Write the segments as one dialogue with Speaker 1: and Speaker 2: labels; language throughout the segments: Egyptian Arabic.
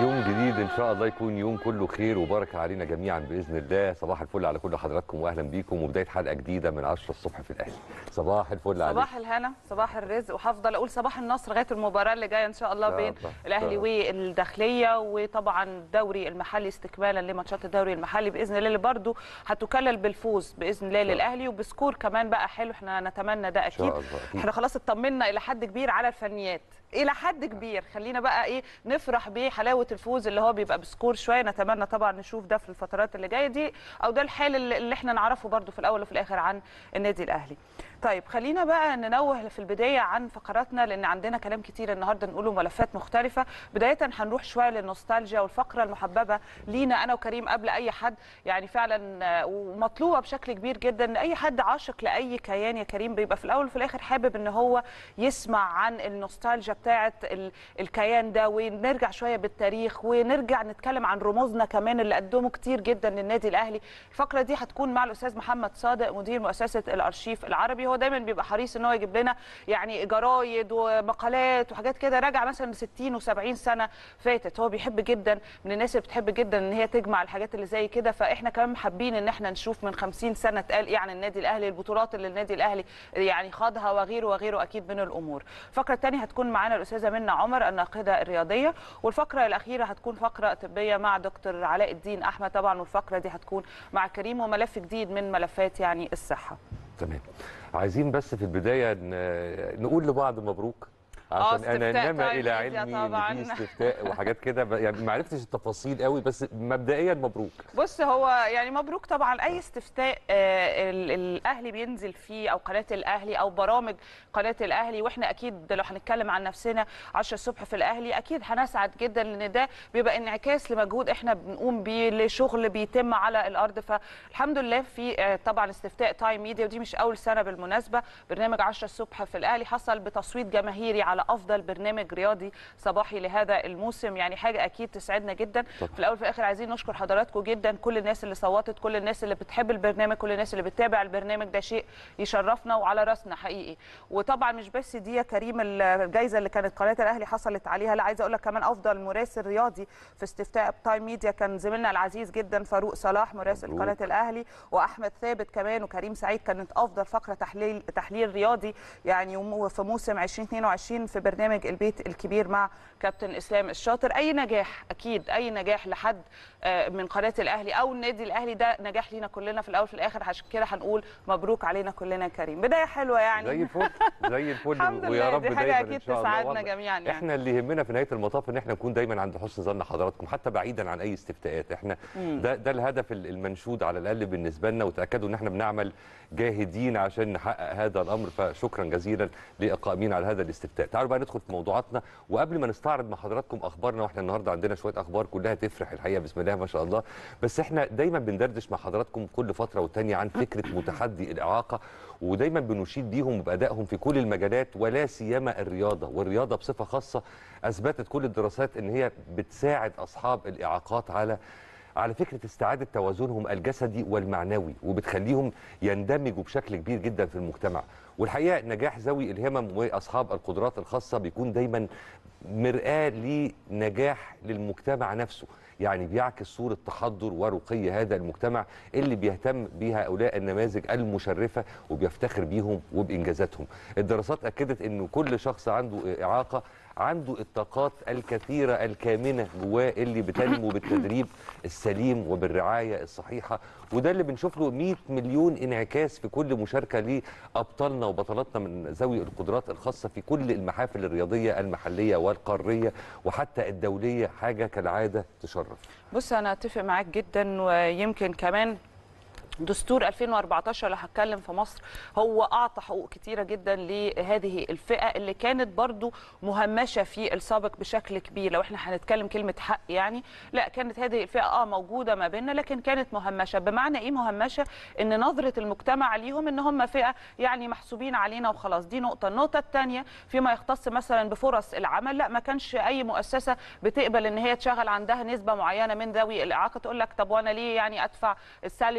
Speaker 1: يوم جديد ان شاء الله يكون يوم كله خير وبركه علينا جميعا باذن الله صباح الفل على كل حضراتكم واهلا بيكم وبدايه حلقه جديده من 10 الصبح في الاهلي صباح الفل عليك
Speaker 2: صباح الهنا صباح الرزق وهفضل اقول صباح النصر لغايه المباراه اللي جايه ان شاء الله
Speaker 1: إن شاء
Speaker 2: بين
Speaker 1: الله.
Speaker 2: الاهلي والداخليه وطبعا الدوري المحلي استكمالا لماتشات الدوري المحلي باذن الله اللي برضه هتكلل بالفوز باذن الله للاهلي وبسكور كمان بقى حلو احنا نتمنى ده
Speaker 1: شاء
Speaker 2: اكيد
Speaker 1: الله، أكيد.
Speaker 2: احنا خلاص اطمنا الى حد كبير على الفنيات الى حد كبير خلينا بقى ايه نفرح بحلاوه الفوز اللي هو بيبقى بسكور شويه نتمنى طبعا نشوف ده في الفترات اللي جايه دي او ده الحال اللي اللي احنا نعرفه برضو في الاول وفي الاخر عن النادي الاهلي طيب خلينا بقى ننوه في البدايه عن فقراتنا لان عندنا كلام كتير النهارده نقوله ملفات مختلفه بدايه هنروح شويه للنوستالجيا والفقره المحببه لينا انا وكريم قبل اي حد يعني فعلا آه، ومطلوبه بشكل كبير جدا ان اي حد عاشق لاي كيان يا كريم بيبقى في الاول وفي الاخر حابب ان هو يسمع عن النوستالجيا بتاعه ال- الكيان ده ونرجع شويه بالتاريخ ونرجع نتكلم عن رموزنا كمان اللي قدموا كتير جدا للنادي الاهلي الفقره دي هتكون مع الاستاذ محمد صادق مدير مؤسسه الارشيف العربي هو دايما بيبقى حريص ان هو يجيب لنا يعني جرايد ومقالات وحاجات كده راجع مثلا 60 و70 سنه فاتت هو بيحب جدا من الناس اللي بتحب جدا ان هي تجمع الحاجات اللي زي كده فاحنا كمان حابين ان احنا نشوف من 50 سنه اتقال ايه عن النادي الاهلي البطولات اللي النادي الاهلي يعني خاضها وغيره وغيره اكيد من الامور الفقره الثانيه هتكون معانا الاستاذه منى عمر الناقده الرياضيه والفقره الاخيره هتكون فقره طبيه مع دكتور علاء الدين احمد طبعا والفقره دي هتكون مع كريم وملف جديد من ملفات يعني الصحه
Speaker 1: تمام عايزين بس في البدايه ن- نقول لبعض مبروك
Speaker 2: آه،
Speaker 1: عشان انا
Speaker 2: استفتاء
Speaker 1: انما
Speaker 2: طيب
Speaker 1: الى
Speaker 2: يا
Speaker 1: علمي
Speaker 2: طبعاً.
Speaker 1: ان في استفتاء وحاجات كده ب- يعني ما عرفتش التفاصيل قوي بس مبدئيا مبروك
Speaker 2: بص هو يعني مبروك طبعا اي استفتاء آه، ال- الاهلي بينزل فيه او قناه الاهلي او برامج قناه الاهلي واحنا اكيد لو هنتكلم عن نفسنا 10 الصبح في الاهلي اكيد هنسعد جدا لان ده بيبقى انعكاس لمجهود احنا بنقوم بيه لشغل بيتم على الارض فالحمد لله في آه، طبعا استفتاء تايم ميديا ودي مش اول سنه بالمناسبه برنامج 10 الصبح في الاهلي حصل بتصويت جماهيري على افضل برنامج رياضي صباحي لهذا الموسم يعني حاجه اكيد تسعدنا جدا
Speaker 1: طبعاً.
Speaker 2: في الاول وفي الاخر عايزين نشكر حضراتكم جدا كل الناس اللي صوتت كل الناس اللي بتحب البرنامج كل الناس اللي بتتابع البرنامج ده شيء يشرفنا وعلى راسنا حقيقي وطبعا مش بس دي يا كريم الجائزه اللي كانت قناه الاهلي حصلت عليها لا عايزه اقول لك كمان افضل مراسل رياضي في استفتاء تايم ميديا كان زميلنا العزيز جدا فاروق صلاح مراسل
Speaker 1: مبروك.
Speaker 2: قناه الاهلي واحمد ثابت كمان وكريم سعيد كانت افضل فقره تحليل تحليل رياضي يعني وم- في موسم 2022 في برنامج البيت الكبير مع كابتن اسلام الشاطر اي نجاح اكيد اي نجاح لحد آه، من قناه الاهلي او النادي الاهلي ده نجاح لينا كلنا في الاول وفي الاخر عشان كده هنقول مبروك علينا كلنا يا كريم بدايه حلوه يعني
Speaker 1: زي الفل زي الفل
Speaker 2: الحمد
Speaker 1: ويا
Speaker 2: لله،
Speaker 1: رب
Speaker 2: دي حاجة
Speaker 1: دايما
Speaker 2: أكيد
Speaker 1: ان شاء الله
Speaker 2: تسعدنا
Speaker 1: والله.
Speaker 2: جميعاً يعني.
Speaker 1: احنا اللي يهمنا في نهايه المطاف ان احنا نكون دايما عند حسن ظن حضراتكم حتى بعيدا عن اي استفتاءات احنا ده ده الهدف ال- المنشود على الاقل بالنسبه لنا وتاكدوا ان احنا بنعمل جاهدين عشان نحقق هذا الامر فشكرا جزيلا للقائمين على هذا الاستفتاء تعالوا بقى ندخل في موضوعاتنا وقبل ما نستعرض مع حضراتكم اخبارنا واحنا النهارده عندنا شويه اخبار كلها تفرح الحقيقه بسم الله ما شاء الله بس احنا دايما بندردش مع حضراتكم كل فتره والتانيه عن فكره متحدي الاعاقه ودايما بنشيد بيهم وبادائهم في كل المجالات ولا سيما الرياضه والرياضه بصفه خاصه اثبتت كل الدراسات ان هي بتساعد اصحاب الاعاقات على على فكره استعاده توازنهم الجسدي والمعنوي وبتخليهم يندمجوا بشكل كبير جدا في المجتمع والحقيقه نجاح ذوي الهمم واصحاب القدرات الخاصه بيكون دايما مرآة لنجاح للمجتمع نفسه يعني بيعكس صورة تحضر ورقي هذا المجتمع اللي بيهتم بها هؤلاء النماذج المشرفة وبيفتخر بيهم وبإنجازاتهم الدراسات أكدت أنه كل شخص عنده إعاقة عنده الطاقات الكثيرة الكامنة جواه اللي بتنمو بالتدريب السليم وبالرعاية الصحيحة وده اللي بنشوف له 100 مليون انعكاس في كل مشاركة لأبطالنا وبطلاتنا من ذوي القدرات الخاصة في كل المحافل الرياضية المحلية والقارية وحتى الدولية حاجة كالعادة تشرف
Speaker 2: بص انا اتفق معاك جدا ويمكن كمان دستور 2014 اللي هتكلم في مصر هو اعطى حقوق كتيره جدا لهذه الفئه اللي كانت برضو مهمشه في السابق بشكل كبير لو احنا هنتكلم كلمه حق يعني لا كانت هذه الفئه اه موجوده ما بيننا لكن كانت مهمشه بمعنى ايه مهمشه ان نظره المجتمع ليهم ان هم فئه يعني محسوبين علينا وخلاص دي نقطه النقطه الثانيه فيما يختص مثلا بفرص العمل لا ما كانش اي مؤسسه بتقبل ان هي تشغل عندها نسبه معينه من ذوي الاعاقه تقول لك طب وانا ليه يعني ادفع السالري دي او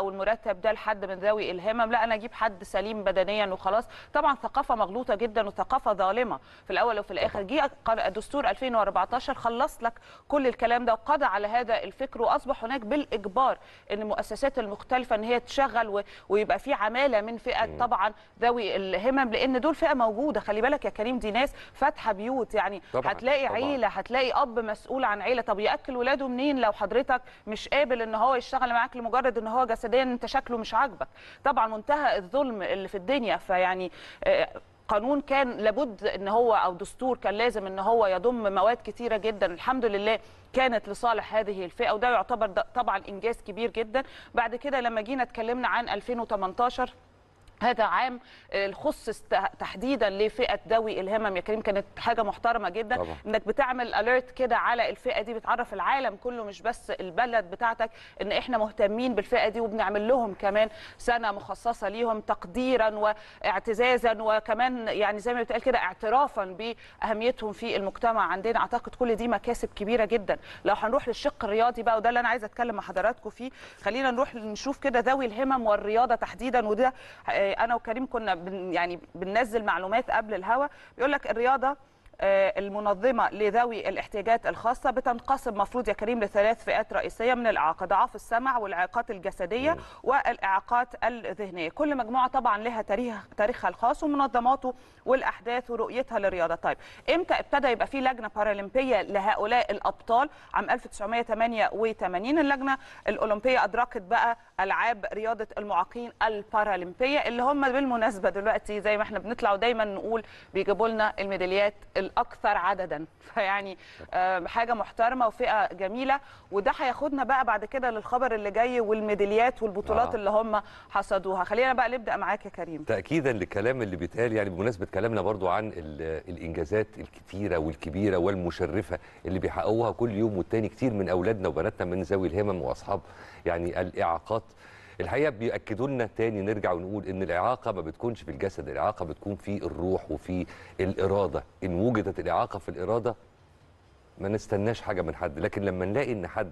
Speaker 2: او المرتب ده لحد من ذوي الهمم لا انا اجيب حد سليم بدنيا وخلاص طبعا ثقافه مغلوطه جدا وثقافه ظالمه في الاول وفي الاخر جه قال- دستور 2014 خلص لك كل الكلام ده وقضى على هذا الفكر واصبح هناك بالاجبار ان المؤسسات المختلفه ان هي تشغل و- ويبقى في عماله من فئه طبعا ذوي الهمم لان دول فئه موجوده خلي بالك يا كريم دي ناس فاتحه بيوت يعني
Speaker 1: طبعاً،
Speaker 2: هتلاقي
Speaker 1: طبعاً.
Speaker 2: عيله هتلاقي اب مسؤول عن عيله طب ياكل ولاده منين لو حضرتك مش قابل ان هو يشتغل معاك لمجرد ان هو جسديا انت شكله مش عاجبك طبعا منتهى الظلم اللي في الدنيا فيعني آه، قانون كان لابد ان هو او دستور كان لازم ان هو يضم مواد كتيره جدا الحمد لله كانت لصالح هذه الفئه وده يعتبر ده طبعا انجاز كبير جدا بعد كده لما جينا اتكلمنا عن 2018 هذا عام آه، الخص است- تحديدا لفئه ذوي الهمم يا كريم كانت حاجه محترمه جدا
Speaker 1: طبعا.
Speaker 2: انك بتعمل اليرت كده على الفئه دي بتعرف العالم كله مش بس البلد بتاعتك ان احنا مهتمين بالفئه دي وبنعمل لهم كمان سنه مخصصه ليهم تقديرا واعتزازا وكمان يعني زي ما بتقال كده اعترافا باهميتهم في المجتمع عندنا اعتقد كل دي مكاسب كبيره جدا لو هنروح للشق الرياضي بقى وده اللي انا عايزه اتكلم مع حضراتكم فيه خلينا نروح نشوف كده ذوي الهمم والرياضه تحديدا وده آه، انا وكريم كنا بن يعني بننزل معلومات قبل الهوا بيقول لك الرياضه آه، المنظمه لذوي الاحتياجات الخاصه بتنقسم مفروض يا كريم لثلاث فئات رئيسيه من الاعاقه ضعاف السمع والاعاقات الجسديه والاعاقات الذهنيه كل مجموعه طبعا لها تاريخ تاريخها الخاص ومنظماته والاحداث ورؤيتها للرياضه طيب امتى ابتدى يبقى في لجنه بارالمبيه لهؤلاء الابطال عام 1988 اللجنه الاولمبيه ادركت بقى العاب رياضه المعاقين البارالمبيه اللي هم بالمناسبه دلوقتي زي ما احنا بنطلع ودايما نقول بيجيبوا لنا الميداليات الاكثر عددا فيعني آه، حاجه محترمه وفئه جميله وده هياخدنا بقى بعد كده للخبر اللي جاي والميداليات والبطولات
Speaker 1: آه.
Speaker 2: اللي هم حصدوها خلينا بقى نبدا معاك يا كريم
Speaker 1: تاكيدا لكلام اللي بيتقال يعني بمناسبه كلامنا برضو عن ال- الانجازات الكتيره والكبيره والمشرفه اللي بيحققوها كل يوم والتاني كتير من اولادنا وبناتنا من ذوي الهمم واصحاب يعني الاعاقات الحقيقه بياكدوا لنا تاني نرجع ونقول ان الاعاقه ما بتكونش في الجسد الاعاقه بتكون في الروح وفي الاراده ان وجدت الاعاقه في الاراده ما نستناش حاجه من حد لكن لما نلاقي ان حد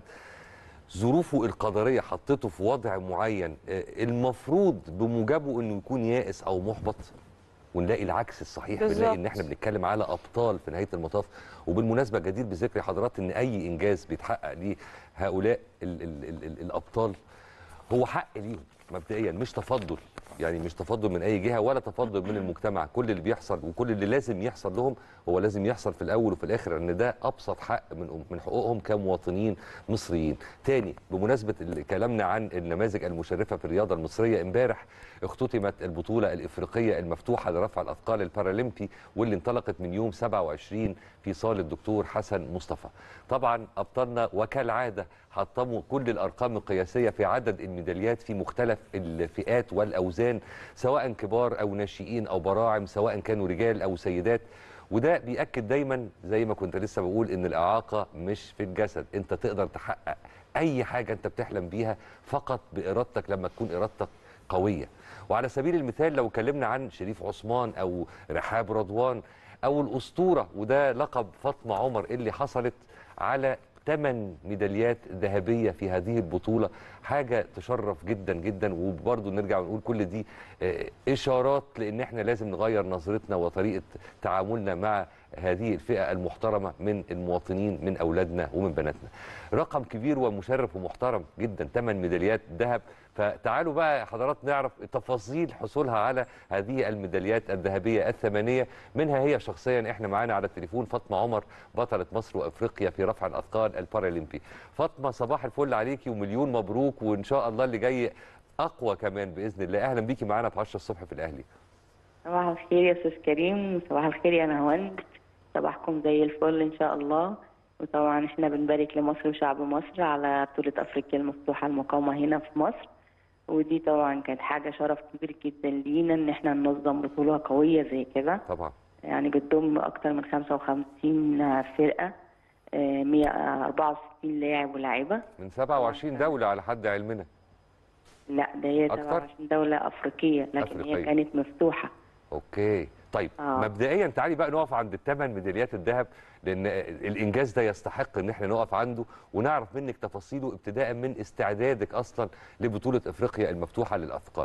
Speaker 1: ظروفه القدريه حطته في وضع معين آه، المفروض بموجبه انه يكون يائس او محبط ونلاقي العكس الصحيح
Speaker 2: بالظبط.
Speaker 1: بنلاقي ان احنا بنتكلم على ابطال في نهايه المطاف وبالمناسبه جدير بذكر حضرات ان اي انجاز بيتحقق لهؤلاء ال ال ال ال الابطال هو حق ليهم مبدئيا مش تفضل يعني مش تفضل من اي جهه ولا تفضل من المجتمع كل اللي بيحصل وكل اللي لازم يحصل لهم هو لازم يحصل في الاول وفي الاخر ان ده ابسط حق من من حقوقهم كمواطنين مصريين تاني بمناسبه ال- كلامنا عن النماذج المشرفه في الرياضه المصريه امبارح اختتمت البطوله الافريقيه المفتوحه لرفع الاثقال البارالمبي واللي انطلقت من يوم 27 في صاله الدكتور حسن مصطفى طبعا ابطالنا وكالعاده حطموا كل الارقام القياسيه في عدد الميداليات في مختلف الفئات والاوزان سواء كبار او ناشئين او براعم سواء كانوا رجال او سيدات وده بيأكد دايما زي ما كنت لسه بقول ان الاعاقه مش في الجسد انت تقدر تحقق اي حاجه انت بتحلم بيها فقط بارادتك لما تكون ارادتك قويه وعلى سبيل المثال لو اتكلمنا عن شريف عثمان او رحاب رضوان او الاسطوره وده لقب فاطمه عمر اللي حصلت على ثمان ميداليات ذهبيه في هذه البطوله حاجه تشرف جدا جدا وبرضه نرجع ونقول كل دي آه، اشارات لان احنا لازم نغير نظرتنا وطريقه تعاملنا مع هذه الفئه المحترمه من المواطنين من اولادنا ومن بناتنا. رقم كبير ومشرف ومحترم جدا ثمان ميداليات ذهب فتعالوا بقى يا حضرات نعرف تفاصيل حصولها على هذه الميداليات الذهبيه الثمانيه منها هي شخصيا احنا معانا على التليفون فاطمه عمر بطله مصر وافريقيا في رفع الاثقال البارالمبي. فاطمه صباح الفل عليكي ومليون مبروك وان شاء الله اللي جاي اقوى كمان باذن الله اهلا بيكي معانا في 10 الصبح في الاهلي.
Speaker 3: صباح الخير يا استاذ كريم صباح الخير يا نهوان صباحكم زي الفل ان شاء الله وطبعا احنا بنبارك لمصر وشعب مصر على بطولة افريقيا المفتوحة المقامة هنا في مصر ودي طبعا كانت حاجة شرف كبير جدا لينا ان احنا ننظم بطولة قوية زي كده
Speaker 1: طبعا
Speaker 3: يعني بتضم اكتر من 55 فرقة آه، 164 لاعب ولاعبة
Speaker 1: من 27 دوله على حد علمنا.
Speaker 3: لا ده هي
Speaker 1: أكتر؟
Speaker 3: 27 دولة افريقية لكن
Speaker 1: أفريقية.
Speaker 3: هي كانت مفتوحة
Speaker 1: اوكي طيب
Speaker 3: آه.
Speaker 1: مبدئيا تعالي بقى نقف عند الثمان ميداليات الذهب لان الانجاز ده يستحق ان احنا نقف عنده ونعرف منك تفاصيله ابتداء من استعدادك اصلا لبطوله افريقيا المفتوحه للاثقال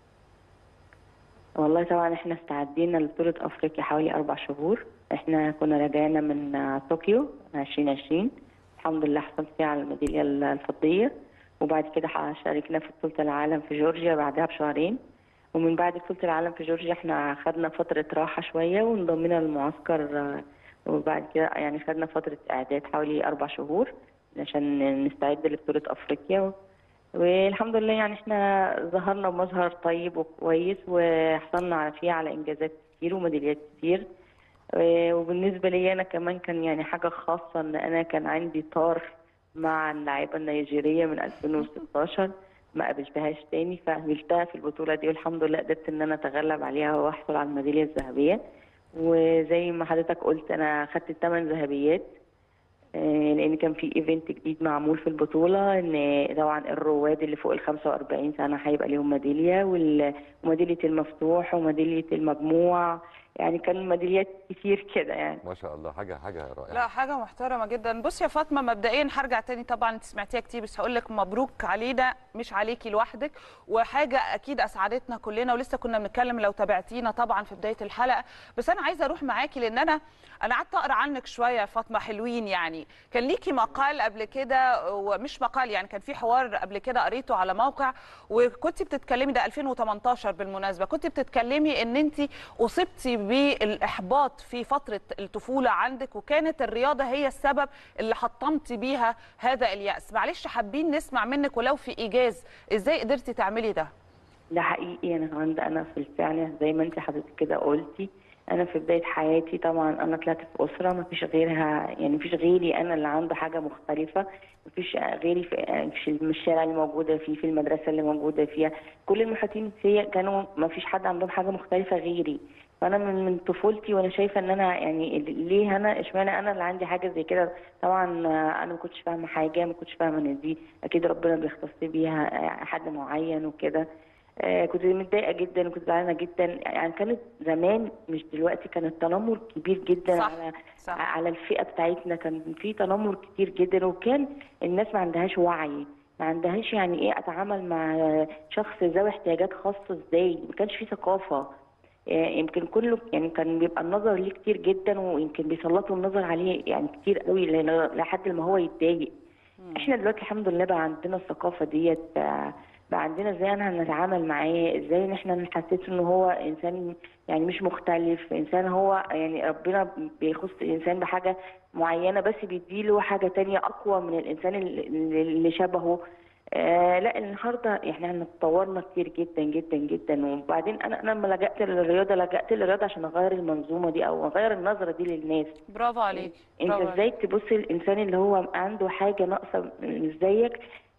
Speaker 3: والله طبعا احنا استعدينا لبطولة افريقيا حوالي اربع شهور احنا كنا راجعين من آه، طوكيو 2020 الحمد لله حصلت فيها على الميدالية الفضية وبعد كده ح- شاركنا في بطولة العالم في جورجيا بعدها بشهرين ومن بعد بطولة العالم في جورجيا احنا خدنا فترة راحة شوية وانضمينا للمعسكر آه، وبعد كده يعني خدنا فترة اعداد حوالي اربع شهور عشان نستعد لبطولة افريقيا والحمد لله يعني احنا ظهرنا بمظهر طيب وكويس وحصلنا على فيه على انجازات كتير وميداليات كتير و- وبالنسبه لي انا كمان كان يعني حاجه خاصه ان انا كان عندي طار مع اللاعبه النيجيريه من 2016 ما قابلتهاش تاني فقابلتها في البطوله دي والحمد لله قدرت ان انا اتغلب عليها واحصل على الميداليه الذهبيه وزي ما حضرتك قلت انا خدت الثمان ذهبيات آه، لان كان في ايفنت جديد معمول في البطوله ان طبعا الرواد اللي فوق ال 45 سنه هيبقى ليهم ميداليه وال- وميداليه المفتوح وميداليه المجموع يعني كان ميداليات كتير كده يعني
Speaker 1: ما شاء الله حاجه حاجه رائعه
Speaker 2: لا حاجه محترمه جدا بص يا فاطمه مبدئيا هرجع تاني طبعا انت سمعتيها كتير بس هقول لك مبروك علينا مش عليكي لوحدك وحاجه اكيد اسعدتنا كلنا ولسه كنا بنتكلم لو تابعتينا طبعا في بدايه الحلقه بس انا عايزه اروح معاكي لان انا انا قعدت اقرا عنك شويه يا فاطمه حلوين يعني كان ليكي مقال قبل كده ومش مقال يعني كان في حوار قبل كده قريته على موقع وكنت بتتكلمي ده 2018 بالمناسبه كنت بتتكلمي ان انت اصبتي بالاحباط في فتره الطفوله عندك وكانت الرياضه هي السبب اللي حطمتي بيها هذا الياس معلش حابين نسمع منك ولو في ايجاز ازاي قدرتي تعملي ده
Speaker 3: ده حقيقي انا كمان ده انا في الفعل زي ما انت حضرتك كده قلتي انا في بدايه حياتي طبعا انا طلعت في اسره ما فيش غيرها يعني ما فيش غيري انا اللي عنده حاجه مختلفه ما فيش غيري في في الشارع اللي موجوده فيه في المدرسه اللي موجوده فيها كل المحيطين فيا كانوا ما فيش حد عندهم حاجه مختلفه غيري فانا من من طفولتي وانا شايفه ان انا يعني ليه انا اشمعنى انا اللي عندي حاجه زي كده طبعا انا ما كنتش فاهمه حاجه ما كنتش فاهمه ان دي اكيد ربنا بيختص بيها حد معين وكده آه، كنت متضايقه جدا وكنت زعلانه جدا يعني كانت زمان مش دلوقتي كان التنمر كبير جدا
Speaker 2: صح،
Speaker 3: على
Speaker 2: صح.
Speaker 3: على الفئه بتاعتنا كان في تنمر كتير جدا وكان الناس ما عندهاش وعي ما عندهاش يعني ايه اتعامل مع شخص ذوي احتياجات خاصه ازاي ما كانش في ثقافه آه، يمكن كله يعني كان بيبقى النظر ليه كتير جدا ويمكن بيسلطوا النظر عليه يعني كتير قوي لأن- لحد ما هو يتضايق احنا دلوقتي الحمد لله بقى عندنا الثقافه ديت آه، بقى عندنا ازاي انا هنتعامل معاه ازاي ان احنا نحسسه ان هو انسان يعني مش مختلف انسان هو يعني ربنا بيخص الانسان بحاجه معينه بس بيديله حاجه تانية اقوى من الانسان اللي- اللي شبهه آه لا النهارده احنا اتطورنا كتير جدا جدا جدا وبعدين انا انا لما لجأت للرياضه لجأت للرياضه عشان اغير المنظومه دي او اغير النظره دي للناس
Speaker 2: برافو عليك
Speaker 3: انت
Speaker 2: برافو
Speaker 3: ازاي تبص الانسان اللي هو عنده حاجه ناقصه مش زيك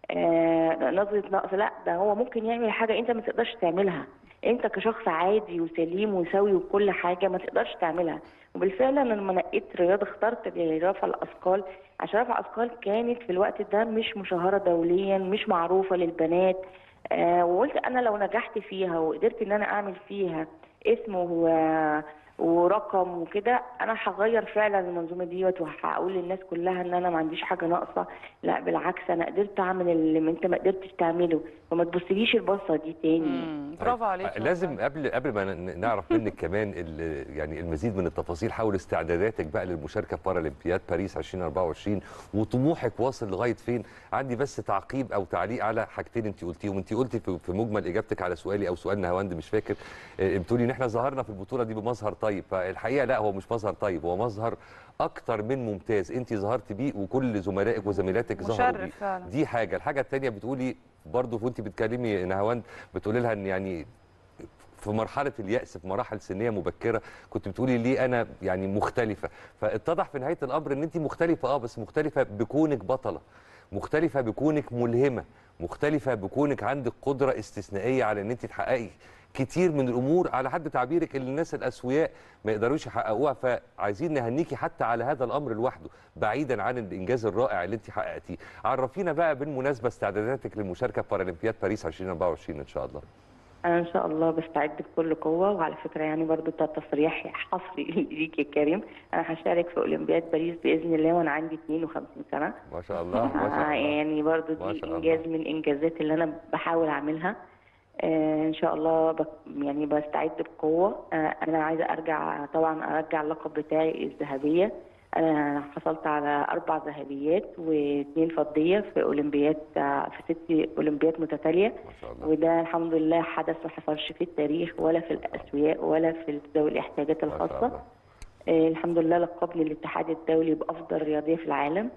Speaker 3: آه نظره نقص لا ده هو ممكن يعمل حاجه انت ما تقدرش تعملها انت كشخص عادي وسليم وسوي وكل حاجه ما تقدرش تعملها وبالفعل انا لما نقيت رياضه اخترت رفع الاثقال عشان رفع الاثقال كانت في الوقت ده مش مشهوره دوليا مش معروفه للبنات آه وقلت انا لو نجحت فيها وقدرت ان انا اعمل فيها اسم و- ورقم وكده انا هغير فعلا المنظومه ديت وهقول للناس كلها ان انا ما عنديش حاجه ناقصه لا بالعكس انا قدرت اعمل اللي انت ما قدرتش تعمله فما تبصليش البصه دي تاني
Speaker 2: مم، برافو عليك
Speaker 1: لازم قبل قبل ما ن- نعرف منك كمان ال- يعني المزيد من التفاصيل حول استعداداتك بقى للمشاركه في بارالمبياد باريس 2024 وطموحك واصل لغايه فين عندي بس تعقيب او تعليق على حاجتين انت قلتيهم انت قلتي في في مجمل اجابتك على سؤالي او سؤال نهاوند مش فاكر آه، بتقولي ان احنا ظهرنا في البطوله دي بمظهر طيب فالحقيقه لا هو مش مظهر طيب هو مظهر اكتر من ممتاز انت ظهرت بيه وكل زملائك وزميلاتك ظهروا
Speaker 2: مشرف
Speaker 1: بيه
Speaker 2: فعلا.
Speaker 1: دي حاجه الحاجه الثانيه بتقولي برضه وانت بتكلمي نهاوند بتقولي لها ان يعني في مرحله اليأس في مراحل سنيه مبكره كنت بتقولي ليه انا يعني مختلفه فاتضح في نهايه الامر ان انت مختلفه اه بس مختلفه بكونك بطله مختلفه بكونك ملهمه مختلفه بكونك عندك قدره استثنائيه على ان انت تحققي كتير من الامور على حد تعبيرك اللي الناس الاسوياء ما يقدروش يحققوها فعايزين نهنيكي حتى على هذا الامر لوحده بعيدا عن الانجاز الرائع اللي انت حققتيه عرفينا بقى بالمناسبه استعداداتك للمشاركه في بارالمبياد باريس 2024 ان شاء الله
Speaker 3: انا ان شاء الله بستعد بكل قوه وعلى فكره يعني برضو ده تصريح حصري ليك يا كريم انا هشارك في اولمبياد باريس باذن الله وانا عندي 52 سنه
Speaker 1: ما شاء الله ما شاء
Speaker 3: آه،
Speaker 1: الله
Speaker 3: يعني برضو
Speaker 1: ما
Speaker 3: دي
Speaker 1: شاء الله.
Speaker 3: انجاز من الانجازات اللي انا بحاول اعملها آه، ان شاء الله بك يعني بستعد بقوه آه، انا عايزه ارجع طبعا ارجع اللقب بتاعي الذهبيه انا حصلت على اربع ذهبيات واثنين فضيه في اولمبياد آه، في ست اولمبياد متتاليه
Speaker 1: ما شاء الله
Speaker 3: وده الحمد لله حدث ما حصلش في التاريخ ولا في الاسوياء ولا في ذوي الاحتياجات
Speaker 1: ما شاء
Speaker 3: الخاصه
Speaker 1: الله
Speaker 3: آه، الحمد لله لقبني الاتحاد الدولي بافضل رياضيه في العالم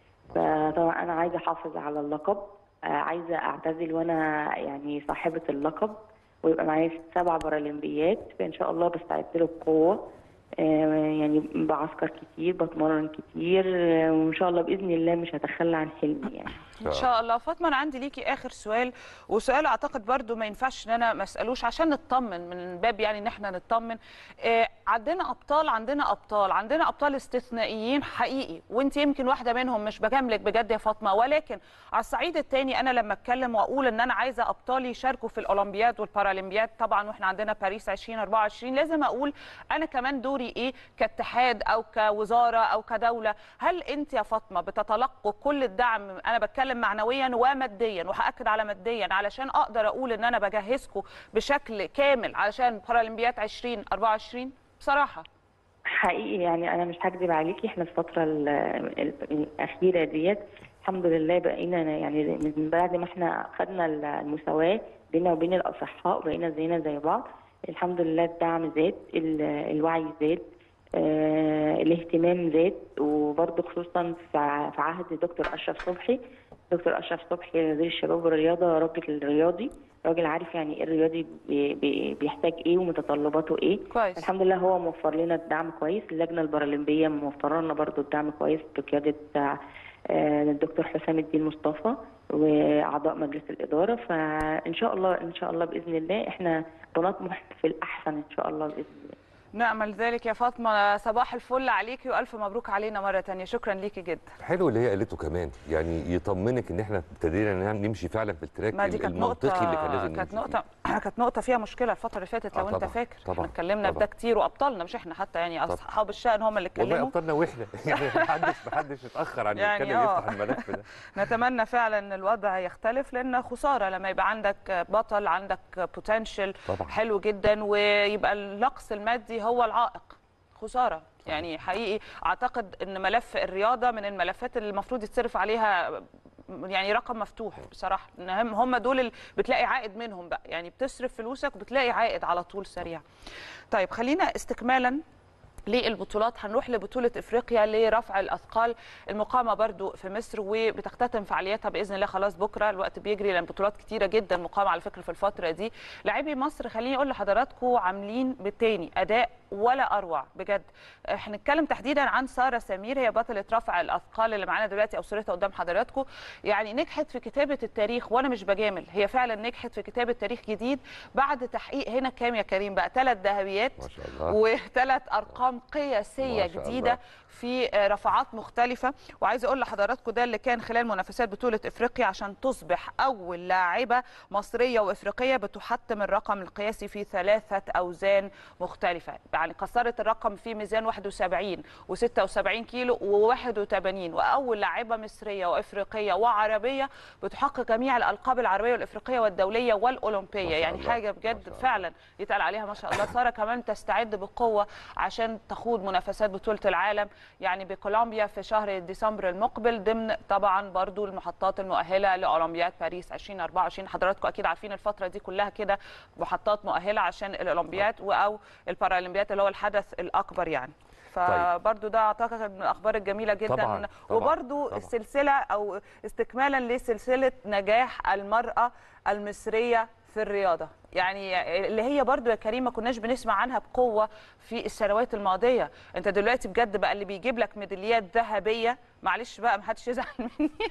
Speaker 3: فطبعا انا عايزه احافظ على اللقب آه، عايزه اعتزل وانا يعني صاحبه اللقب ويبقى معايا سبع بارالمبيات فان شاء الله بستعد له بقوه آه، يعني بعسكر كتير بتمرن كتير آه، وان شاء الله باذن الله مش هتخلى عن حلمي يعني
Speaker 2: ان شاء الله فاطمه انا عندي ليكي اخر سؤال وسؤال اعتقد برضو ما ينفعش ان انا ما اسالوش عشان نطمن من باب يعني ان احنا نطمن آه عندنا ابطال عندنا ابطال عندنا ابطال استثنائيين حقيقي وانت يمكن واحده منهم مش بجاملك بجد يا فاطمه ولكن على الصعيد الثاني انا لما اتكلم واقول ان انا عايزه ابطالي يشاركوا في الاولمبياد والبارالمبياد طبعا واحنا عندنا باريس 2024 لازم اقول انا كمان دوري ايه كاتحاد او كوزاره او كدوله هل انت يا فاطمه بتتلقوا كل الدعم انا بتكلم معنويا وماديا وهاكد على ماديا علشان اقدر اقول ان انا بجهزكم بشكل كامل علشان بارالمبياد 2024 بصراحه
Speaker 3: حقيقي يعني انا مش هكذب عليكي احنا الفتره ال- ال- الاخيره ديت الحمد لله بقينا يعني من بعد ما احنا خدنا المساواه بيننا وبين الاصحاء بقينا زينا زي بعض الحمد لله الدعم زاد ال- الوعي زاد آه الاهتمام زاد وبرضه خصوصا في ع- في عهد الدكتور اشرف صبحي دكتور اشرف صبحي وزير الشباب والرياضه راجل رياضي راجل عارف يعني ايه الرياضي بي- بي- بيحتاج ايه ومتطلباته ايه
Speaker 2: كويس
Speaker 3: الحمد لله هو موفر لنا الدعم كويس اللجنه البارالمبيه موفره لنا برضو الدعم كويس بقياده آه، الدكتور حسام الدين مصطفى واعضاء مجلس الاداره فان شاء الله ان شاء الله باذن الله احنا بنطمح في الاحسن ان شاء الله باذن الله
Speaker 2: نأمل ذلك يا فاطمه صباح الفل عليكي والف مبروك علينا مره تانية شكرا ليكي جدا
Speaker 1: حلو اللي هي قالته كمان يعني يطمنك ان احنا ابتدينا نمشي فعلا في التراك
Speaker 2: ما دي كانت
Speaker 1: المنطقي
Speaker 2: نقطة
Speaker 1: اللي كان لازم
Speaker 2: كانت
Speaker 1: نمشي
Speaker 2: نقطة كانت نقطة فيها مشكلة الفترة اللي فاتت
Speaker 1: آه
Speaker 2: لو أنت
Speaker 1: طبعاً،
Speaker 2: فاكر
Speaker 1: طبعاً،
Speaker 2: احنا اتكلمنا في
Speaker 1: طبعاً.
Speaker 2: ده كتير وأبطالنا مش احنا حتى يعني
Speaker 1: طبعاً.
Speaker 2: أصحاب الشأن هم اللي
Speaker 1: والله
Speaker 2: اتكلموا
Speaker 1: ابطالنا واحنا يعني محدش محدش اتاخر عن
Speaker 2: يعني
Speaker 1: يتكلم
Speaker 2: آه.
Speaker 1: يفتح الملف ده
Speaker 2: نتمنى فعلا ان الوضع يختلف لان خساره لما يبقى عندك بطل عندك بوتنشال
Speaker 1: طبعا
Speaker 2: حلو جدا ويبقى النقص المادي هو العائق خساره يعني حقيقي اعتقد ان ملف الرياضه من الملفات اللي المفروض يتصرف عليها يعني رقم مفتوح بصراحه ان هم هم دول اللي بتلاقي عائد منهم بقى يعني بتصرف فلوسك وبتلاقي عائد على طول سريع طيب خلينا استكمالا للبطولات هنروح لبطولة افريقيا لرفع الاثقال المقامة برضو في مصر وبتختتم فعالياتها باذن الله خلاص بكره الوقت بيجري لان بطولات كتيرة جدا مقامة على فكرة في الفترة دي لاعبي مصر خليني اقول لحضراتكم عاملين بالتاني اداء ولا اروع بجد هنتكلم تحديدا عن ساره سمير هي بطله رفع الاثقال اللي معانا دلوقتي او صورتها قدام حضراتكم يعني نجحت في كتابه التاريخ وانا مش بجامل هي فعلا نجحت في كتابه تاريخ جديد بعد تحقيق هنا كام يا كريم بقى ثلاث ذهبيات
Speaker 1: ما شاء الله
Speaker 2: وثلاث ارقام قياسيه
Speaker 1: ما شاء
Speaker 2: جديده
Speaker 1: الله.
Speaker 2: في رفعات مختلفه وعايزه اقول لحضراتكم ده اللي كان خلال منافسات بطوله افريقيا عشان تصبح اول لاعبه مصريه وافريقيه بتحطم الرقم القياسي في ثلاثه اوزان مختلفه يعني كسرت الرقم في ميزان 71 و76 كيلو و81 واول لاعبه مصريه وافريقيه وعربيه بتحقق جميع الالقاب العربيه والافريقيه والدوليه
Speaker 1: ما
Speaker 2: والاولمبيه
Speaker 1: شاء
Speaker 2: يعني
Speaker 1: الله.
Speaker 2: حاجه
Speaker 1: ما
Speaker 2: بجد
Speaker 1: شاء الله.
Speaker 2: فعلا يتقال عليها ما شاء الله ساره كمان تستعد بقوه عشان تخوض منافسات بطوله العالم يعني بكولومبيا في شهر ديسمبر المقبل ضمن طبعا برضو المحطات المؤهله لاولمبياد باريس 2024 حضراتكم اكيد عارفين الفتره دي كلها كده محطات مؤهله عشان الاولمبياد او البارالمبياد اللي هو الحدث الاكبر يعني فبرضو ده اعتقد من الاخبار الجميله جدا
Speaker 1: طبعاً، طبعاً،
Speaker 2: وبرضو
Speaker 1: طبعاً.
Speaker 2: السلسله او استكمالا لسلسله نجاح المراه المصريه في الرياضه يعني اللي هي برضو يا كريم ما كناش بنسمع عنها بقوه في السنوات الماضيه انت دلوقتي بجد بقى اللي بيجيب لك ميداليات ذهبيه معلش بقى ما حدش يزعل مني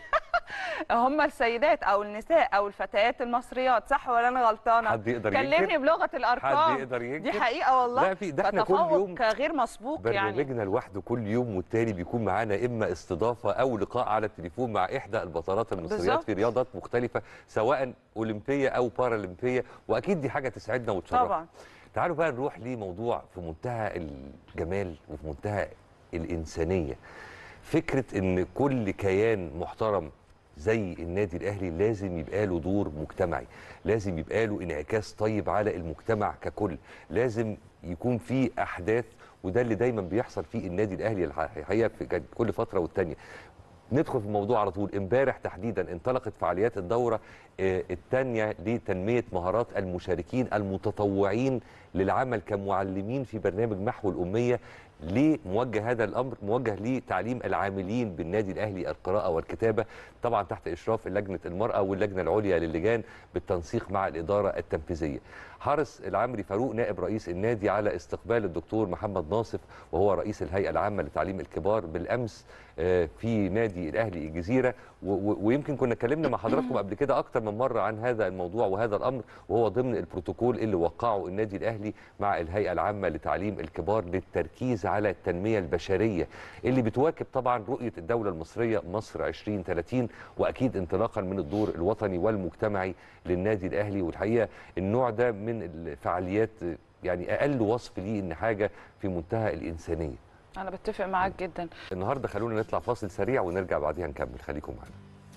Speaker 2: هم السيدات او النساء او الفتيات المصريات صح ولا انا غلطانه
Speaker 1: حد يقدر ينكر؟
Speaker 2: كلمني بلغه الارقام
Speaker 1: حد يقدر ينكر؟
Speaker 2: دي حقيقه والله
Speaker 1: لا في- ده احنا كل
Speaker 2: فتفوق
Speaker 1: يوم
Speaker 2: غير مسبوق يعني
Speaker 1: برنامجنا لوحده كل يوم والتاني بيكون معانا اما استضافه او لقاء على التليفون مع احدى البطلات المصريات
Speaker 2: بالظبط.
Speaker 1: في رياضات مختلفه سواء اولمبيه او بارالمبيه واكيد دي حاجه تسعدنا وتشرفنا
Speaker 2: طبعا
Speaker 1: تعالوا بقى نروح لموضوع في منتهى الجمال وفي منتهى الإنسانية فكرة إن كل كيان محترم زي النادي الأهلي لازم يبقى له دور مجتمعي لازم يبقى له انعكاس طيب على المجتمع ككل لازم يكون في أحداث وده اللي دايما بيحصل في النادي الأهلي الحقيقة في كل فترة والتانية ندخل في الموضوع على طول امبارح تحديدا انطلقت فعاليات الدوره آه، الثانيه لتنميه مهارات المشاركين المتطوعين للعمل كمعلمين في برنامج محو الاميه ليه موجه هذا الامر موجه لتعليم العاملين بالنادي الاهلي القراءه والكتابه طبعا تحت اشراف لجنه المراه واللجنه العليا للجان بالتنسيق مع الاداره التنفيذيه حرص العمري فاروق نائب رئيس النادي على استقبال الدكتور محمد ناصف وهو رئيس الهيئه العامه لتعليم الكبار بالامس آه، في نادي الاهلي الجزيره و- و- ويمكن كنا اتكلمنا مع حضراتكم قبل كده اكتر من مره عن هذا الموضوع وهذا الامر وهو ضمن البروتوكول اللي وقعه النادي الاهلي مع الهيئه العامه لتعليم الكبار للتركيز على التنميه البشريه اللي بتواكب طبعا رؤيه الدوله المصريه مصر 2030 واكيد انطلاقا من الدور الوطني والمجتمعي للنادي الاهلي والحقيقه النوع ده من الفعاليات آه، يعني اقل وصف ليه ان حاجه في منتهى الانسانيه
Speaker 2: انا بتفق معاك جدا
Speaker 1: النهارده خلونا نطلع فاصل سريع ونرجع بعديها نكمل خليكم معانا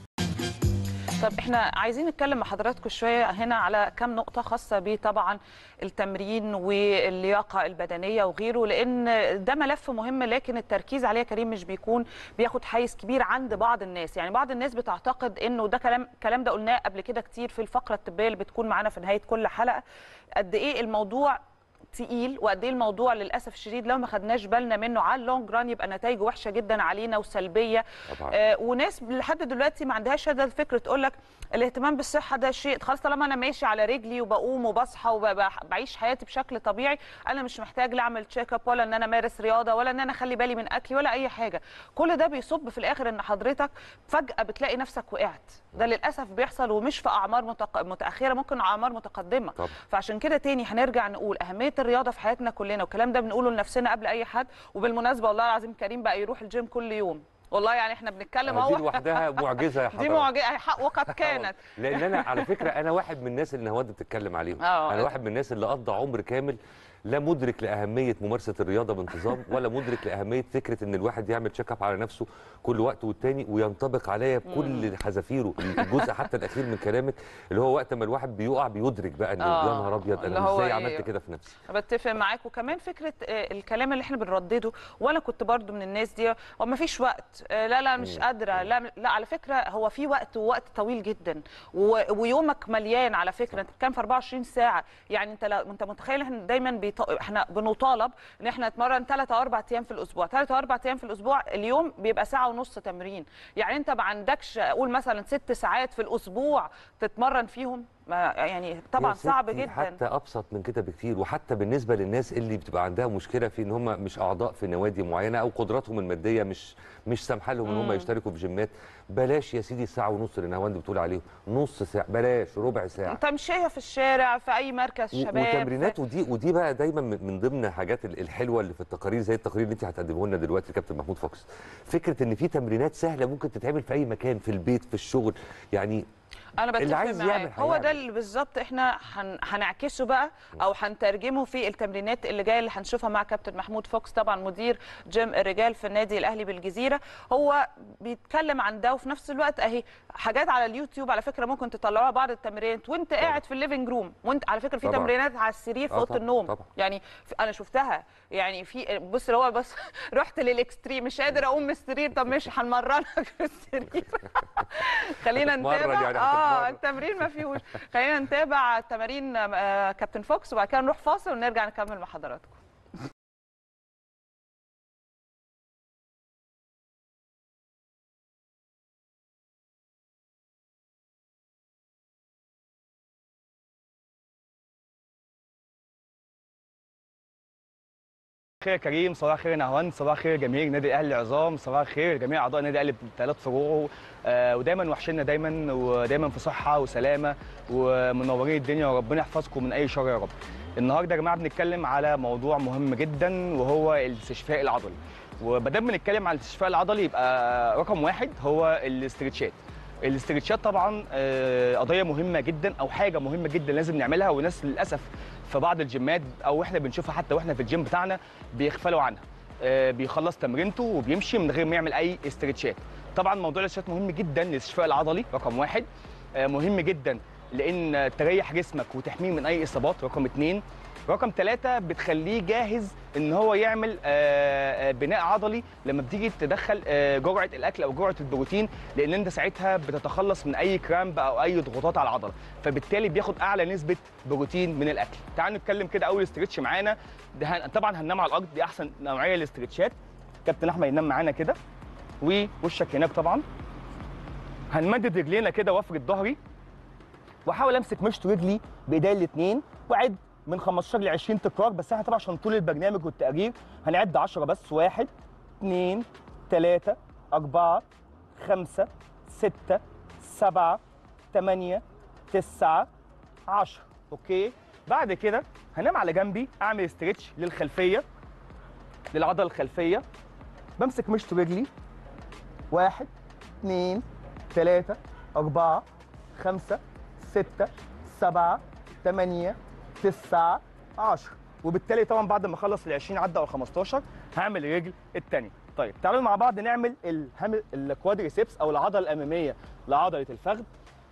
Speaker 2: طب احنا عايزين نتكلم مع حضراتكم شويه هنا على كم نقطه خاصه بطبعا التمرين واللياقه البدنيه وغيره لان ده ملف مهم لكن التركيز عليه يا كريم مش بيكون بياخد حيز كبير عند بعض الناس يعني بعض الناس بتعتقد انه ده كلام الكلام ده قلناه قبل كده كتير في الفقره الطبيه اللي بتكون معانا في نهايه كل حلقه قد ايه الموضوع تقيل وقد ايه الموضوع للاسف الشديد لو ما خدناش بالنا منه على اللونج ران يبقى نتائجه وحشه جدا علينا وسلبيه
Speaker 1: طبعا
Speaker 2: آه، وناس لحد دلوقتي ما عندهاش هذا الفكر تقول لك الاهتمام بالصحه ده شيء خلاص طالما انا ماشي على رجلي وبقوم وبصحى وبعيش حياتي بشكل طبيعي انا مش محتاج لا اعمل تشيك اب ولا ان انا امارس رياضه ولا ان انا اخلي بالي من اكلي ولا اي حاجه كل ده بيصب في الاخر ان حضرتك فجاه بتلاقي نفسك وقعت ده للاسف بيحصل ومش في اعمار متق... متاخره ممكن اعمار متقدمه
Speaker 1: طبعا
Speaker 2: فعشان كده تاني هنرجع نقول اهميه الرياضه في حياتنا كلنا والكلام ده بنقوله لنفسنا قبل اي حد وبالمناسبه والله العظيم كريم بقى يروح الجيم كل يوم والله يعني احنا بنتكلم
Speaker 1: دي
Speaker 2: اهو
Speaker 1: لوحدها معجزه يا
Speaker 2: دي
Speaker 1: حضرتك
Speaker 2: معجزه حق وقد كانت
Speaker 1: لان انا على فكره انا واحد من الناس اللي نهاد بتتكلم عليهم
Speaker 2: آه.
Speaker 1: انا واحد من الناس اللي قضى عمر كامل لا مدرك لاهميه ممارسه الرياضه بانتظام ولا مدرك لاهميه فكره ان الواحد يعمل تشيك اب على نفسه كل وقت والتاني وينطبق عليا بكل حذافيره الجزء حتى الاخير من كلامك اللي هو وقت ما الواحد بيقع بيدرك بقى انه
Speaker 2: آه.
Speaker 1: يا نهار ابيض
Speaker 2: اللي
Speaker 1: انا
Speaker 2: هو
Speaker 1: ازاي
Speaker 2: إيه؟
Speaker 1: عملت كده في نفسي
Speaker 2: بتفق معاك وكمان فكره آه، الكلام اللي احنا بنردده وانا كنت برضو من الناس دي هو ما فيش وقت آه، لا لا مش
Speaker 1: مم.
Speaker 2: قادره لا لا على فكره هو في وقت ووقت طويل جدا و- ويومك مليان على فكره انت بتتكلم في 24 ساعه يعني انت لا انت متخيل احنا دايما بيط... احنا بنطالب ان احنا نتمرن 3 او 4 ايام في الاسبوع 3 او 4 ايام في الاسبوع اليوم بيبقى ساعه ونص تمرين يعني انت ما عندكش اقول مثلا ست ساعات في الاسبوع تتمرن فيهم ما يعني طبعا
Speaker 1: يا
Speaker 2: صعب
Speaker 1: ستي
Speaker 2: جدا
Speaker 1: حتى ابسط من كده بكتير وحتى بالنسبه للناس اللي بتبقى عندها مشكله في ان هم مش اعضاء في نوادي معينه او قدراتهم الماديه مش مش سامحه لهم ان هم
Speaker 2: مم.
Speaker 1: يشتركوا في جيمات بلاش يا سيدي الساعه ونص اللي نهاوند بتقول عليهم نص ساعه بلاش ربع ساعه
Speaker 2: تمشيه في الشارع في اي مركز
Speaker 1: و-
Speaker 2: شباب
Speaker 1: وتمرينات ودي ودي بقى دايما من من ضمن الحاجات ال- الحلوه اللي في التقارير زي التقرير اللي انت هتقدمه لنا دلوقتي كابتن محمود فوكس فكره ان في تمرينات سهله ممكن تتعمل في اي مكان في البيت في الشغل يعني
Speaker 2: انا بتفق
Speaker 1: اللي عايز
Speaker 2: معاك.
Speaker 1: يعمل
Speaker 2: هو ده
Speaker 1: هيعمل.
Speaker 2: اللي بالظبط احنا هن... هنعكسه بقى او هنترجمه في التمرينات اللي جايه اللي هنشوفها مع كابتن محمود فوكس طبعا مدير جيم الرجال في النادي الاهلي بالجزيره هو بيتكلم عن ده وفي نفس الوقت اهي حاجات على اليوتيوب على فكره ممكن تطلعوها بعض التمرينات وانت قاعد في الليفنج روم وانت على فكره في
Speaker 1: طبعاً.
Speaker 2: تمرينات على السرير في
Speaker 1: آه
Speaker 2: اوضه
Speaker 1: طبعاً،
Speaker 2: النوم
Speaker 1: طبعاً.
Speaker 2: يعني في- انا شفتها يعني في بص اللي هو بس رحت للاكستريم مش قادر اقوم من السرير طب ماشي هنمرنك في السرير خلينا
Speaker 1: هتتمرن
Speaker 2: نتابع
Speaker 1: يعني
Speaker 2: اه
Speaker 1: هتتمرن.
Speaker 2: التمرين ما فيهوش خلينا نتابع تمارين آه، كابتن فوكس وبعد كده نروح فاصل ونرجع نكمل مع حضراتكم
Speaker 4: خير يا كريم صباح الخير يا نهوان صباح الخير جماهير النادي الاهلي العظام صباح الخير جميع اعضاء النادي الاهلي بثلاث فروعه آه ودايما وحشنا دايما ودايما في صحه وسلامه ومنورين الدنيا وربنا يحفظكم من اي شر يا رب النهارده يا جماعه بنتكلم على موضوع مهم جدا وهو الاستشفاء العضلي وبدل بنتكلم على الاستشفاء العضلي يبقى رقم واحد هو الاسترتشات الاسترتشات طبعا آه، قضيه مهمه جدا او حاجه مهمه جدا لازم نعملها وناس للاسف في بعض الجيمات او احنا بنشوفها حتى واحنا في الجيم بتاعنا بيغفلوا عنها آه، بيخلص تمرينته وبيمشي من غير ما يعمل اي استرتشات طبعا موضوع الاسترتشات مهم جدا للاستشفاء العضلي رقم واحد آه، مهم جدا لان تريح جسمك وتحميه من اي اصابات رقم اتنين رقم ثلاثة بتخليه جاهز ان هو يعمل آه، آه، بناء عضلي لما بتيجي تدخل آه، جرعه الاكل او جرعه البروتين لان انت ساعتها بتتخلص من اي كرامب او اي ضغوطات على العضله فبالتالي بياخد اعلى نسبه بروتين من الاكل تعالوا نتكلم كده اول استرتش معانا ده هن... طبعا هننام على الارض دي احسن نوعيه للاسترتشات كابتن احمد ينام معانا كده ووشك هناك طبعا هنمدد رجلينا كده وافرد ظهري واحاول امسك مشط رجلي بايديا الاثنين واعد من 15 ل 20 تكرار بس احنا طبعا عشان طول البرنامج والتقرير هنعد 10 بس 1 2 3 4 5 6 7 8 9 10 اوكي بعد كده هنام على جنبي اعمل استرتش للخلفيه للعضله الخلفيه بمسك مشط رجلي واحد اثنين ثلاثة أربعة خمسة ستة سبعة ثمانية تسعة عشرة وبالتالي طبعا بعد ما اخلص ال 20 عدة او 15 هعمل الرجل الثانيه طيب تعالوا مع بعض نعمل الهم الكوادريسبس او العضله الاماميه لعضله الفخذ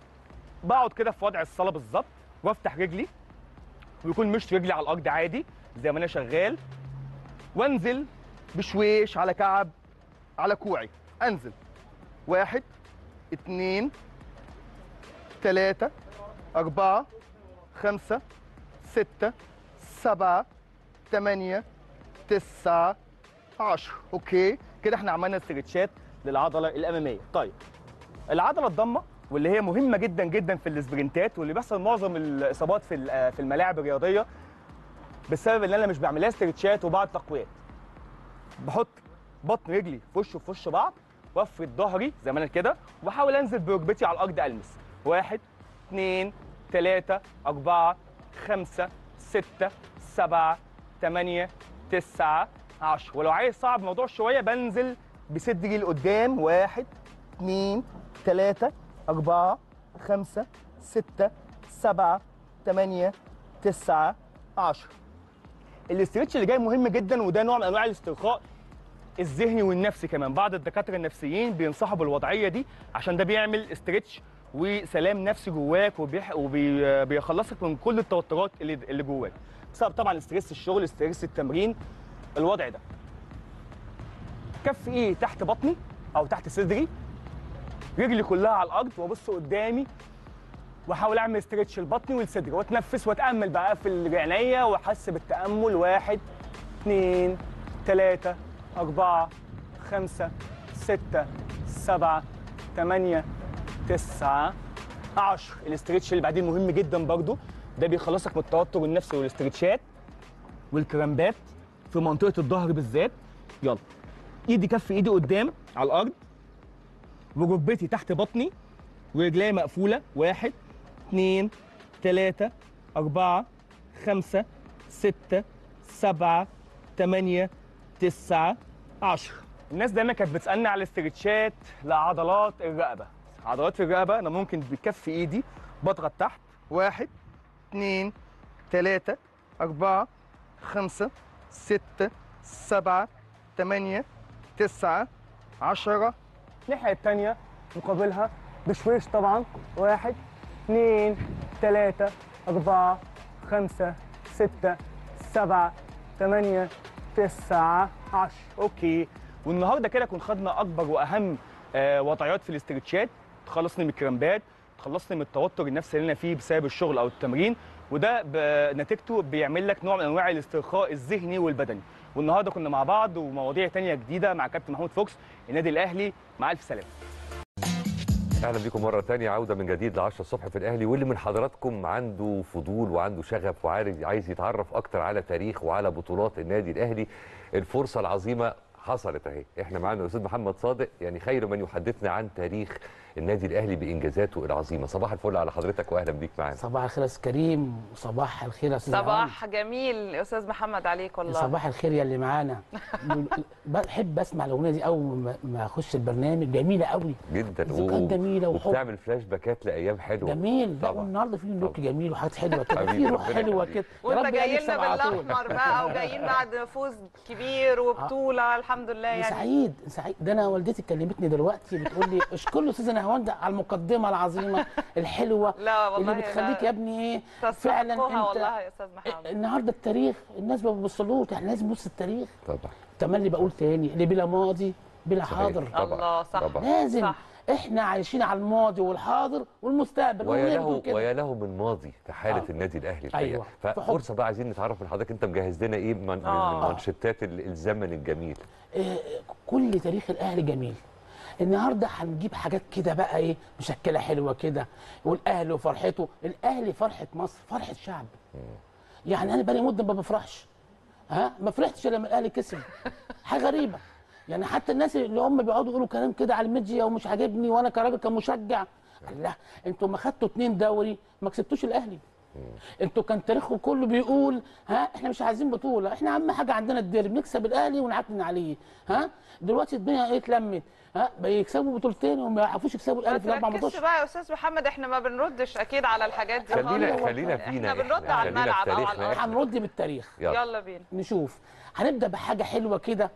Speaker 4: بقعد كده في وضع الصلاه بالظبط وافتح رجلي ويكون مش رجلي على الارض عادي زي ما انا شغال وانزل بشويش على كعب على كوعي انزل واحد اتنين تلاتة أربعة خمسة ستة سبعة تمانية تسعة عشرة أوكي كده احنا عملنا استرتشات للعضلة الأمامية طيب العضلة الضمة واللي هي مهمة جدا جدا في السبرنتات واللي بيحصل معظم الإصابات في ال- في الملاعب الرياضية بسبب ان انا مش بعملها استرتشات وبعد تقويات بحط بطن رجلي في وش في وش بعض وافرد ظهري زي ما انا كده واحاول انزل بركبتي على الارض المس واحد اثنين ثلاثة أربعة خمسة ستة سبعة ثمانية تسعة عشرة ولو عايز صعب الموضوع شوية بنزل بصدري لقدام واحد اثنين ثلاثة أربعة خمسة ستة سبعة ثمانية تسعة عشرة الاسترتش اللي جاي مهم جدا وده نوع من انواع الاسترخاء الذهني والنفسي كمان بعض الدكاتره النفسيين بينصحوا بالوضعيه دي عشان ده بيعمل استرتش وسلام نفسي جواك وبيخلصك من كل التوترات اللي اللي جواك بسبب طبعا ستريس الشغل ستريس التمرين الوضع ده كف ايه تحت بطني او تحت صدري رجلي كلها على الارض وابص قدامي واحاول اعمل استرتش لبطني ولصدري واتنفس واتامل بقى في العينيا واحس بالتامل واحد اثنين ثلاثة أربعة خمسة ستة سبعة ثمانية تسعة عشر الاسترتش اللي بعدين مهم جدا برضو ده بيخلصك من التوتر النفسي والاسترتشات والكرامبات في منطقة الظهر بالذات يلا ايدي كف ايدي قدام على الارض وركبتي تحت بطني ورجليا مقفولة واحد اثنين ثلاثة أربعة خمسة ستة سبعة ثمانية تسعة عشرة الناس دايما كانت بتسألني على الاسترتشات لعضلات الرقبة عضلات في الرقبة أنا ممكن بكف إيدي بضغط تحت واحد اثنين ثلاثة أربعة خمسة ستة سبعة ثمانية تسعة عشرة الناحية التانية مقابلها بشويش طبعا واحد اثنين ثلاثة أربعة خمسة ستة سبعة ثمانية تسعة عشر أوكي والنهاردة كده كنا خدنا أكبر وأهم آه وضعيات في الاسترتشات تخلصني من الكرامبات تخلصني من التوتر النفسي اللي انا فيه بسبب الشغل او التمرين وده ب- نتيجته بيعمل لك نوع من انواع الاسترخاء الذهني والبدني والنهارده كنا مع بعض ومواضيع تانية جديده مع كابتن محمود فوكس النادي الاهلي مع الف سلامه
Speaker 1: اهلا بيكم مره تانية عوده من جديد ل 10 الصبح في الاهلي واللي من حضراتكم عنده فضول وعنده شغف وعايز عايز يتعرف اكتر على تاريخ وعلى بطولات النادي الاهلي الفرصه العظيمه حصلت اهي احنا معانا الاستاذ محمد صادق يعني خير من يحدثنا عن تاريخ النادي الاهلي بانجازاته العظيمه صباح الفل على حضرتك واهلا بيك معانا
Speaker 5: صباح الخير يا استاذ كريم وصباح الخير يا استاذ
Speaker 2: صباح جميل يا استاذ محمد عليك
Speaker 5: عوض.
Speaker 2: والله
Speaker 5: صباح الخير يا اللي معانا بحب اسمع الاغنيه دي اول ما- ما اخش البرنامج جميله قوي
Speaker 1: جدا
Speaker 5: ذكريات جميله وحب.
Speaker 1: وبتعمل فلاش باكات لايام حلوه
Speaker 5: جميل لا
Speaker 1: طبعا.
Speaker 5: والنهارده في لوك جميل وحاجات حلوه كده
Speaker 1: حبيبي،
Speaker 5: في روح
Speaker 1: ربنا
Speaker 5: حلوه
Speaker 1: يخليك.
Speaker 5: كده يا
Speaker 2: وانت
Speaker 5: رب
Speaker 2: جاي
Speaker 5: نكسب
Speaker 2: لنا
Speaker 5: على طول.
Speaker 2: بالاحمر بقى وجايين بعد فوز كبير وبطوله الحمد لله يعني
Speaker 5: سعيد سعيد ده انا والدتي كلمتني دلوقتي بتقول لي اشكر له استاذ نهاوند على المقدمه العظيمه الحلوه
Speaker 2: لا والله
Speaker 5: اللي بتخليك
Speaker 2: لا.
Speaker 5: يا ابني ايه
Speaker 2: تستحقها والله يا استاذ محمد
Speaker 5: النهارده التاريخ الناس ما بتبصلوش احنا لازم نبص التاريخ
Speaker 1: طبعا
Speaker 5: تملي بقول تاني اللي بلا ماضي بلا
Speaker 1: صحيح.
Speaker 5: حاضر
Speaker 1: طبعا.
Speaker 2: الله صح.
Speaker 1: طبعا.
Speaker 5: لازم
Speaker 2: صح.
Speaker 5: احنا عايشين على الماضي والحاضر والمستقبل
Speaker 1: ويا
Speaker 5: والأغنية
Speaker 1: له
Speaker 5: بتقول كده.
Speaker 1: ويا له من ماضي في حاله
Speaker 5: آه.
Speaker 1: النادي الاهلي الحقيقه
Speaker 5: أيوة.
Speaker 1: ففرصه بقى عايزين نتعرف من حضرتك انت مجهز لنا ايه من, من
Speaker 2: آه.
Speaker 1: منشطات ال- الزمن الجميل
Speaker 5: آه، كل تاريخ الاهلي جميل النهارده هنجيب حاجات كده بقى ايه مشكله حلوه كده والاهلي وفرحته الاهلي فرحه مصر فرحه شعب يعني انا بقالي مده ما بفرحش ها ما فرحتش إلا لما الاهلي كسب حاجه غريبه يعني حتى الناس اللي هم بيقعدوا يقولوا كلام كده على الميديا ومش عاجبني وانا كراجل كمشجع لا انتوا ما خدتوا اتنين دوري ما كسبتوش الاهلي انتوا كان تاريخكم كله بيقول ها احنا مش عايزين بطوله احنا اهم حاجه عندنا الديربي نكسب الاهلي ونعكنن عليه ها دلوقتي الدنيا ايه اتلمت ها بيكسبوا بطولتين وما يعرفوش يكسبوا
Speaker 2: ما
Speaker 5: الاهلي في الاربع
Speaker 2: تركزش
Speaker 5: ماتشات
Speaker 2: بقى يا استاذ محمد احنا ما بنردش اكيد على الحاجات دي
Speaker 1: خلينا
Speaker 2: خالص.
Speaker 1: خلينا فينا
Speaker 2: احنا بنرد على
Speaker 1: خلينا في
Speaker 2: الملعب او على
Speaker 1: تاريخنا
Speaker 2: الارض
Speaker 1: إحنا.
Speaker 5: هنرد بالتاريخ
Speaker 1: يلا
Speaker 2: يلا بينا
Speaker 5: نشوف هنبدا بحاجه حلوه كده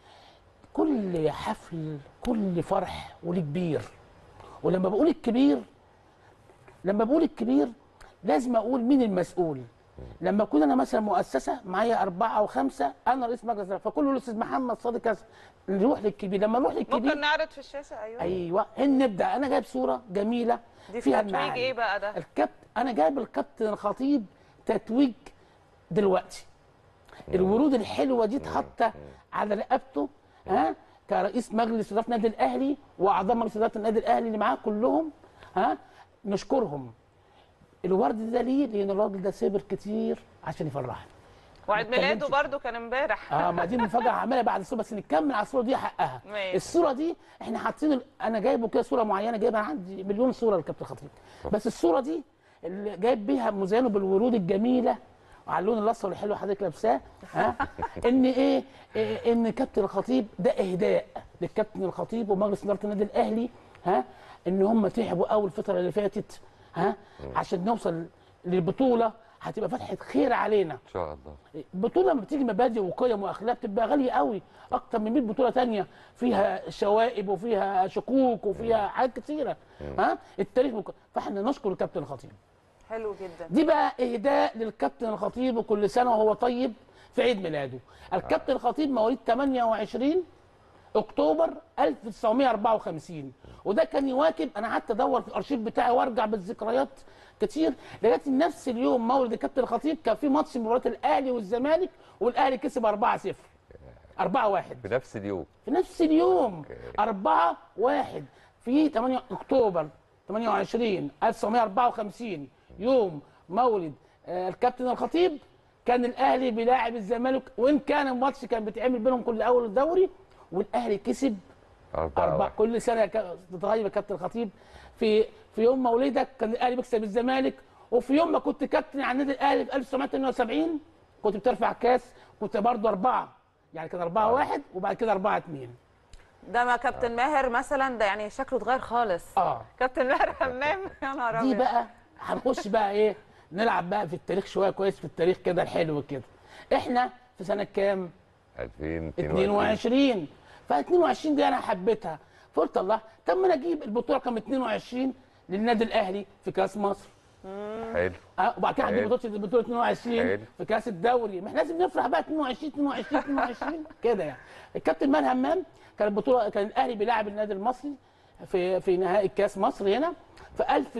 Speaker 5: كل حفل كل فرح وليه كبير ولما بقول الكبير لما بقول الكبير لازم اقول مين المسؤول لما اكون انا مثلا مؤسسه معايا اربعه او خمسه انا رئيس مجلس الإدارة، فكل الاستاذ محمد صادق كذا نروح للكبير لما نروح للكبير
Speaker 2: ممكن نعرض في الشاشه ايوه
Speaker 5: ايوه هن نبدا انا جايب صوره جميله
Speaker 2: دي
Speaker 5: فيها
Speaker 2: تتويج
Speaker 5: المعاني
Speaker 2: ايه بقى ده
Speaker 5: الكابتن انا جايب الكابتن الخطيب تتويج دلوقتي الورود الحلوه دي اتحط على رقبته ها كرئيس مجلس اداره النادي الاهلي واعضاء مجلس اداره النادي الاهلي اللي معاه كلهم ها نشكرهم الورد ده ليه؟ لان الراجل ده صبر كتير عشان يفرحنا
Speaker 2: وعيد
Speaker 5: ما
Speaker 2: ميلاده
Speaker 5: اتكلمش.
Speaker 2: برضو كان امبارح
Speaker 5: اه ما دي مفاجاه عماله بعد الصوره بس نكمل على الصوره دي حقها
Speaker 2: ماشي.
Speaker 5: الصوره دي احنا حاطين ال- انا جايبه كده صوره معينه جايبها عندي مليون صوره للكابتن خطيب بس الصوره دي اللي جايب بيها مزينه بالورود الجميله وعلى اللون الاصفر الحلو اللي حضرتك لابساه ها ان ايه, إيه ان كابتن الخطيب ده اهداء للكابتن الخطيب ومجلس اداره النادي الاهلي ها ان هم تعبوا قوي الفتره اللي فاتت ها عشان نوصل للبطوله هتبقى فتحه خير علينا
Speaker 1: ان شاء الله
Speaker 5: بطوله لما بتيجي مبادئ وقيم واخلاق بتبقى غاليه قوي اكتر من 100 بطوله تانية فيها شوائب وفيها شكوك وفيها حاجات كتيره ها التاريخ مك... فاحنا نشكر الكابتن الخطيب
Speaker 2: حلو جدا
Speaker 5: دي بقى اهداء للكابتن الخطيب وكل سنه وهو طيب في عيد ميلاده الكابتن الخطيب مواليد 28 اكتوبر 1954 وده كان يواكب انا قعدت ادور في الارشيف بتاعي وارجع بالذكريات كتير لغايه نفس اليوم مولد الكابتن الخطيب كان في ماتش مباراه الاهلي والزمالك والاهلي كسب 4-0 4-1
Speaker 1: في نفس اليوم
Speaker 5: في نفس اليوم
Speaker 1: أوكي.
Speaker 5: 4 1 في 8 اكتوبر 28 1954 يوم مولد آه، الكابتن الخطيب كان الاهلي بيلاعب الزمالك وان كان الماتش كان بيتعمل بينهم كل اول الدوري والاهلي كسب
Speaker 1: أربعة
Speaker 5: أربع
Speaker 1: واحد.
Speaker 5: كل سنه يا كا- تتغير يا كابتن الخطيب في في يوم مولدك كان الاهلي بيكسب الزمالك وفي يوم ما كنت كابتن على النادي الاهلي في 1978 كنت بترفع الكاس كنت برضه اربعه يعني كان 4 1 وبعد كده 4 2
Speaker 2: ده ما كابتن ماهر مثلا ده يعني شكله اتغير خالص
Speaker 5: اه
Speaker 2: كابتن ماهر همام يا نهار
Speaker 5: دي
Speaker 2: ابيض
Speaker 5: بقى هنخش بقى ايه نلعب بقى في التاريخ شويه كويس في التاريخ كده الحلو كده احنا في سنه كام 22 ف 22 دي انا حبيتها فقلت الله طب ما انا اجيب البطوله رقم 22 للنادي الاهلي في كاس مصر
Speaker 1: حلو
Speaker 5: اه وبعد كده هجيب
Speaker 1: حلو.
Speaker 5: بطوله البطوله 22
Speaker 1: حلو.
Speaker 5: في كاس الدوري ما احنا لازم نفرح بقى 22 22 22 كده يعني الكابتن مان همام كان البطوله كان الاهلي بيلاعب النادي المصري في في نهائي كاس مصر هنا في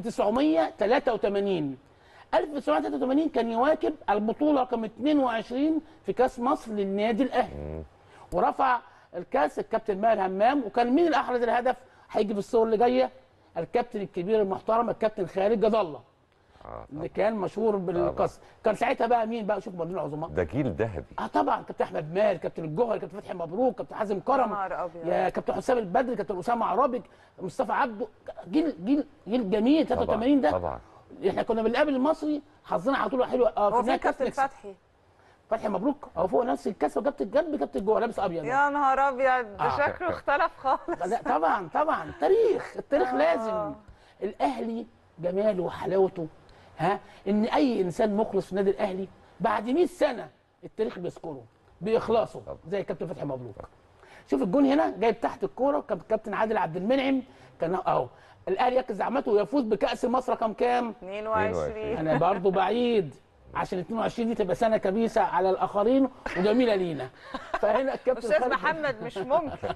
Speaker 5: 1983 1983 كان يواكب البطوله رقم 22 في كاس مصر للنادي الاهلي ورفع الكاس الكابتن ماهر همام وكان مين اللي احرز الهدف هيجي في الصور اللي جايه الكابتن الكبير المحترم الكابتن خالد جد الله
Speaker 1: آه
Speaker 5: اللي كان مشهور بالقصر كان ساعتها بقى مين بقى شوف مدير العظماء
Speaker 1: ده جيل ذهبي
Speaker 5: اه طبعا كابتن احمد مال كابتن الجوهري كابتن فتحي مبروك كابتن حازم كرم
Speaker 2: نهار أبيض.
Speaker 5: يا كابتن حسام البدري كابتن اسامه عرابي مصطفى عبده جيل جيل جيل جميل 83 ده
Speaker 1: طبعا
Speaker 5: احنا كنا بنقابل المصري حظنا على طول حلو اه
Speaker 2: هو
Speaker 5: في
Speaker 2: فين
Speaker 5: النهاية
Speaker 2: كابتن
Speaker 5: نكسب.
Speaker 2: فتحي
Speaker 5: فتحي مبروك هو فوق نفس الكاس وكابتن جنب كابتن جوه لابس ابيض
Speaker 2: يا نهار ابيض ده
Speaker 5: آه.
Speaker 2: شكله اختلف خالص
Speaker 5: لا طبعا طبعا تاريخ التاريخ
Speaker 2: آه.
Speaker 5: لازم الاهلي جماله وحلاوته ها ان اي انسان مخلص في النادي الاهلي بعد 100 سنه التاريخ بيذكره باخلاصه
Speaker 1: طبعا.
Speaker 5: زي كابتن فتحي مبروك شوف الجون هنا جايب تحت الكوره كاب- كابتن عادل عبد المنعم كان اهو الاهلي يركز زعمته ويفوز بكاس مصر كام كام
Speaker 2: 22
Speaker 5: انا برضو بعيد عشان 22 دي تبقى سنه كبيسه على الاخرين وجميله لينا فهنا الكابتن
Speaker 2: استاذ
Speaker 5: خالد-
Speaker 2: محمد مش ممكن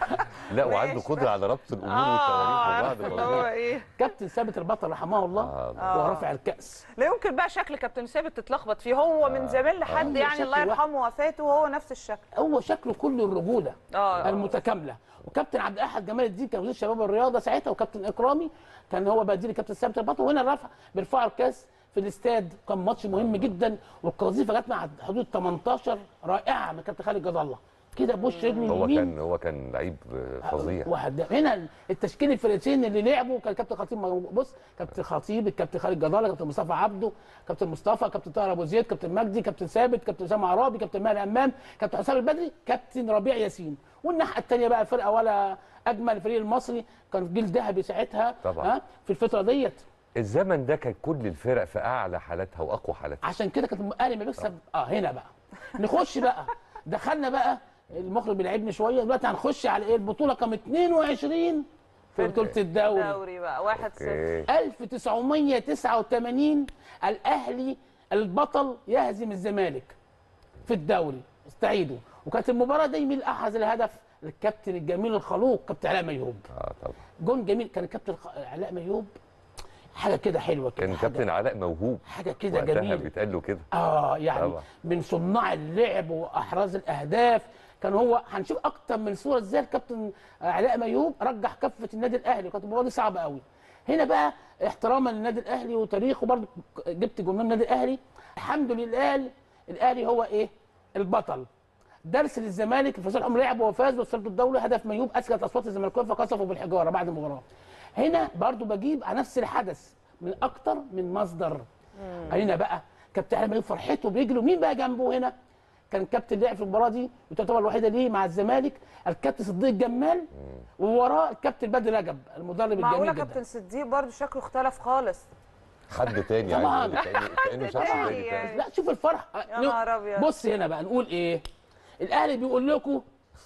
Speaker 1: لا وعنده
Speaker 2: ماشي.
Speaker 1: قدره على ربط الامور
Speaker 2: اه
Speaker 1: والتواريخ
Speaker 2: عارف
Speaker 1: ببعض
Speaker 2: اللي هو
Speaker 1: مظبوط.
Speaker 2: ايه
Speaker 5: كابتن ثابت البطل رحمه الله
Speaker 1: آه.
Speaker 5: وهو رافع الكاس
Speaker 2: لا يمكن بقى شكل كابتن ثابت تتلخبط فيه هو من زمان لحد
Speaker 5: آه.
Speaker 2: يعني
Speaker 5: شكل
Speaker 2: الله
Speaker 5: واحد.
Speaker 2: يرحمه وفاته وهو نفس الشكل
Speaker 5: هو شكله كله الرجوله
Speaker 2: اه
Speaker 5: المتكامله وكابتن عبد الاحد جمال الدين كان وزير الشباب والرياضه ساعتها وكابتن اكرامي كان هو بديل كابتن ثابت البطل وهنا الرفع بيرفعوا الكاس في الاستاد كان ماتش مهم جدا والقذيفه جت مع حدود 18 رائعه من كابتن خالد جد الله كده بوش رجله
Speaker 1: هو
Speaker 5: اليمين
Speaker 1: كان هو كان لعيب فظيع
Speaker 5: واحد ده. هنا التشكيل الفرقتين اللي لعبوا كان كابتن خطيب موجود. بص كابتن خطيب الكابتن خالد جدالة كابتن مصطفى عبده كابتن مصطفى كابتن طاهر ابو زيد كابتن مجدي كابتن ثابت كابتن اسامه عرابي كابتن ماهر امام كابتن حسام البدري كابتن ربيع ياسين والناحيه الثانيه بقى فرقه ولا اجمل الفريق المصري كان جيل ذهبي ساعتها
Speaker 1: طبعا.
Speaker 5: ها في الفتره ديت
Speaker 1: الزمن ده كان كل الفرق في اعلى حالاتها واقوى حالاتها
Speaker 5: عشان كده كانت الاهلي ما بيكسب اه هنا بقى نخش بقى دخلنا بقى المخرج بيلعبني شويه دلوقتي هنخش على ايه البطوله كام 22 في بطوله الدوري
Speaker 2: دوري بقى 1 0
Speaker 1: اوكي
Speaker 5: 1989 الاهلي البطل يهزم الزمالك في الدوري استعيدوا وكانت المباراه دي مين اللي احرز الهدف الكابتن الجميل الخلوق كابتن علاء ميهوب
Speaker 1: اه طبعا
Speaker 5: جون جميل كان الكابتن خ- علاء ميهوب حاجه كده حلوه كده
Speaker 1: كان
Speaker 5: حاجة-
Speaker 1: كابتن علاء موهوب
Speaker 5: حاجه كده
Speaker 1: وقتها
Speaker 5: جميله
Speaker 1: بيتقال له كده
Speaker 5: اه يعني
Speaker 1: طبعا.
Speaker 5: من صناع اللعب واحراز الاهداف كان هو هنشوف اكتر من صوره ازاي الكابتن علاء ميوب رجح كفه النادي الاهلي وكانت المباراه دي صعبه قوي هنا بقى احتراما للنادي الاهلي وتاريخه برضه جبت جمهور النادي الاهلي الحمد لله الاهلي هو ايه البطل درس للزمالك الفريق الحمر لعب وفاز وصلت الدوري هدف ميوب اسكت اصوات الزمالكاويه فقصفوا بالحجاره بعد المباراه هنا برضو بجيب على نفس الحدث من اكتر من مصدر هنا بقى كابتن علي ميوب فرحته بيجري ومين بقى جنبه هنا كان كابتن لعب في المباراه دي وتعتبر الوحيده ليه مع الزمالك الكابتن صديق جمال ووراه الكابتن بدر رجب المدرب
Speaker 2: معقوله
Speaker 5: الجميل
Speaker 2: كابتن
Speaker 5: جدا
Speaker 2: صديق برضه شكله اختلف خالص
Speaker 1: حد تاني
Speaker 5: طبعاً.
Speaker 1: عايز يقول كأنه كأنه شخص
Speaker 2: تاني
Speaker 1: تاني
Speaker 2: يعني.
Speaker 1: تاني
Speaker 5: لا شوف الفرح
Speaker 2: يا نهار أبيض.
Speaker 5: بص هنا بقى نقول ايه الاهلي بيقول لكم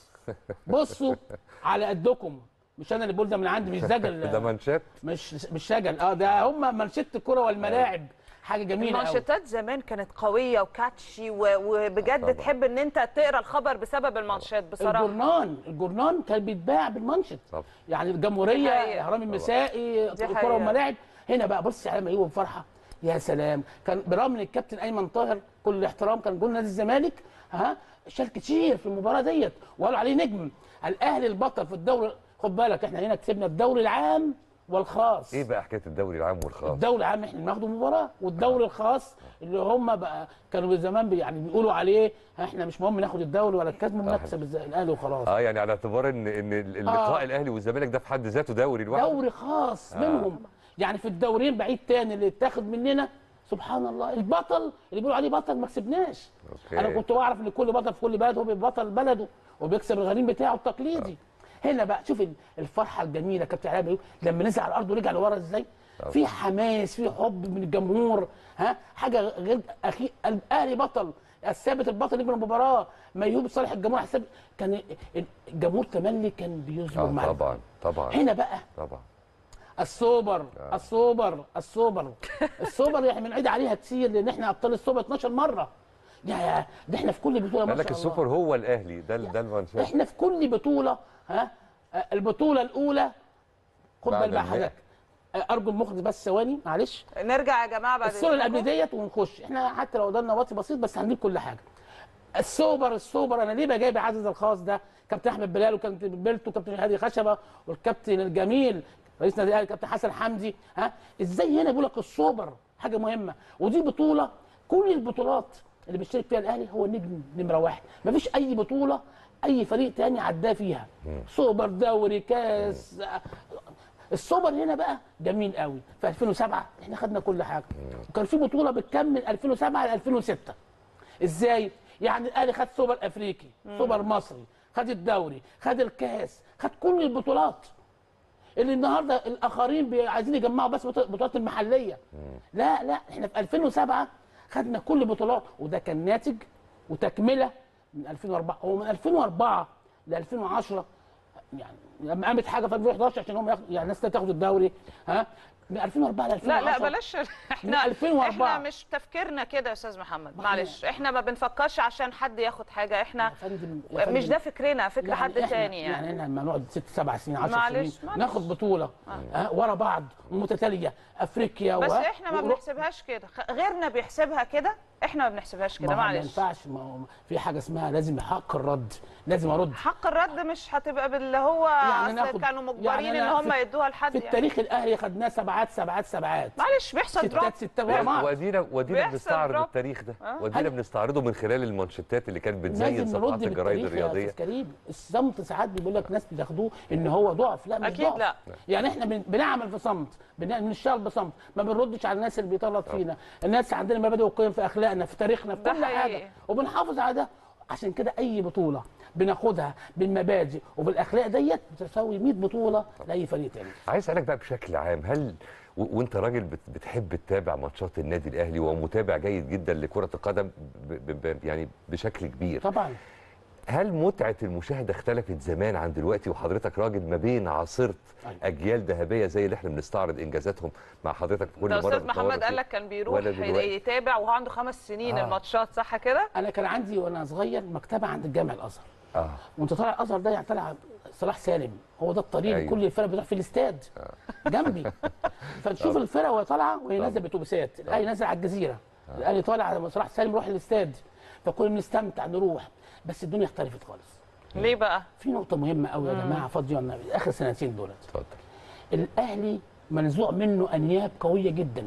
Speaker 5: بصوا على قدكم مش انا اللي بقول ده من عندي مش زجل
Speaker 1: ده منشات
Speaker 5: مش مش شجل اه ده هم منشطه الكره والملاعب حاجه جميله قوي
Speaker 2: المانشيتات زمان كانت قويه وكاتشي و- وبجد
Speaker 1: طبعا.
Speaker 2: تحب ان انت تقرا الخبر بسبب المانشيت بصراحه
Speaker 5: الجورنان الجورنان كان بيتباع بالمنشط
Speaker 1: طبعا.
Speaker 5: يعني
Speaker 2: دي
Speaker 5: الجمهوريه
Speaker 2: حقيقة.
Speaker 5: اهرام المسائي
Speaker 2: دي
Speaker 5: الكره
Speaker 2: حقيقة.
Speaker 5: والملاعب هنا بقى بص على ميوب فرحه يا سلام كان برغم ان الكابتن ايمن طاهر كل الاحترام كان جول نادي الزمالك ها شال كتير في المباراه ديت وقالوا عليه نجم الاهلي البطل في الدوري خد بالك احنا هنا كسبنا الدوري العام والخاص
Speaker 1: ايه بقى حكايه الدوري العام والخاص
Speaker 5: الدوري العام احنا بناخده مباراه والدوري الخاص اللي هم بقى كانوا زمان بي يعني بيقولوا عليه احنا مش مهم ناخد الدوري ولا الكاس المهم نكسب الز- الاهلي وخلاص
Speaker 1: اه يعني على اعتبار ان ان اللقاء
Speaker 5: آه.
Speaker 1: الاهلي والزمالك ده في حد ذاته دوري لوحده
Speaker 5: دوري خاص منهم يعني في الدورين بعيد تاني اللي اتاخد مننا سبحان الله البطل اللي بيقولوا عليه بطل ما كسبناش
Speaker 1: أوكي.
Speaker 5: انا كنت بعرف ان كل بطل في كل بلد هو بيبقى بطل بلده وبيكسب الغريم بتاعه التقليدي هنا بقى شوف ال- الفرحه الجميله كابتن علاء بيقول لما نزل على الارض ورجع لورا ازاي في حماس في حب من الجمهور ها حاجه غير اخي الاهلي بطل الثابت البطل نجم المباراه ميوب صالح الجمهور حساب كان الجمهور تملي كان بيصبر
Speaker 1: اه
Speaker 5: معاه
Speaker 1: طبعا طبعا
Speaker 5: هنا بقى
Speaker 1: طبعا
Speaker 5: السوبر السوبر السوبر السوبر احنا بنعيد عليها كتير لان احنا ابطال السوبر 12 مره يا ده احنا في كل بطوله ما
Speaker 1: قال لك
Speaker 5: شاء
Speaker 1: السوبر
Speaker 5: الله
Speaker 1: هو الاهلي ده ده المنشات
Speaker 5: احنا في كل بطوله ها آه، البطوله الاولى خد
Speaker 1: بعد
Speaker 5: بال بقى
Speaker 1: المئة.
Speaker 5: حضرتك آه، ارجو المخرج بس ثواني معلش
Speaker 2: نرجع يا جماعه بعد
Speaker 5: الصوره اللي
Speaker 2: إذنكم.
Speaker 5: قبل ديت ونخش احنا حتى لو قدرنا وقت بسيط بس هنجيب كل حاجه السوبر السوبر انا ليه بقى جايب عزيز الخاص ده كابتن احمد بلال وكابتن بيلتو وكابتن هادي خشبه والكابتن الجميل رئيس نادي الاهلي كابتن حسن حمدي ها ازاي هنا بيقول لك السوبر حاجه مهمه ودي بطوله كل البطولات اللي بيشترك فيها الاهلي هو النجم نمره واحد مفيش اي بطوله اي فريق تاني عداه فيها سوبر دوري كاس السوبر هنا بقى جميل قوي في 2007 احنا خدنا كل حاجه وكان في بطوله بتكمل 2007 ل 2006 ازاي يعني الاهلي خد سوبر افريقي سوبر مصري خد الدوري خد الكاس خد كل البطولات اللي النهارده الاخرين بي- عايزين يجمعوا بس بطو- بطولات المحليه لا لا احنا في 2007 خدنا كل البطولات وده كان ناتج وتكمله من 2004 هو من 2004 ل 2010 يعني لما قامت حاجه في 2011 عشان هم ياخدوا يعني الناس تاخد الدوري ها من 2004 ل 2010
Speaker 2: لا لا بلاش احنا
Speaker 5: من 2004.
Speaker 2: احنا مش تفكيرنا كده يا استاذ محمد معلش احنا ما بنفكرش عشان حد ياخد حاجه احنا
Speaker 5: يا فندم- يا
Speaker 2: مش
Speaker 5: فندم.
Speaker 2: ده فكرنا فكر
Speaker 5: يعني
Speaker 2: حد
Speaker 5: إحنا-
Speaker 2: تاني
Speaker 5: يعني
Speaker 2: يعني
Speaker 5: احنا لما نقعد ست سبع سنين 10
Speaker 2: معلش،
Speaker 5: سنين
Speaker 2: معلش.
Speaker 5: ناخد بطوله آه ورا بعض متتاليه افريقيا
Speaker 2: بس
Speaker 5: و-
Speaker 2: احنا ما
Speaker 5: و-
Speaker 2: بنحسبهاش كده خ- غيرنا بيحسبها كده احنا ما بنحسبهاش كده
Speaker 5: ما هو ما
Speaker 2: معلش
Speaker 5: ينفعش ما هو في حاجه اسمها لازم حق الرد لازم ارد
Speaker 2: حق الرد مش هتبقى باللي هو
Speaker 5: يعني
Speaker 2: اصل
Speaker 5: ناخد-
Speaker 2: كانوا مجبرين
Speaker 5: يعني
Speaker 2: ان
Speaker 5: أنا
Speaker 2: هم
Speaker 5: في-
Speaker 2: يدوها لحد
Speaker 5: في
Speaker 2: يعني.
Speaker 5: التاريخ الاهلي خدناه سبعات سبعات سبعات
Speaker 2: معلش بيحصل دروب
Speaker 5: ستات ستات ورا بعض
Speaker 1: ودينا ودينا
Speaker 2: بيحصل
Speaker 1: بنستعرض
Speaker 2: دروب.
Speaker 1: التاريخ ده
Speaker 2: آه.
Speaker 1: ودينا
Speaker 5: هل-
Speaker 1: بنستعرضه من خلال المانشيتات اللي كانت بتزين
Speaker 5: لازم
Speaker 1: صفحات
Speaker 5: نرد
Speaker 1: الجرايد
Speaker 5: بالتاريخ يا
Speaker 1: الرياضيه
Speaker 5: استاذ كريم الصمت ساعات بيقول لك ناس بتاخدوه ان هو ضعف لا مش
Speaker 2: أكيد
Speaker 5: ضعف
Speaker 2: لا.
Speaker 5: يعني احنا بن- بنعمل في صمت بن- بنشتغل بصمت ما بنردش على الناس اللي بيطلط فينا الناس عندنا مبادئ وقيم في اخلاقنا في تاريخنا في
Speaker 2: ده
Speaker 5: كل
Speaker 2: حقيقي.
Speaker 5: حاجه وبنحافظ على ده عشان كده اي بطوله بناخدها بالمبادئ وبالاخلاق ديت بتساوي 100 بطوله لاي فريق تاني
Speaker 1: عايز اسالك بقى بشكل عام هل و- وانت راجل بت- بتحب تتابع ماتشات النادي الاهلي ومتابع جيد جدا لكره القدم ب ب ب يعني بشكل كبير
Speaker 5: طبعا
Speaker 1: هل متعه المشاهده اختلفت زمان عن دلوقتي وحضرتك راجل ما بين عاصرت
Speaker 5: أيوة.
Speaker 1: اجيال ذهبيه زي اللي احنا بنستعرض انجازاتهم مع حضرتك في كل
Speaker 2: ده
Speaker 1: مره
Speaker 2: استاذ
Speaker 1: بتنورنا
Speaker 2: محمد
Speaker 1: فيه.
Speaker 2: قال لك كان بيروح
Speaker 1: ولا دلوقتي.
Speaker 2: يتابع وهو عنده خمس سنين
Speaker 5: آه.
Speaker 2: الماتشات صح كده؟
Speaker 5: انا كان عندي وانا صغير مكتبه عند الجامع الازهر
Speaker 1: اه
Speaker 5: وانت طالع الازهر ده يعني طالع صلاح سالم هو ده الطريق
Speaker 1: أيوة.
Speaker 5: أيوة. كل الفرق بتروح في الاستاد جنبي فتشوف الفرق وهي طالعه وهي نازله باتوبيسات الاهلي نازل على الجزيره الاهلي طالع لما صلاح سالم يروح الاستاد فكنا بنستمتع نروح بس الدنيا اختلفت خالص
Speaker 2: ليه بقى؟
Speaker 5: في نقطه مهمه قوي يا جماعه فاضيه والنبي اخر سنتين دولت
Speaker 1: اتفضل
Speaker 5: الاهلي منزوع منه انياب قويه جدا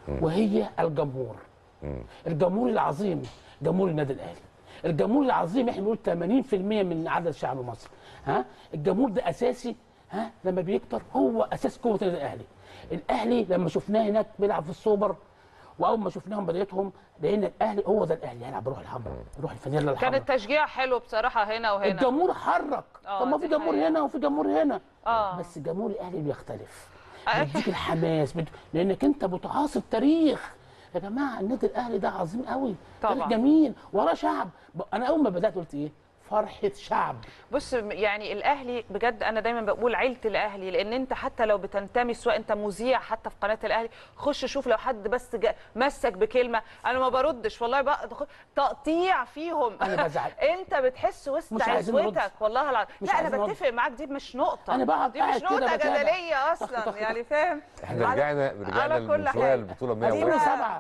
Speaker 5: وهي الجمهور الجمهور العظيم جمهور النادي الاهلي الجمهور العظيم احنا بنقول 80% من عدد شعب مصر ها الجمهور ده اساسي ها لما بيكتر هو اساس قوه النادي الاهلي الاهلي لما شفناه هناك بيلعب في السوبر واول ما شفناهم بدايتهم لقينا الاهلي هو ده الاهلي هيلعب بروح الحمراء روح الفانيلا
Speaker 2: كان
Speaker 5: الحمراء
Speaker 2: التشجيع حلو بصراحه هنا وهنا
Speaker 5: الجمهور حرك
Speaker 2: آه،
Speaker 5: طب ما
Speaker 2: دي
Speaker 5: في جمهور
Speaker 2: حقيقة.
Speaker 5: هنا وفي جمهور هنا
Speaker 2: آه.
Speaker 5: بس جمهور الاهلي بيختلف
Speaker 2: آه.
Speaker 5: بيديك الحماس بت... لانك انت بتعاصر تاريخ يا جماعه النادي الاهلي ده عظيم قوي
Speaker 2: طبعاً.
Speaker 5: تاريخ جميل وراه شعب ب- انا اول ما بدات قلت ايه فرحه شعب
Speaker 2: بص يعني الاهلي بجد انا دايما بقول عيله الاهلي لان انت حتى لو بتنتمي سواء انت مذيع حتى في قناه الاهلي خش شوف لو حد بس جا مسك بكلمه انا ما بردش والله بقى دخ- تقطيع فيهم
Speaker 5: أنا بزعل.
Speaker 2: انت بتحس وسط
Speaker 5: مش عايزين نرد.
Speaker 2: عزوتك والله العظيم
Speaker 5: مش
Speaker 2: لا انا
Speaker 5: عايزين نرد.
Speaker 2: بتفق معاك دي مش نقطه
Speaker 5: أنا بقعد
Speaker 2: دي مش
Speaker 5: قاعد كده
Speaker 2: نقطه
Speaker 5: بتابع.
Speaker 2: جدليه
Speaker 5: طخ-
Speaker 2: اصلا
Speaker 5: طخ-
Speaker 2: يعني فاهم
Speaker 1: احنا
Speaker 2: على-
Speaker 1: رجعنا
Speaker 2: على
Speaker 1: رجعنا
Speaker 2: كل
Speaker 1: من شويه
Speaker 2: حاجة.
Speaker 1: البطوله
Speaker 2: دي
Speaker 1: 101
Speaker 2: بقى-
Speaker 5: 2007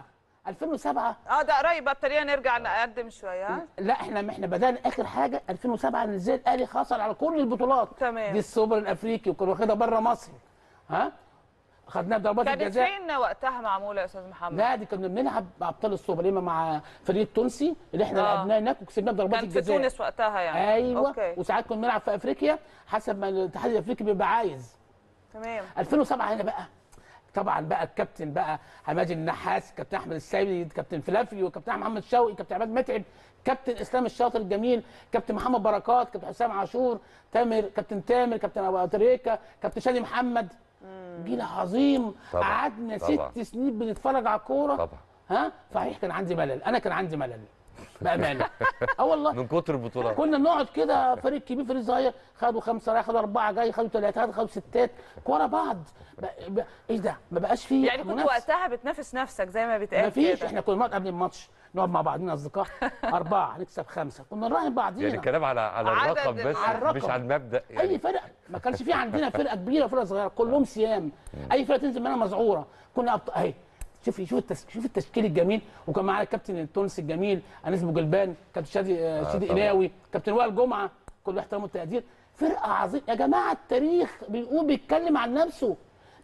Speaker 5: 2007
Speaker 2: اه ده قريب بقى ابتدينا نرجع نقدم شويه ها
Speaker 5: لا احنا احنا بدانا اخر حاجه 2007 ان ازاي الاهلي حصل على كل البطولات
Speaker 2: تمام.
Speaker 5: دي السوبر الافريقي وكان واخدها بره مصر ها خدناها بضربات
Speaker 2: كانت
Speaker 5: الجزاء
Speaker 2: فين وقتها معموله يا استاذ محمد
Speaker 5: لا دي كنا بنلعب مع ابطال السوبر اما مع فريق التونسي اللي احنا
Speaker 2: آه.
Speaker 5: لعبناه هناك وكسبناه بضربات
Speaker 2: كانت في
Speaker 5: الجزاء
Speaker 2: تونس وقتها يعني
Speaker 5: ايوه
Speaker 2: اوكي
Speaker 5: وساعات كنا بنلعب في افريقيا حسب ما الاتحاد الافريقي بيبقى عايز
Speaker 2: تمام
Speaker 5: 2007 هنا بقى طبعا بقى الكابتن بقى حمادي النحاس كابتن احمد السيد كابتن فلافيو كابتن محمد شوقي كابتن عماد متعب كابتن اسلام الشاطر الجميل كابتن محمد بركات كابتن حسام عاشور تامر كابتن تامر كابتن ابو تريكه كابتن شادي محمد جيل عظيم
Speaker 1: طبعاً،
Speaker 5: قعدنا
Speaker 1: طبعاً.
Speaker 5: ست سنين بنتفرج على الكوره
Speaker 1: طبعا
Speaker 5: ها صحيح كان عندي ملل انا كان عندي ملل بامانه اه والله
Speaker 1: من كتر البطولات
Speaker 5: كنا نقعد كده فريق كبير فريق صغير خدوا خمسه رايح خدوا اربعه جاي خدوا ثلاثه خدوا ستات ورا بعض ب... ب... ايه ده ما بقاش فيه
Speaker 2: يعني كنت
Speaker 5: منافسة.
Speaker 2: وقتها بتنافس نفسك زي ما بيتقال
Speaker 5: ما فيش
Speaker 2: كده
Speaker 5: احنا كنا نقعد قبل الماتش نقعد مع بعضنا اصدقاء اربعه نكسب خمسه كنا نراهن بعضينا
Speaker 1: يعني الكلام على على
Speaker 2: عدد
Speaker 1: الرقم بس
Speaker 5: على الرقم.
Speaker 1: مش على المبدا
Speaker 5: اي
Speaker 1: يعني
Speaker 5: فرقه ما كانش في عندنا فرقه كبيره وفرقه صغيره كلهم سيام اي فرقه تنزل منها مذعوره كنا أبط... اهي شوفي شوف التس... شوف التشكيل الجميل وكان معانا الكابتن التونسي الجميل انس بوجلبان كابتن شادي آه سيدي
Speaker 1: طبعا.
Speaker 5: قناوي كابتن وائل جمعه كل احترام والتقدير فرقه عظيمه يا جماعه التاريخ بيقول بيتكلم عن نفسه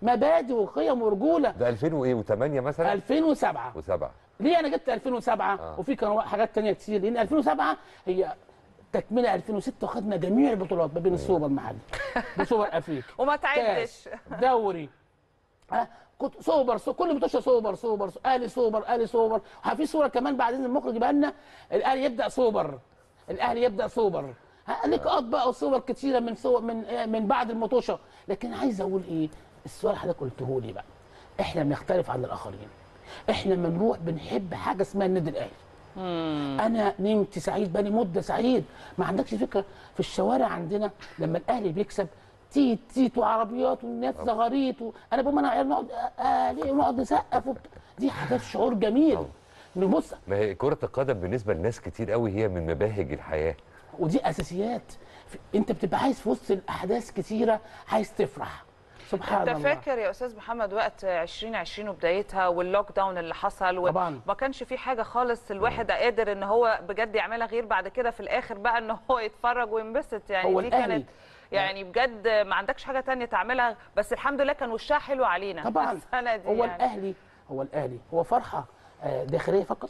Speaker 5: مبادئ وقيم ورجوله
Speaker 1: ده 2008 مثلا
Speaker 5: 2007
Speaker 1: و7
Speaker 5: ليه انا جبت 2007
Speaker 1: آه.
Speaker 5: وفي كان حاجات تانية كتير لان 2007 هي تكمله 2006 وخدنا جميع البطولات ما بين السوبر المحلي وسوبر افريقيا
Speaker 2: وما تعدش
Speaker 5: كاس دوري ها كنت سوبر سو كل متوشه سوبر سوبر سو- اهلي سوبر اهلي سوبر في صوره كمان بعدين المخرج يبقى لنا الاهلي يبدا سوبر الاهلي يبدا سوبر ها لقاءات بقى وصور كتيره من صور من آه، من بعد المطوشه لكن عايز اقول ايه السؤال حضرتك قلته لي بقى احنا بنختلف عن الاخرين احنا بنروح بنحب حاجه اسمها النادي الاهلي انا نمت سعيد بقالي مده سعيد ما عندكش فكره في الشوارع عندنا لما الاهلي بيكسب تيت تيت وعربيات والناس زغاريت و... انا بقوم انا وعيال نقعد اهلي ونقعد نسقف وبت... دي حاجات شعور جميل
Speaker 1: طبعا.
Speaker 5: نبص
Speaker 1: ما هي كرة القدم بالنسبة لناس كتير قوي هي من مباهج الحياة
Speaker 5: ودي اساسيات في- انت بتبقى عايز في وسط الاحداث كتيره عايز تفرح سبحان
Speaker 2: انت
Speaker 5: الله
Speaker 2: فاكر يا استاذ محمد وقت 2020 وبدايتها واللوك داون اللي حصل و-
Speaker 5: طبعاً.
Speaker 2: ما كانش في حاجه خالص الواحد قادر ان هو بجد يعملها غير بعد كده في الاخر بقى ان هو يتفرج وينبسط يعني
Speaker 5: هو
Speaker 2: دي
Speaker 5: الأهلي.
Speaker 2: كانت يعني بجد ما عندكش حاجه تانية تعملها بس الحمد لله كان وشها حلو علينا
Speaker 5: طبعا
Speaker 2: السنه دي
Speaker 5: هو
Speaker 2: يعني.
Speaker 5: الاهلي هو الاهلي هو فرحه آه، داخليه فقط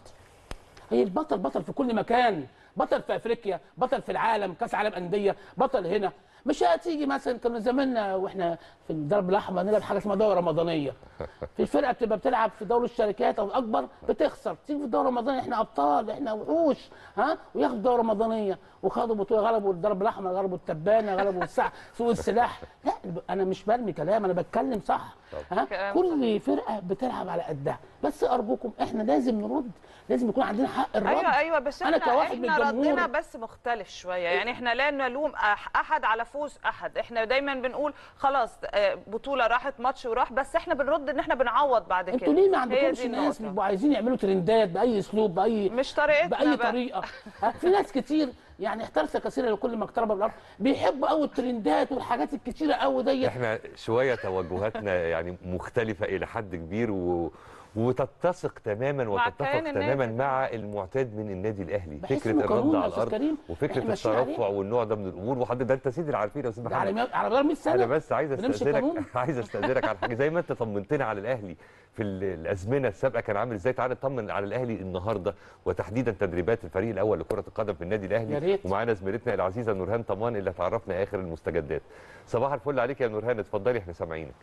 Speaker 5: هي البطل بطل في كل مكان بطل في افريقيا بطل في العالم كاس عالم انديه بطل هنا مش هتيجي مثلا كنا زماننا واحنا في الدرب الاحمر نلعب حاجه اسمها دوره رمضانيه في فرقه بتبقى بتلعب في دوري الشركات او الاكبر بتخسر تيجي في الدوره الرمضانيه احنا ابطال احنا وحوش ها وياخدوا دوره رمضانيه وخدوا بطوله غلبوا الدرب الاحمر غلبوا التبانه غلبوا السع سوق السلاح لا انا مش برمي كلام انا بتكلم صح ها
Speaker 2: كلام
Speaker 5: كل فرقه بتلعب على قدها بس ارجوكم احنا لازم نرد لازم يكون عندنا حق الرد
Speaker 2: ايوه ايوه بس
Speaker 5: انا
Speaker 2: احنا
Speaker 5: كواحد من
Speaker 2: احنا
Speaker 5: الجمهور
Speaker 2: ردنا بس مختلف شويه يعني احنا لا نلوم أح- احد على فوز احد احنا دايما بنقول خلاص آه، بطوله راحت ماتش وراح بس احنا بنرد ان احنا بنعوض بعد كده
Speaker 5: انتوا ليه ما
Speaker 2: هي
Speaker 5: عندكمش
Speaker 2: دي
Speaker 5: ناس
Speaker 2: النقطة.
Speaker 5: بيبقوا عايزين يعملوا ترندات باي اسلوب باي
Speaker 2: مش طريقتنا
Speaker 5: باي
Speaker 2: بقى.
Speaker 5: طريقه ها، في ناس كتير يعني احترس كثيرا لكل ما اقترب من الارض بيحبوا قوي الترندات والحاجات الكتيره قوي ديت
Speaker 1: احنا شوية توجهاتنا يعني مختلفة إلى حد كبير و... وتتسق تماما
Speaker 2: مع
Speaker 1: وتتفق
Speaker 2: كيان النادي
Speaker 1: تماما
Speaker 2: طبعاً.
Speaker 1: مع المعتاد من النادي الاهلي
Speaker 5: بحس
Speaker 1: فكره
Speaker 5: إنه
Speaker 1: الرد
Speaker 5: قانون يا
Speaker 1: على
Speaker 5: أستاذ
Speaker 1: الارض
Speaker 5: كريم.
Speaker 1: وفكره
Speaker 5: إحنا ماشيين عليه.
Speaker 1: الترفع والنوع ده من الامور وحضرتك ده انت سيدي العارفين يا استاذ
Speaker 5: ده على
Speaker 1: محمد
Speaker 5: مية- على مدار 100 سنه
Speaker 1: انا بس عايز
Speaker 5: بنمشي
Speaker 1: استاذنك
Speaker 5: قانون.
Speaker 1: عايز استاذنك على حاجه زي ما انت طمنتنا على الاهلي في ال- الازمنه السابقه كان عامل ازاي تعالى نطمن على الاهلي النهارده وتحديدا تدريبات الفريق الاول لكره القدم في النادي
Speaker 5: يا
Speaker 1: الاهلي
Speaker 5: ريت.
Speaker 1: ومعانا زميلتنا العزيزه نورهان طمان اللي هتعرفنا اخر المستجدات صباح الفل عليك يا نورهان اتفضلي احنا سامعينك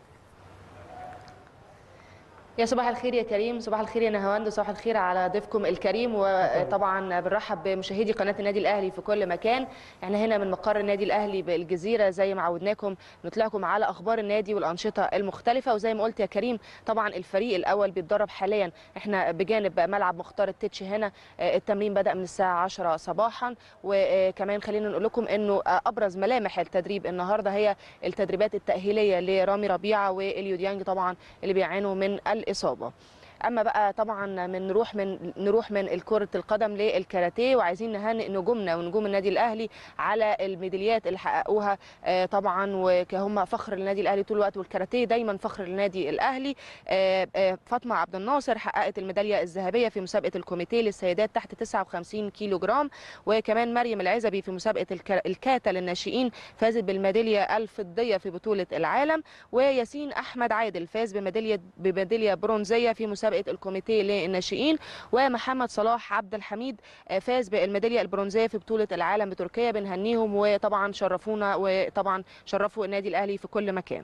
Speaker 6: يا صباح الخير يا كريم صباح الخير يا نهاوند صباح الخير على ضيفكم الكريم وطبعا بنرحب بمشاهدي قناه النادي الاهلي في كل مكان احنا هنا من مقر النادي الاهلي بالجزيره زي ما عودناكم نطلعكم على اخبار النادي والانشطه المختلفه وزي ما قلت يا كريم طبعا الفريق الاول بيتدرب حاليا احنا بجانب ملعب مختار التتش هنا آه، التمرين بدا من الساعه 10 صباحا وكمان خلينا نقول لكم انه آه، ابرز ملامح التدريب النهارده هي التدريبات التاهيليه لرامي ربيعه واليو ديانج طبعا اللي بيعانوا من الاصابه اما بقى طبعا من نروح من نروح من كره القدم للكاراتيه وعايزين نهنئ نجومنا ونجوم النادي الاهلي على الميداليات اللي حققوها آه، طبعا وكهم فخر للنادي الاهلي طول الوقت والكاراتيه دايما فخر للنادي الاهلي آه، آه، فاطمه عبد الناصر حققت الميداليه الذهبيه في مسابقه الكوميتيه للسيدات تحت 59 كيلو جرام وكمان مريم العزبي في مسابقه الك- الكاتا للناشئين فازت بالميداليه الفضيه في بطوله العالم وياسين احمد عادل فاز بميداليه بميداليه برونزيه في مسابقه الكوميتيه للناشئين ومحمد صلاح عبد الحميد آه، فاز بالميداليه البرونزيه في بطوله العالم بتركيا بنهنيهم وطبعا شرفونا وطبعا شرفوا النادي الاهلي في كل مكان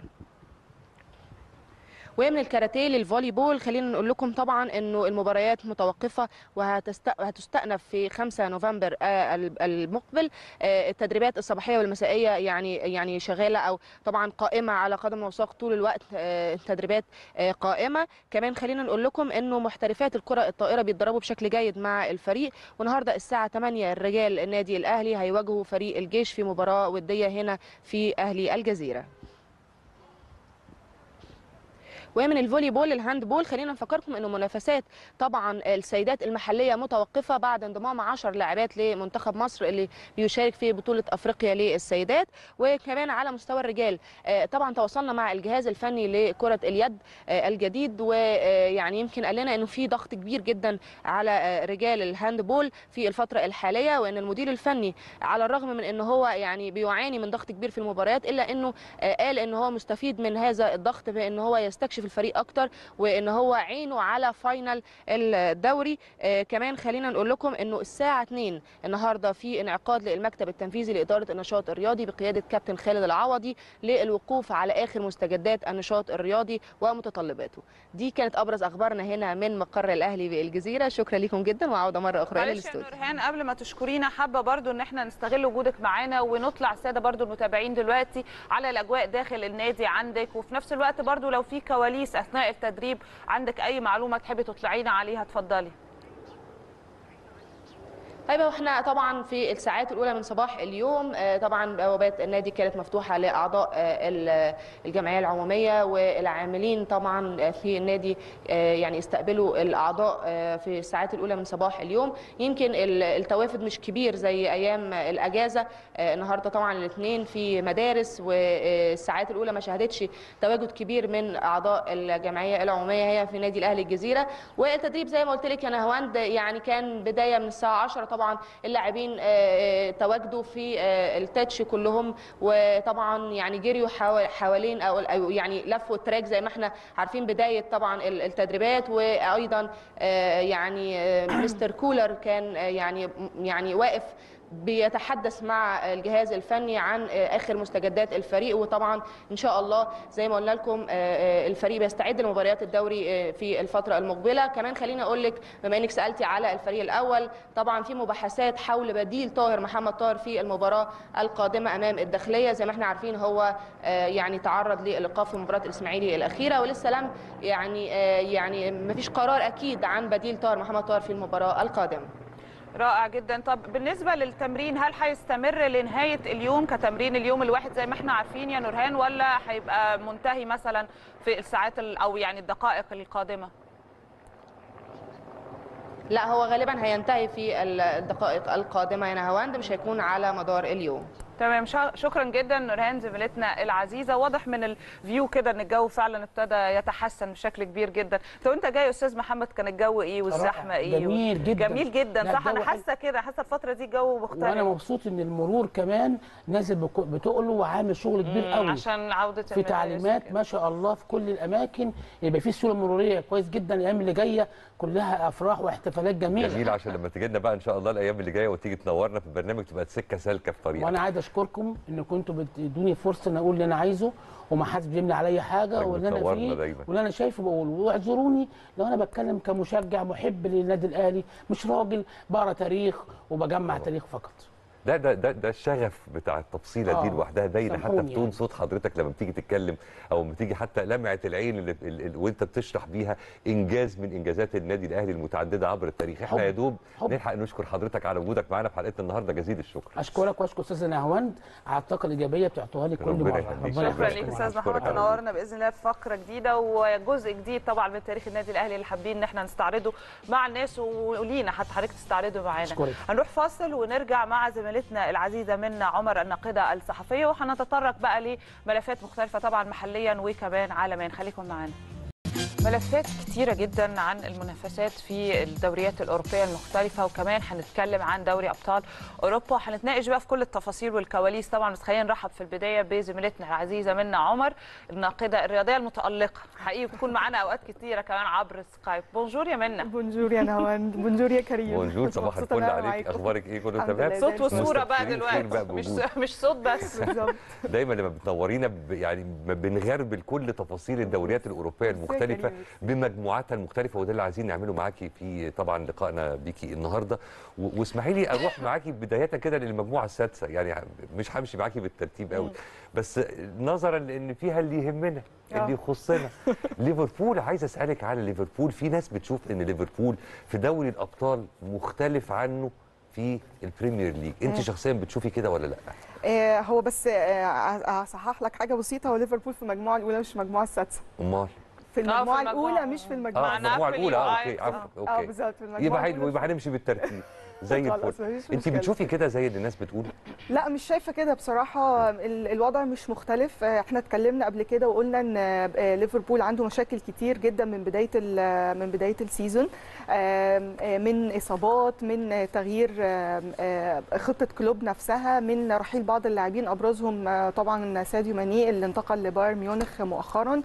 Speaker 6: ومن الكاراتيه للفولي بول خلينا نقول لكم طبعا انه المباريات متوقفه وهتستأنف في 5 نوفمبر آه، المقبل آه، التدريبات الصباحيه والمسائيه يعني يعني شغاله او طبعا قائمه على قدم وساق طول الوقت آه، التدريبات آه، قائمه كمان خلينا نقول لكم انه محترفات الكره الطائره بيتدربوا بشكل جيد مع الفريق والنهارده الساعه 8 الرجال النادي الاهلي هيواجهوا فريق الجيش في مباراه وديه هنا في اهلي الجزيره ومن الفولي بول الهاند بول خلينا نفكركم انه منافسات طبعا السيدات المحليه متوقفه بعد انضمام 10 لاعبات لمنتخب مصر اللي بيشارك في بطوله افريقيا للسيدات وكمان على مستوى الرجال آه، طبعا تواصلنا مع الجهاز الفني لكره اليد آه، الجديد ويعني يمكن قال لنا انه في ضغط كبير جدا على آه، رجال الهاند بول في الفتره الحاليه وان المدير الفني على الرغم من ان هو يعني بيعاني من ضغط كبير في المباريات الا انه آه، قال ان هو مستفيد من هذا الضغط بان هو يستكشف الفريق اكتر وان هو عينه على فاينل الدوري آه، كمان خلينا نقول لكم انه الساعه 2 النهارده في انعقاد للمكتب التنفيذي لاداره النشاط الرياضي بقياده كابتن خالد العوضي للوقوف على اخر مستجدات النشاط الرياضي ومتطلباته دي كانت ابرز اخبارنا هنا من مقر الاهلي بالجزيره شكرا لكم جدا وعوده مره اخرى
Speaker 2: معلش يا
Speaker 6: للاستوديو
Speaker 2: نورهان قبل ما تشكرينا حابه برضو ان احنا نستغل وجودك معانا ونطلع الساده برضو المتابعين دلوقتي على الاجواء داخل النادي عندك وفي نفس الوقت برضو لو في كواليس اثناء التدريب عندك اي معلومه تحبي تطلعينا عليها اتفضلي
Speaker 6: طيب هو احنا طبعا في الساعات الاولى من صباح اليوم آه، طبعا بوابات النادي كانت مفتوحه لاعضاء آه، ال- الجمعيه العموميه والعاملين طبعا آه، في النادي آه، يعني استقبلوا الاعضاء آه، في الساعات الاولى من صباح اليوم يمكن ال- التوافد مش كبير زي ايام الاجازه آه، النهارده طبعا الاثنين في مدارس والساعات الاولى ما شهدتش تواجد كبير من اعضاء الجمعيه العموميه هي في نادي الاهلي الجزيره والتدريب زي ما قلت لك يا نهواند يعني كان بدايه من الساعه 10 طبعا اللاعبين آه، آه، تواجدوا في آه، التاتش كلهم وطبعا يعني جريوا حوا- حوالين او أو يعني لفوا التراك زي ما احنا عارفين بدايه طبعا ال- التدريبات وايضا آه، يعني آه، مستر كولر كان آه، يعني يعني واقف بيتحدث مع الجهاز الفني عن اخر مستجدات الفريق وطبعا ان شاء الله زي ما قلنا لكم الفريق بيستعد لمباريات الدوري في الفتره المقبله كمان خليني اقول لك بما انك سالتي على الفريق الاول طبعا في مباحثات حول بديل طاهر محمد طاهر في المباراه القادمه امام الداخليه زي ما احنا عارفين هو يعني تعرض للايقاف في مباراه الاسماعيلي الاخيره ولسه لم يعني يعني ما فيش قرار اكيد عن بديل طاهر محمد طاهر في المباراه القادمه
Speaker 2: رائع جدا طب بالنسبه للتمرين هل هيستمر لنهايه اليوم كتمرين اليوم الواحد زي ما احنا عارفين يا نورهان ولا هيبقى منتهي مثلا في الساعات ال- او يعني الدقائق القادمه
Speaker 6: لا هو غالبا هينتهي في الدقائق القادمه يا نهاوند مش هيكون على مدار اليوم
Speaker 2: تمام شا- شكرا جدا نورهان زميلتنا العزيزه واضح من الفيو كده ان الجو فعلا ابتدى يتحسن بشكل كبير جدا طب انت جاي يا استاذ محمد كان الجو ايه والزحمه
Speaker 5: رائع.
Speaker 2: ايه
Speaker 5: جميل جدا.
Speaker 2: جميل جدا
Speaker 5: لا،
Speaker 2: صح انا
Speaker 5: الجو حلو.
Speaker 2: حاسه كده حاسه الفتره دي جو مختلف
Speaker 5: وانا مبسوط ان المرور كمان نازل بك- بتقله وعامل شغل كبير قوي
Speaker 2: عشان عوده
Speaker 5: في
Speaker 2: المدارس
Speaker 5: تعليمات
Speaker 2: وكده.
Speaker 5: ما شاء الله في كل الاماكن يبقى في سيوله مروريه كويس جدا الايام اللي جايه كلها افراح واحتفالات جميله
Speaker 1: جميل عشان لما تيجي لنا بقى ان شاء الله الايام اللي جايه وتيجي تنورنا في البرنامج تبقى السكه سالكه في طريقك
Speaker 5: وانا عايز اشكركم ان كنتوا بتدوني فرصه ان اقول اللي انا عايزه وما حدش بيملي عليا حاجه
Speaker 1: طيب،
Speaker 5: واللي انا
Speaker 1: بتنورنا
Speaker 5: فيه
Speaker 1: دايما.
Speaker 5: واللي انا شايفه بقوله واعذروني لو انا بتكلم كمشجع محب للنادي الاهلي مش راجل بقرا تاريخ وبجمع تاريخ فقط
Speaker 1: ده ده ده ده الشغف بتاع التفصيله دي
Speaker 5: آه،
Speaker 1: لوحدها باينه حتى
Speaker 5: سامحوني
Speaker 1: في تون
Speaker 5: يعني.
Speaker 1: صوت حضرتك لما بتيجي تتكلم او لما تيجي حتى لمعه العين اللي ال- ال- وانت بتشرح بيها انجاز من انجازات النادي الاهلي المتعدده عبر التاريخ احنا
Speaker 5: حب.
Speaker 1: يا دوب
Speaker 5: حب.
Speaker 1: نلحق نشكر حضرتك على وجودك معانا في حلقتنا النهارده جزيل الشكر
Speaker 5: اشكرك واشكر استاذ نهواند على الطاقه الايجابيه بتعطوها لي كل
Speaker 1: ربنا
Speaker 5: مره
Speaker 1: يخليك.
Speaker 2: شكرا
Speaker 1: شكراً
Speaker 2: ليك
Speaker 1: لك.
Speaker 2: استاذ
Speaker 1: أشكرك
Speaker 2: محمد
Speaker 1: على
Speaker 2: تنورنا باذن الله في فقره جديده وجزء جديد طبعا من تاريخ النادي الاهلي اللي حابين ان احنا نستعرضه مع الناس ولينا حتى حضرتك تستعرضه معانا
Speaker 5: أشكرك.
Speaker 2: هنروح فاصل ونرجع مع زميلتنا العزيزه منا عمر الناقده الصحفيه وهنتطرق بقى لملفات مختلفه طبعا محليا وكمان عالميا خليكم معانا ملفات كتيرة جدا عن المنافسات في الدوريات الأوروبية المختلفة وكمان هنتكلم عن دوري أبطال أوروبا هنتناقش بقى في كل التفاصيل والكواليس طبعا بس خلينا نرحب في البداية بزميلتنا العزيزة منا عمر الناقدة الرياضية المتألقة حقيقي بتكون معانا أوقات كتيرة كمان عبر سكايب بونجور يا منا
Speaker 7: بونجور يا نهاوند بونجور يا كريم
Speaker 1: بونجور
Speaker 7: كنت
Speaker 1: صباح
Speaker 7: مبسوطة
Speaker 1: الفل
Speaker 7: إن أنا
Speaker 1: عليك
Speaker 7: معاكم.
Speaker 1: اخبارك ايه كله
Speaker 7: الحمد
Speaker 1: تمام
Speaker 7: لله.
Speaker 2: صوت وصورة بقى
Speaker 1: مستبشرين خير
Speaker 2: دلوقتي
Speaker 1: بقى
Speaker 2: مش
Speaker 1: بوجود.
Speaker 2: مش صوت بس
Speaker 7: بالظبط
Speaker 1: دايما لما بتنورينا ب- يعني ما بنغربل كل تفاصيل الدوريات الاوروبيه
Speaker 7: ميرسي يا
Speaker 1: المختلفه
Speaker 7: كريم.
Speaker 1: بمجموعاتها المختلفه وده اللي عايزين نعمله معاكي في طبعا لقائنا بيكي النهارده و- واسمحي لي اروح معاكي بدايه كده للمجموعه السادسه يعني مش همشي معاكي بالترتيب قوي بس نظرا لان فيها اللي يهمنا اللي
Speaker 7: آه.
Speaker 1: يخصنا ليفربول عايز اسالك على ليفربول في ناس بتشوف ان ليفربول في دوري الابطال مختلف عنه في البريمير ليج انت شخصيا بتشوفي كده ولا لا
Speaker 7: آه هو بس آه، اصحح لك حاجه بسيطه هو ليفربول في المجموعه الاولى مش في المجموعه السادسه
Speaker 1: امال
Speaker 7: في المجموعه
Speaker 2: المجموعة.
Speaker 7: الاولى مش في
Speaker 1: اه
Speaker 7: المجموعه
Speaker 1: في المجموعه
Speaker 2: نابولي
Speaker 1: الاولى اه
Speaker 2: وأياكس.
Speaker 1: اوكي عفوا
Speaker 7: اه
Speaker 1: اوكي
Speaker 7: بالظبط في المجموعه
Speaker 1: يبقى حلو
Speaker 7: الأولى.
Speaker 1: يبقى هنمشي بالترتيب زي
Speaker 7: خلاص،
Speaker 1: الفل
Speaker 7: مفيش
Speaker 1: انت
Speaker 7: مشكلة.
Speaker 1: بتشوفي كده زي اللي الناس بتقول
Speaker 7: لا مش شايفه كده بصراحه ال- الوضع مش مختلف آه، احنا اتكلمنا قبل كده وقلنا ان آه، ليفربول عنده مشاكل كتير جدا من بدايه ال- من بدايه السيزون آم، آه، من اصابات من آه، تغيير آم، آه، خطه كلوب نفسها من رحيل بعض اللاعبين ابرزهم آه، طبعا ساديو ماني اللي انتقل لبايرن ميونخ مؤخرا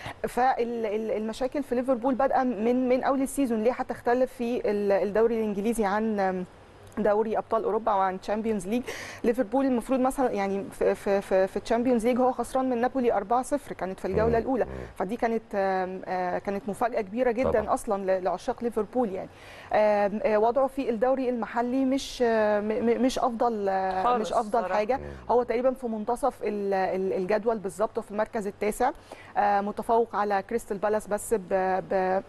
Speaker 7: فالمشاكل في ليفربول بادئه من من اول السيزون ليه حتى اختلف في ال- الدوري الانجليزي عن آم، دوري ابطال اوروبا او عن تشامبيونز ليج ليفربول المفروض مثلا يعني في في في, في الشامبيونز ليج هو خسران من نابولي 4-0 كانت في الجوله
Speaker 1: مم.
Speaker 7: الاولى فدي كانت آم، آه، كانت مفاجاه كبيره جدا
Speaker 1: طبعاً.
Speaker 7: طبعا. اصلا ل- لعشاق ليفربول يعني آم، آه، وضعه في الدوري المحلي مش آه، م- م- مش افضل آه،
Speaker 2: خالص
Speaker 7: مش افضل
Speaker 2: صراحة.
Speaker 7: حاجه هو تقريبا في منتصف ال- ال- الجدول بالظبط في المركز التاسع آه، متفوق على كريستال بالاس بس ب ب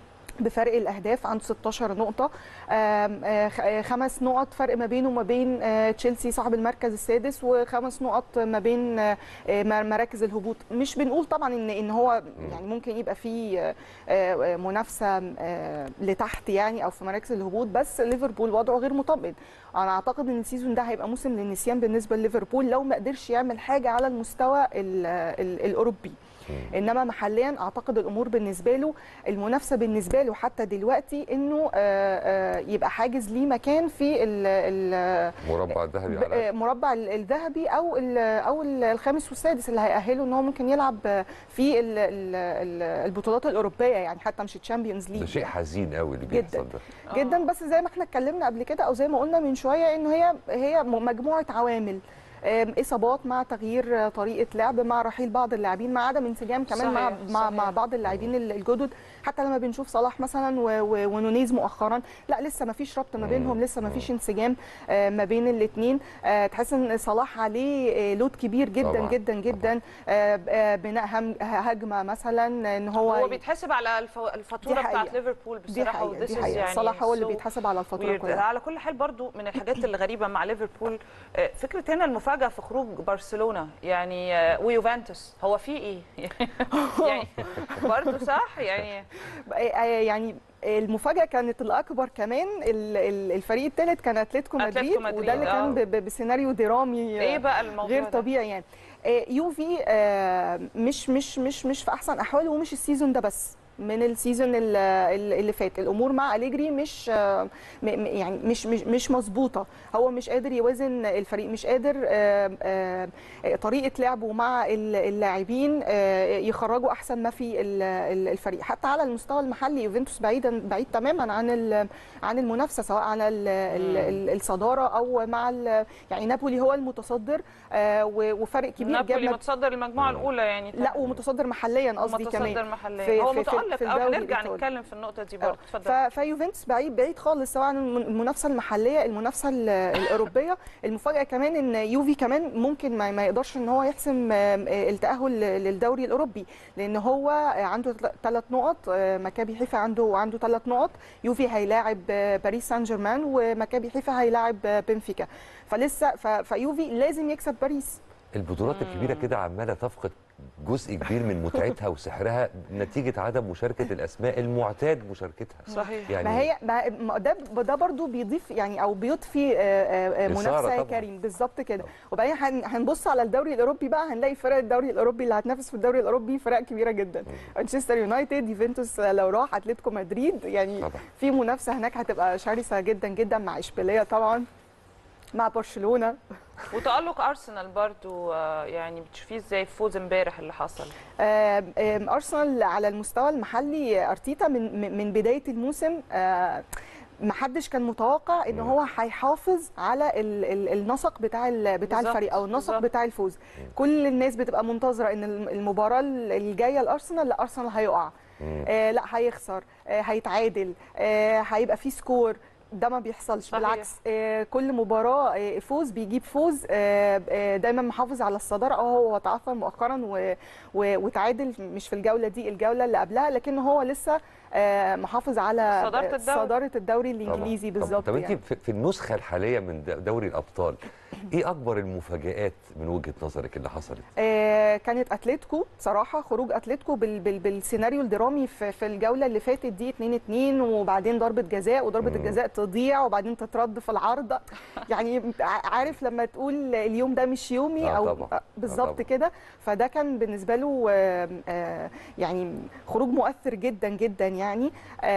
Speaker 7: بفرق الاهداف عنده 16 نقطه آم، آه، خ- آه، خمس نقط فرق ما بينه وما بين آه، تشيلسي صاحب المركز السادس وخمس نقط ما بين آه، آه، م- مراكز الهبوط مش بنقول طبعا ان ان هو يعني ممكن يبقى في آه، آه، منافسه آه، لتحت يعني او في مراكز الهبوط بس ليفربول وضعه غير مطمئن انا اعتقد ان السيزون ده هيبقى موسم للنسيان بالنسبه لليفربول لو ما قدرش يعمل حاجه على المستوى ال- ال- الاوروبي انما محليا اعتقد الامور بالنسبه له المنافسه بالنسبه له حتى دلوقتي انه آه، آه، يبقى حاجز ليه مكان في ال- ال-
Speaker 1: مربع الذهبي
Speaker 7: ب-
Speaker 1: على
Speaker 7: مربع ال- الذهبي او ال- او ال- الخامس والسادس اللي هيأهله ان هو ممكن يلعب في ال- ال- ال- البطولات الاوروبيه يعني حتى مش الشامبيونز ليج
Speaker 1: ده شيء حزين قوي اللي
Speaker 7: جداً.
Speaker 1: بيحصل ده
Speaker 7: جدا بس زي ما احنا اتكلمنا قبل كده او زي ما قلنا من شويه انه هي هي م- مجموعه عوامل آم، اصابات مع تغيير آه، طريقه لعب مع رحيل بعض اللاعبين مع عدم انسجام كمان مع
Speaker 2: صحيح،
Speaker 7: مع,
Speaker 2: صحيح.
Speaker 7: مع بعض اللاعبين ال- الجدد حتى لما بنشوف صلاح مثلا و- و- ونونيز مؤخرا لا لسه ما فيش ربط ما بينهم لسه ما فيش انسجام آه، ما بين الاثنين تحس ان صلاح عليه آه، لود كبير جدا
Speaker 1: طبعاً،
Speaker 7: جدا جدا آه، آه، بناء هم- هجمه مثلا ان هو
Speaker 2: هو بيتحسب على الف- الفاتوره
Speaker 7: دي
Speaker 2: بتاعت
Speaker 7: حقيقة.
Speaker 2: ليفربول
Speaker 7: دي
Speaker 2: بصراحه
Speaker 7: حقيقه
Speaker 2: وthis
Speaker 7: دي
Speaker 2: is
Speaker 7: حقيقه
Speaker 2: يعني
Speaker 7: صلاح هو اللي
Speaker 2: so
Speaker 7: بيتحسب على الفاتوره
Speaker 2: weird.
Speaker 7: كلها
Speaker 2: على كل حال برضو من الحاجات الغريبه مع ليفربول آه، فكره هنا المفاجاه في خروج برشلونه يعني آه، ويوفنتوس هو في ايه يعني برضو صح يعني
Speaker 7: يعني المفاجاه كانت الاكبر كمان ال- ال- الفريق الثالث كان اتلتيكو مدريد,
Speaker 2: أتلتيكو مدريد،
Speaker 7: وده اللي
Speaker 2: آه.
Speaker 7: كان ب- ب- بسيناريو درامي
Speaker 2: ايه بقى الموضوع
Speaker 7: غير
Speaker 2: ده؟
Speaker 7: طبيعي يعني آه، يوفي آه، مش مش مش مش في احسن احواله ومش السيزون ده بس من السيزون ال- ال- اللي فات الامور مع اليجري مش آه، م- م- يعني مش مش مش مظبوطه هو مش قادر يوازن الفريق مش قادر آه، آه، آه، طريقه لعبه مع ال- اللاعبين آه، يخرجوا احسن ما في ال- ال- الفريق حتى على المستوى المحلي يوفنتوس بعيدا بعيد تماما عن ال- عن المنافسه سواء على ال- ال- ال- الصداره او مع ال- يعني نابولي هو المتصدر آه، و- وفرق كبير
Speaker 2: نابولي
Speaker 7: جاب
Speaker 2: متصدر المجموعه الاولى يعني
Speaker 7: لا ومتصدر محليا قصدي كمان
Speaker 2: متصدر محليا
Speaker 7: في-
Speaker 2: هو
Speaker 7: في- في-
Speaker 2: متالق
Speaker 7: في
Speaker 2: او
Speaker 7: الدوري
Speaker 2: هنرجع
Speaker 7: الإيطالي.
Speaker 2: نتكلم في النقطه دي
Speaker 7: آه،
Speaker 2: برضه
Speaker 7: ف-
Speaker 2: اتفضل
Speaker 7: فيوفنتوس بعيد بعيد خالص سواء عن الم- المنافسه المحليه المنافسه ال- الاوروبيه المفاجاه كمان ان يوفي كمان ممكن ما, ما يقدرش ان هو يحسم آم، آه، التاهل للدوري الاوروبي لان هو آه، عنده ثلاث نقط آه، مكابي حيفا عنده عنده ثلاث نقط يوفي هيلاعب آه، باريس سان جيرمان ومكابي حيفا هيلاعب آه، بنفيكا فلسه ف- فيوفي لازم يكسب باريس
Speaker 1: البطولات الكبيره كده عماله تفقد جزء كبير من متعتها وسحرها نتيجه عدم مشاركه الاسماء المعتاد مشاركتها
Speaker 2: صحيح
Speaker 1: يعني
Speaker 7: ما هي ما ما ده ده برضو بيضيف يعني او بيضفي آه، آه، آه،
Speaker 1: إثارة
Speaker 7: منافسه يا
Speaker 1: طبعاً.
Speaker 7: كريم بالظبط كده وبعدين هن- هنبص على الدوري الاوروبي بقى هنلاقي فرق الدوري الاوروبي اللي هتنافس في الدوري الاوروبي فرق كبيره جدا مانشستر يونايتد يوفنتوس لو راح اتلتيكو مدريد يعني
Speaker 1: طبعا
Speaker 7: في منافسه هناك هتبقى شرسه جدا جدا مع اشبيليه طبعا مع برشلونه
Speaker 2: وتالق ارسنال برضو آه، يعني بتشوفيه ازاي فوز امبارح اللي حصل
Speaker 7: آم، آم، ارسنال على المستوى المحلي ارتيتا من من- من بدايه الموسم آه، ما حدش كان متوقع ان هو هيحافظ على ال ال النسق بتاع ال بتاع
Speaker 2: بالظبط،
Speaker 7: الفريق او النسق
Speaker 2: بالظبط.
Speaker 7: بتاع الفوز كل الناس بتبقى منتظره ان الم- المباراه الجايه لارسنال لا ارسنال هيقع آه لا هيخسر آه هيتعادل آه هيبقى فيه سكور ده ما بيحصلش
Speaker 2: صحيح.
Speaker 7: بالعكس آه، كل مباراه آه، فوز بيجيب فوز آه، آه، دايما محافظ على الصداره اه هو تعثر مؤخرا و- و- وتعادل مش في الجوله دي الجوله اللي قبلها لكن هو لسه آه، محافظ على
Speaker 2: صدارة
Speaker 7: آه،
Speaker 2: الدوري.
Speaker 7: صداره الدوري
Speaker 1: طبعاً.
Speaker 7: الانجليزي
Speaker 1: طب-
Speaker 7: بالظبط
Speaker 1: طب انت
Speaker 7: يعني.
Speaker 1: في في النسخه الحاليه من د- دوري الابطال ايه اكبر المفاجات من وجهه نظرك اللي حصلت
Speaker 7: آه، كانت اتلتيكو بصراحه خروج اتلتيكو بال بال بالسيناريو الدرامي في, في الجوله اللي فاتت دي 2 2 وبعدين ضربه جزاء وضربه
Speaker 1: مم.
Speaker 7: الجزاء تضيع وبعدين تترد في العارضه يعني ع- عارف لما تقول اليوم ده مش يومي
Speaker 1: آه
Speaker 7: او
Speaker 1: طبعاً.
Speaker 7: آه، بالظبط
Speaker 1: طبعاً.
Speaker 7: كده فده كان بالنسبه له آه، آه، يعني خروج مؤثر جدا جدا يعني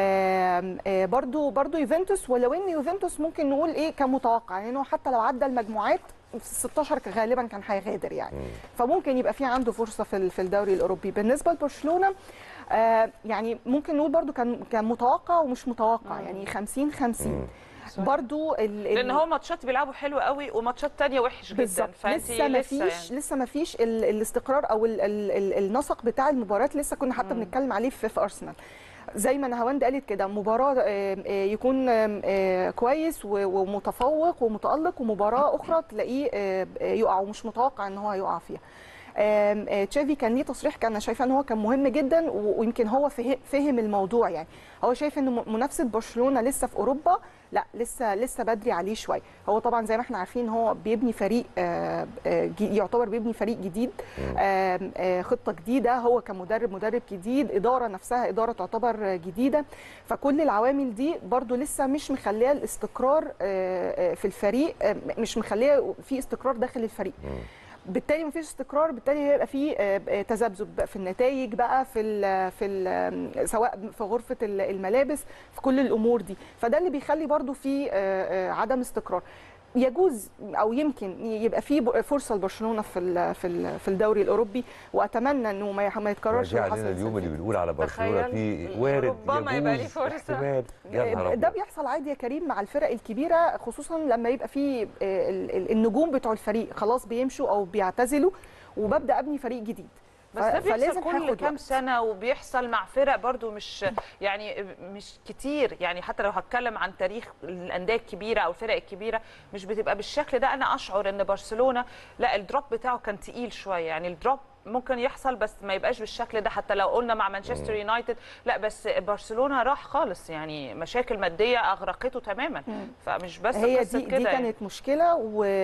Speaker 7: آه، آه، برضو برضو يوفنتوس ولو ان يوفنتوس ممكن نقول ايه كان متوقع يعني انه حتى لو عدى المجموعات في 16 غالبا كان هيغادر يعني فممكن يبقى في عنده فرصه في ال- في الدوري الاوروبي بالنسبه لبرشلونه آه يعني ممكن نقول برضو كان كان متوقع ومش متوقع يعني 50 50 برضو ال ال-
Speaker 2: لان هو ماتشات بيلعبوا حلو قوي وماتشات تانية وحش جدا
Speaker 7: بالظبط
Speaker 2: فانت
Speaker 7: لسه ما فيش
Speaker 2: يعني.
Speaker 7: لسه ما فيش ال- الاستقرار او ال ال ال النسق بتاع المباريات لسه كنا حتى بنتكلم عليه في, في ارسنال زي ما نهاوند قالت كده مباراه آه، آه، يكون آه، آه، كويس و- ومتفوق ومتالق ومباراه اخرى تلاقيه آه، آه، يقع ومش متوقع ان هو يقع فيها آم، آه، تشافي كان ليه تصريح كان أنا شايفه ان هو كان مهم جدا و- ويمكن هو فه- فهم الموضوع يعني هو شايف ان م- منافسه برشلونه لسه في اوروبا لا لسه لسه بدري عليه شويه هو طبعا زي ما احنا عارفين هو بيبني فريق آه، آه، جي- يعتبر بيبني فريق جديد آم، آه، خطه جديده هو كمدرب مدرب جديد اداره نفسها اداره تعتبر آه، جديده فكل العوامل دي برضو لسه مش مخليه الاستقرار آه، آه، في الفريق آه، مش مخليه في استقرار داخل الفريق بالتالي مفيش استقرار بالتالي هيبقى في آه، آه، تذبذب بقى في النتائج بقى في ال في ال سواء في غرفه ال- الملابس في كل الامور دي فده اللي بيخلي برضو في آه، آه، عدم استقرار يجوز او يمكن يبقى في ب- فرصه لبرشلونه في ال- في ال- في الدوري الاوروبي واتمنى انه ما يح- ما يتكررش
Speaker 1: راجع
Speaker 2: اللي
Speaker 1: علينا
Speaker 2: حصل
Speaker 1: اليوم اللي
Speaker 2: السنة
Speaker 1: بنقول على برشلونه
Speaker 2: تخيل.
Speaker 1: فيه وارد
Speaker 2: ربما يبقى ليه
Speaker 1: يجوز،
Speaker 2: فرصة.
Speaker 1: احتمال يا نهار
Speaker 7: ده
Speaker 1: أبيض.
Speaker 7: بيحصل عادي يا كريم مع الفرق الكبيره خصوصا لما يبقى في آه، ال- ال- النجوم بتوع الفريق خلاص بيمشوا او بيعتزلوا وببدا ابني فريق جديد
Speaker 2: بس
Speaker 7: ف-
Speaker 2: ده بيحصل
Speaker 7: فلازم
Speaker 2: كل
Speaker 7: هاخد
Speaker 2: كام
Speaker 7: وقت.
Speaker 2: سنه وبيحصل مع فرق برضو مش يعني مش كتير يعني حتى لو هتكلم عن تاريخ الانديه الكبيره او الفرق الكبيره مش بتبقى بالشكل ده انا اشعر ان برشلونه لا الدروب بتاعه كان تقيل شويه يعني الدروب ممكن يحصل بس ما يبقاش بالشكل ده حتى لو قلنا مع مانشستر يونايتد لا بس برشلونه راح خالص يعني مشاكل ماديه اغرقته تماما فمش بس
Speaker 7: هي
Speaker 2: قصة
Speaker 7: دي
Speaker 2: كده
Speaker 7: دي
Speaker 2: يعني.
Speaker 7: كانت مشكله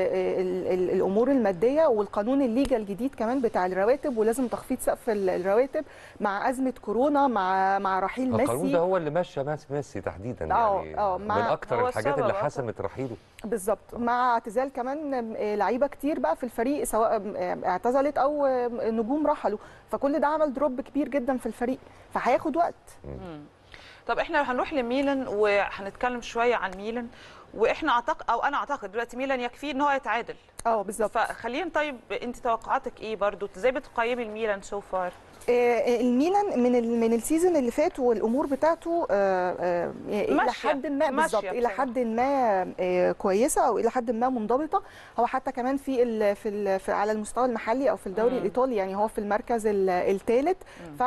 Speaker 7: والامور الماديه والقانون الليجا الجديد كمان بتاع الرواتب ولازم تخفيض سقف ال- الرواتب مع ازمه كورونا مع مع رحيل
Speaker 1: القانون
Speaker 7: ميسي
Speaker 1: ده هو اللي مشى ماس- ميسي تحديدا
Speaker 7: آه،
Speaker 1: يعني
Speaker 7: آه،
Speaker 1: من
Speaker 7: مع-
Speaker 1: اكتر
Speaker 2: هو
Speaker 1: الحاجات
Speaker 2: السبب،
Speaker 1: اللي
Speaker 2: آه.
Speaker 1: حسمت رحيله
Speaker 7: بالظبط مع اعتزال كمان آه، لعيبه كتير بقى في الفريق سواء آه، اعتزلت او آه، نجوم رحلوا فكل ده عمل دروب كبير جدا في الفريق فهياخد وقت
Speaker 2: طب احنا هنروح لميلان وهنتكلم شويه عن ميلان واحنا اعتقد او انا اعتقد دلوقتي ميلان يكفيه ان هو يتعادل
Speaker 7: اه بالظبط
Speaker 2: فخلينا طيب انت توقعاتك ايه برضو ازاي بتقيمي الميلان سو فار
Speaker 7: آه، الميلان من ال- من السيزون اللي فات والامور بتاعته آه، آه، الى
Speaker 2: ماشية.
Speaker 7: حد ما
Speaker 2: ماشية
Speaker 7: بالظبط الى
Speaker 2: بصراحة.
Speaker 7: حد ما آه، كويسه او الى حد ما منضبطه هو حتى كمان في ال في, ال في على المستوى المحلي او في الدوري
Speaker 2: مم.
Speaker 7: الايطالي يعني هو في المركز الثالث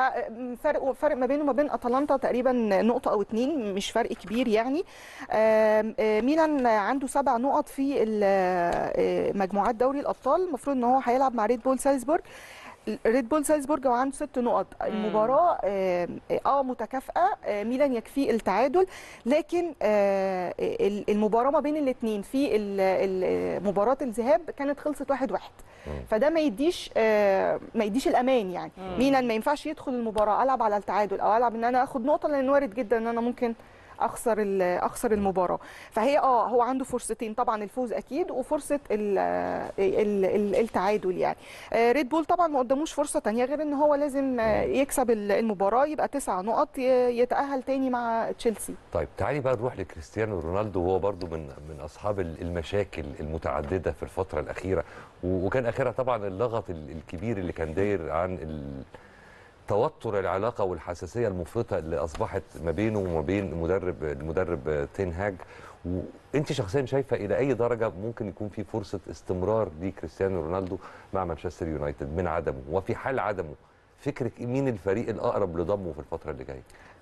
Speaker 7: ففرق فرق ما بينه وما بين اتلانتا تقريبا نقطه او اتنين مش فرق كبير يعني آم، آه، ميلان عنده سبع نقط في ال- آه، مجموعات دوري الابطال المفروض ان هو هيلعب مع ريد بول سالزبورج ريد بول سالزبورج هو عنده ست نقط المباراه اه آه، متكافئه آه، ميلان يكفيه التعادل لكن آه، ال- المباراه ما بين الاثنين في ال- ال- مباراه الذهاب كانت خلصت واحد واحد فده ما يديش آه، ما يديش الامان يعني ميلان ما ينفعش يدخل المباراه العب على التعادل او العب ان انا اخد نقطه لان وارد جدا ان انا ممكن اخسر ال- اخسر المباراه فهي اه هو عنده فرصتين طبعا الفوز اكيد وفرصه ال ال ال التعادل يعني آه، ريد بول طبعا ما قداموش فرصه تانية غير ان هو لازم آه، يكسب ال- المباراه يبقى تسع نقط ي- يتاهل تاني مع تشيلسي
Speaker 1: طيب تعالي بقى نروح لكريستيانو رونالدو وهو برضو من من اصحاب ال- المشاكل المتعدده في الفتره الاخيره و- وكان اخرها طبعا اللغط ال- الكبير اللي كان داير عن ال- توتر العلاقه والحساسيه المفرطه اللي اصبحت ما بينه وما بين مدرب المدرب تين هاج وانت شخصيا شايفه الى اي درجه ممكن يكون في فرصه استمرار لكريستيانو رونالدو مع مانشستر يونايتد من عدمه وفي حال عدمه فكرك مين الفريق الاقرب لضمه في الفتره اللي جايه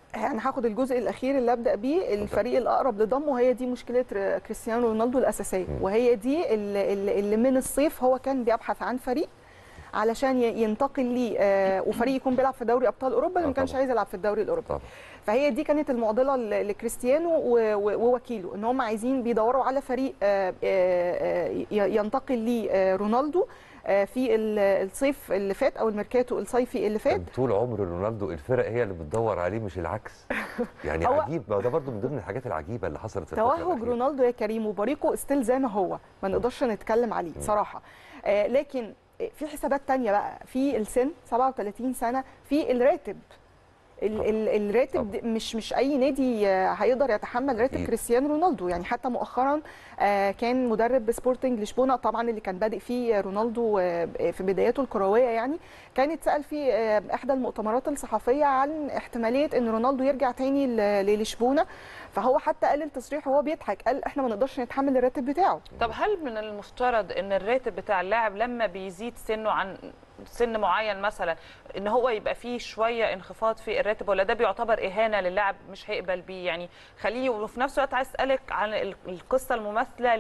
Speaker 7: يعني هاخد الجزء الاخير اللي ابدا بيه الفريق الاقرب لضمه هي دي مشكله ر- كريستيانو رونالدو الاساسيه وهي دي اللي, اللي اللي من الصيف هو كان بيبحث عن فريق علشان ي- ينتقل ليه آه، وفريق يكون بيلعب في دوري ابطال اوروبا اللي
Speaker 1: آه
Speaker 7: ما كانش
Speaker 1: طبعاً.
Speaker 7: عايز يلعب في الدوري الاوروبي
Speaker 1: طبعا
Speaker 7: فهي دي كانت المعضله ل- لكريستيانو و- و- ووكيله ان هم عايزين بيدوروا على فريق آه، آه، آه، ي- ينتقل ليه آه، رونالدو آه، في ال- الصيف اللي فات او الميركاتو الصيفي اللي فات
Speaker 1: كان طول عمر رونالدو الفرق هي اللي بتدور عليه مش العكس يعني
Speaker 7: هو-
Speaker 1: عجيب ما ده برضو من ضمن الحاجات العجيبه اللي حصلت في الفترة
Speaker 7: توهج
Speaker 1: الأخيرة.
Speaker 7: رونالدو يا كريم وبريقه ستيل زي ما هو ما نقدرش نتكلم عليه صراحه آه لكن في حسابات تانية بقى في السن 37 سنه في الراتب ال-
Speaker 1: طبعاً.
Speaker 7: ال- الراتب ده مش مش اي نادي آه، هيقدر يتحمل راتب
Speaker 1: أكيد.
Speaker 7: كريستيانو رونالدو يعني حتى مؤخرا آه، كان مدرب بسبورتنج لشبونه طبعا اللي كان بادئ فيه رونالدو آه، في بداياته الكرويه يعني كان اتسال في آه، احدى المؤتمرات الصحفيه عن احتماليه ان رونالدو يرجع تاني ل- للشبونه فهو حتى قال التصريح وهو بيضحك قال احنا ما نقدرش نتحمل الراتب بتاعه
Speaker 2: طب هل من المفترض ان الراتب بتاع اللاعب لما بيزيد سنه عن سن معين مثلا ان هو يبقى فيه شويه انخفاض في الراتب ولا ده بيعتبر اهانه للاعب مش هيقبل بيه يعني خليه وفي نفس الوقت عايز اسالك عن ال- القصه المماثله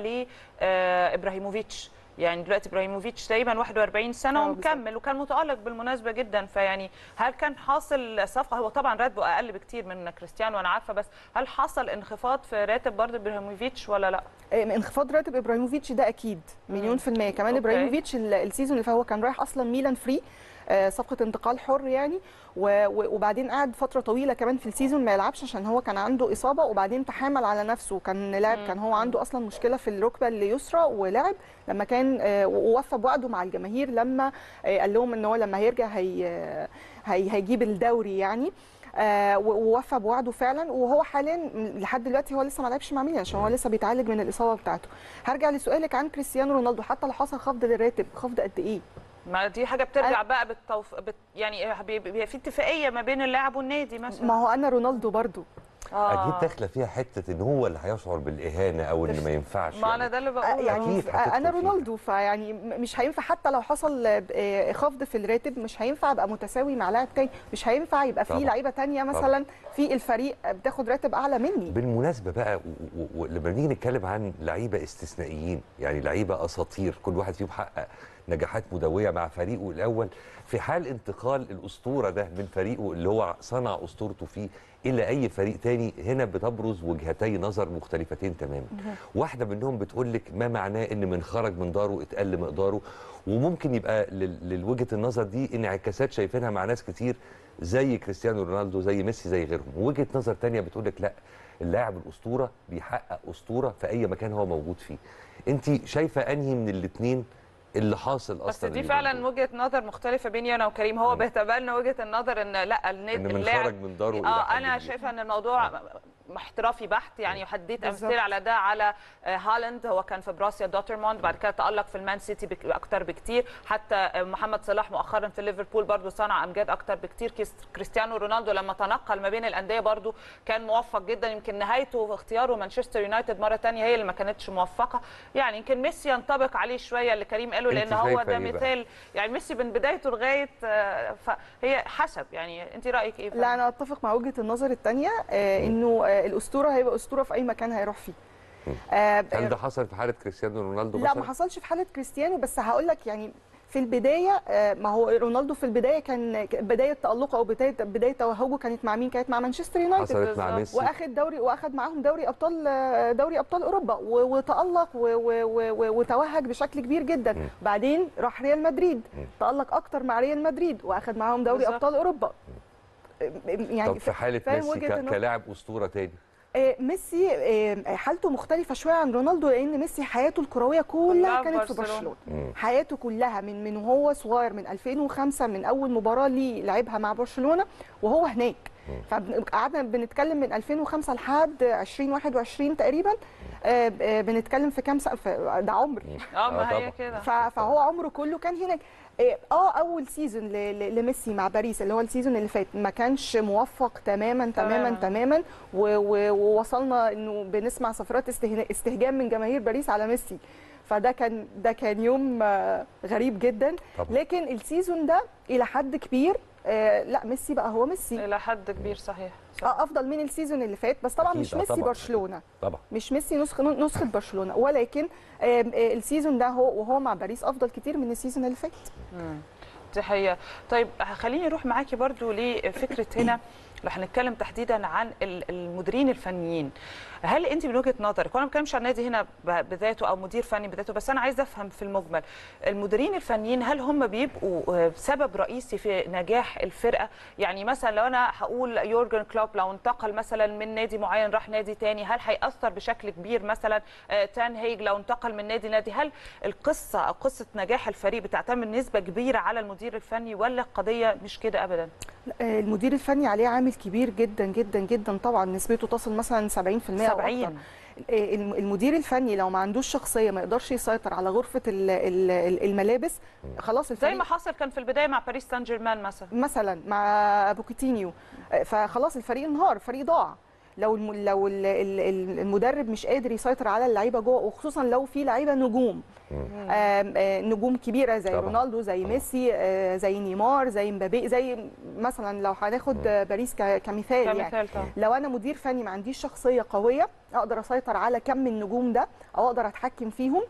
Speaker 2: لابراهيموفيتش يعني دلوقتي ابراهيموفيتش تقريبا 41 سنه
Speaker 7: آه، بالظبط.
Speaker 2: ومكمل وكان متالق بالمناسبه جدا فيعني هل كان حاصل صفقه هو طبعا راتبه اقل بكتير من كريستيانو انا عارفه بس هل حصل انخفاض في راتب برضه ابراهيموفيتش ولا لا؟
Speaker 7: آه، انخفاض راتب ابراهيموفيتش ده اكيد مليون في المية كمان
Speaker 2: أوكي.
Speaker 7: ابراهيموفيتش ال- السيزون اللي فات هو كان رايح اصلا ميلان فري آه، صفقة انتقال حر يعني و- و- وبعدين قعد فترة طويلة كمان في السيزون ما يلعبش عشان هو كان عنده إصابة وبعدين تحامل على نفسه كان لاعب كان هو عنده أصلا مشكلة في الركبة اليسرى ولعب لما كان آه، ووفى بوعده مع الجماهير لما آه، قال لهم ان هو لما هيرجع هي هي هيجيب الدوري يعني آه، و- ووفى بوعده فعلا وهو حاليا لحد دلوقتي هو لسه ما لعبش مع ميلان عشان هو لسه بيتعالج من الاصابه بتاعته هرجع لسؤالك عن كريستيانو رونالدو حتى لو حصل خفض للراتب خفض قد ايه
Speaker 2: ما دي حاجه بترجع بقى بالتوف... بت... يعني بي- بي- في اتفاقيه ما بين اللاعب والنادي مثلا
Speaker 7: ما هو انا رونالدو برضو
Speaker 1: اكيد داخله فيها حته ان هو اللي هيشعر بالاهانه او ان ما ينفعش
Speaker 2: ما انا ده اللي
Speaker 7: آه،
Speaker 2: بقوله
Speaker 7: يعني
Speaker 1: أكيد
Speaker 7: آه،
Speaker 1: هتدخل
Speaker 7: انا
Speaker 1: فيها.
Speaker 7: رونالدو فيعني م- مش هينفع حتى لو حصل آه، خفض في الراتب مش هينفع ابقى متساوي مع لاعب تاني مش هينفع يبقى في
Speaker 1: طبعا.
Speaker 7: لعيبه تانية مثلا في الفريق بتاخد راتب اعلى مني
Speaker 1: بالمناسبه بقى و- و- ولما نيجي نتكلم عن لعيبه استثنائيين يعني لعيبه اساطير كل واحد فيهم حقق نجاحات مدويه مع فريقه الاول في حال انتقال الاسطوره ده من فريقه اللي هو صنع اسطورته فيه الى اي فريق تاني هنا بتبرز وجهتي نظر مختلفتين تماما واحده منهم بتقول لك ما معناه ان من خرج من داره اتقل مقداره وممكن يبقى لل- للوجهه النظر دي انعكاسات شايفينها مع ناس كتير زي كريستيانو رونالدو زي ميسي زي غيرهم ووجهه نظر تانية بتقول لك لا اللاعب الاسطوره بيحقق اسطوره في اي مكان هو موجود فيه انت شايفه انهي من الاثنين اللي حاصل اصلا
Speaker 2: بس دي
Speaker 1: اليومين
Speaker 2: فعلا
Speaker 1: دول؟
Speaker 2: وجهه نظر مختلفه بيني انا وكريم هو بيتبنى وجهه النظر ان لا النادي
Speaker 1: ان من
Speaker 2: اللاعب
Speaker 1: خرج من داره إلى
Speaker 2: اه
Speaker 1: حد
Speaker 2: انا
Speaker 1: كبير.
Speaker 2: شايفه ان الموضوع احترافي بحت يعني حديت
Speaker 7: بالظبط.
Speaker 2: امثله على ده على آه، هالاند هو كان في براسيا دورتموند بعد كده تالق في المان سيتي بك- اكتر بكتير حتى آه، محمد صلاح مؤخرا في ليفربول برضو صنع امجاد اكتر بكتير كيس- كريستيانو رونالدو لما تنقل ما بين الانديه برضو كان موفق جدا يمكن نهايته في اختياره مانشستر يونايتد مره تانية هي اللي ما كانتش موفقه يعني يمكن ميسي ينطبق عليه شويه اللي كريم قاله
Speaker 1: أنت
Speaker 2: لان هو
Speaker 1: شايفة
Speaker 2: ده
Speaker 1: إيه بقى؟
Speaker 2: مثال يعني ميسي من بدايته لغايه آه، فهي حسب يعني انت رايك ايه
Speaker 7: لا انا اتفق مع وجهه النظر الثانيه آه انه آه الاسطوره هيبقى اسطوره في اي مكان هيروح فيه آه
Speaker 1: هل ده حصل في حاله كريستيانو رونالدو
Speaker 7: لا
Speaker 1: مثلا؟
Speaker 7: ما حصلش في حاله كريستيانو بس هقول لك يعني في البدايه آه، ما هو رونالدو في البدايه كان بدايه تالقه او بدايه بدايه توهجه كانت مع مين؟ كانت مع مانشستر يونايتد
Speaker 1: حصلت مع
Speaker 2: بالظبط.
Speaker 1: ميسي
Speaker 7: واخد دوري واخد معاهم دوري ابطال آه، دوري ابطال اوروبا و- وتالق و- و- و- و- وتوهج بشكل كبير جدا
Speaker 1: مم.
Speaker 7: بعدين راح ريال مدريد
Speaker 1: مم.
Speaker 7: تالق اكتر مع ريال مدريد واخد معاهم دوري
Speaker 2: بالظبط.
Speaker 7: ابطال اوروبا يعني
Speaker 1: طب في حاله
Speaker 7: فاهم
Speaker 1: ميسي
Speaker 7: وجهة
Speaker 1: ك-
Speaker 7: النظر؟
Speaker 1: كلاعب اسطوره تاني
Speaker 7: آه، ميسي آه، حالته مختلفة شوية عن رونالدو لأن ميسي حياته الكروية
Speaker 2: كلها
Speaker 7: كلها
Speaker 2: في
Speaker 7: كانت في
Speaker 2: برشلونة.
Speaker 7: برشلونة
Speaker 1: مم.
Speaker 7: حياته كلها من من وهو صغير من 2005 من أول مباراة ليه لعبها مع برشلونة وهو هناك فقعدنا بنتكلم من 2005 لحد 2021 تقريبا آه، آه، بنتكلم في كام سنة في- ده عمر
Speaker 2: اه ما
Speaker 1: آه،
Speaker 2: هي
Speaker 1: طبعاً.
Speaker 2: كده
Speaker 7: ف- فهو عمره كله كان هناك اه آه، اول سيزون ل- ل- لميسي مع باريس اللي هو السيزون اللي فات ما كانش موفق تماما تماما
Speaker 2: تماماً.
Speaker 7: تماما و- و- ووصلنا انه بنسمع صفرات استهنا- استهجان من جماهير باريس على ميسي فده كان ده كان يوم آه، غريب جدا
Speaker 1: طبعا.
Speaker 7: لكن السيزون ده الى حد كبير آه، لا ميسي بقى هو ميسي
Speaker 2: الى حد كبير صحيح
Speaker 7: اه افضل من السيزون اللي فات بس طبعا
Speaker 1: أكيد،
Speaker 7: مش
Speaker 1: آه
Speaker 7: ميسي
Speaker 1: طبعاً.
Speaker 7: برشلونه
Speaker 1: طبعا
Speaker 7: مش ميسي نسخه نسخه برشلونه ولكن آم، آه، السيزون ده هو وهو مع باريس افضل كتير من السيزون اللي فات
Speaker 2: دي حقيقة طيب خليني اروح معاكي برضو لفكرة هنا لو هنتكلم تحديدا عن ال- المديرين الفنيين هل انت من وجهه نظرك وانا ما بتكلمش عن النادي هنا ب- بذاته او مدير فني بذاته بس انا عايزه افهم في المجمل المديرين الفنيين هل هم بيبقوا آه، سبب رئيسي في نجاح الفرقه يعني مثلا لو انا هقول يورجن كلوب لو انتقل مثلا من نادي معين راح نادي تاني هل هيأثر بشكل كبير مثلا آه، تان هيج لو انتقل من نادي نادي هل القصه او قصه نجاح الفريق بتعتمد نسبه كبيره على المدير الفني ولا القضيه مش كده ابدا
Speaker 7: آه، المدير الفني عليه عامل كبير جدا جدا جدا طبعا نسبته تصل مثلا 70% أو
Speaker 2: 70
Speaker 7: أكتر. آه، الم- المدير الفني لو ما عندوش شخصيه ما يقدرش يسيطر على غرفه ال- ال- ال- الملابس خلاص
Speaker 2: زي
Speaker 7: الفريق
Speaker 2: ما حصل كان في البدايه مع باريس سان جيرمان مثلا
Speaker 7: مثلا مع بوكيتينيو آه، فخلاص الفريق انهار الفريق ضاع لو الم... لو ال- ال- ال- المدرب مش قادر يسيطر على اللعيبه جوه وخصوصا لو في لعيبه نجوم آم، آه، نجوم كبيره زي
Speaker 1: طبعاً.
Speaker 7: رونالدو زي
Speaker 1: طبعاً.
Speaker 7: ميسي آه، زي نيمار زي مبابي زي مثلا لو هناخد آه، باريس ك- كمثال يعني
Speaker 2: كمثال طبعا
Speaker 7: لو انا مدير فني ما عنديش شخصيه قويه اقدر اسيطر على كم النجوم ده او اقدر اتحكم فيهم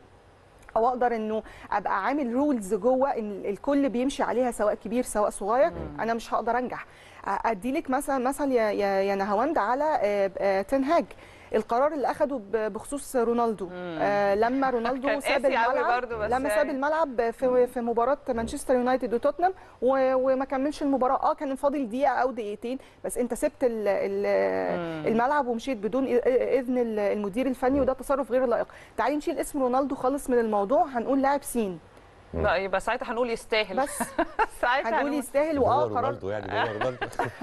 Speaker 7: او اقدر انه ابقى عامل رولز جوه ان الكل بيمشي عليها سواء كبير سواء صغير انا مش هقدر انجح ادي لك مثلا مثل يا يا, يا نهاوند على آه، آه، تنهاج القرار اللي اخده ب- بخصوص رونالدو آه لما رونالدو
Speaker 2: كان
Speaker 7: ساب
Speaker 2: قاسي قوي
Speaker 7: الملعب
Speaker 2: برضه بس
Speaker 7: لما ساب
Speaker 2: يعني.
Speaker 7: الملعب في في مباراه مانشستر يونايتد وتوتنهام و- وما كملش المباراه اه كان فاضل دقيقه او دقيقتين بس انت سبت ال- ال- الملعب ومشيت بدون إ- اذن ال- المدير الفني وده تصرف غير لائق تعالي نشيل اسم رونالدو خالص من الموضوع هنقول لاعب سين
Speaker 2: لا يبقى ساعتها هنقول يستاهل
Speaker 7: بس
Speaker 2: ساعتها
Speaker 7: هنقول يستاهل
Speaker 1: هو
Speaker 7: واه قرار
Speaker 1: رونالدو يعني هو رونالدو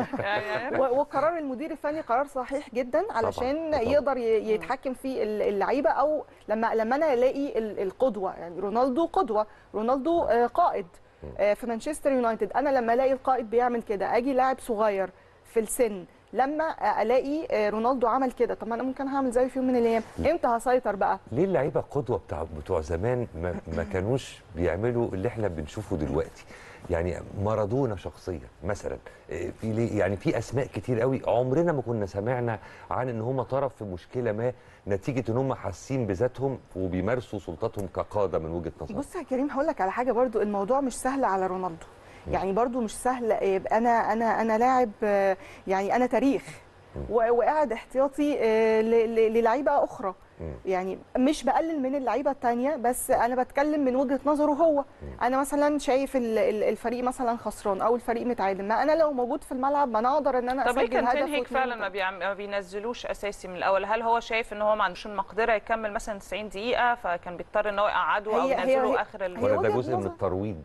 Speaker 2: يعني
Speaker 7: و- وقرار المدير الفني قرار صحيح جدا علشان
Speaker 1: طبعاً.
Speaker 7: يقدر ي- يتحكم في ال- اللعيبه او لما لما انا الاقي ال- القدوه يعني رونالدو قدوه رونالدو آه، قائد آه، في مانشستر يونايتد انا لما الاقي القائد بيعمل كده اجي لاعب صغير في السن لما آه، الاقي آه، رونالدو عمل كده طب ما انا ممكن هعمل زيه في يوم من الايام امتى هسيطر بقى
Speaker 1: ليه اللعيبه القدوه بتاع بتوع زمان ما, ما كانوش بيعملوا اللي احنا بنشوفه دلوقتي يعني مارادونا شخصيا مثلا إيه، في ليه يعني في اسماء كتير قوي عمرنا ما كنا سمعنا عن ان هم طرف في مشكله ما نتيجه ان هم حاسين بذاتهم وبيمارسوا سلطاتهم كقاده من وجهه نظرهم
Speaker 7: بص يا كريم هقول لك على حاجه برضو الموضوع مش سهل على رونالدو يعني برضو مش سهل يبقى انا انا انا لاعب آه، يعني انا تاريخ و- وقاعد احتياطي آه، ل- ل- للعيبه اخرى يعني مش بقلل من اللعيبه التانية بس انا بتكلم من وجهه نظره هو انا مثلا شايف ال- ال- الفريق مثلا خسران او الفريق متعادل ما انا لو موجود في الملعب ما انا اقدر ان انا
Speaker 2: طب ليه
Speaker 7: اسجل
Speaker 2: كان
Speaker 7: هدف
Speaker 2: تنهيك
Speaker 7: واتنين
Speaker 2: فعلا ما,
Speaker 7: وتلاتة.
Speaker 2: بيعم... ما بينزلوش اساسي من الاول هل هو شايف ان هو ما عندوش المقدره يكمل مثلا 90 دقيقه فكان بيضطر ان هو يقعده او
Speaker 7: هي- هي-
Speaker 2: ينزله
Speaker 7: هي-
Speaker 2: اخر ال...
Speaker 7: هي
Speaker 1: ولا ده
Speaker 7: وجهة
Speaker 1: جزء من
Speaker 7: نظر.
Speaker 1: الترويض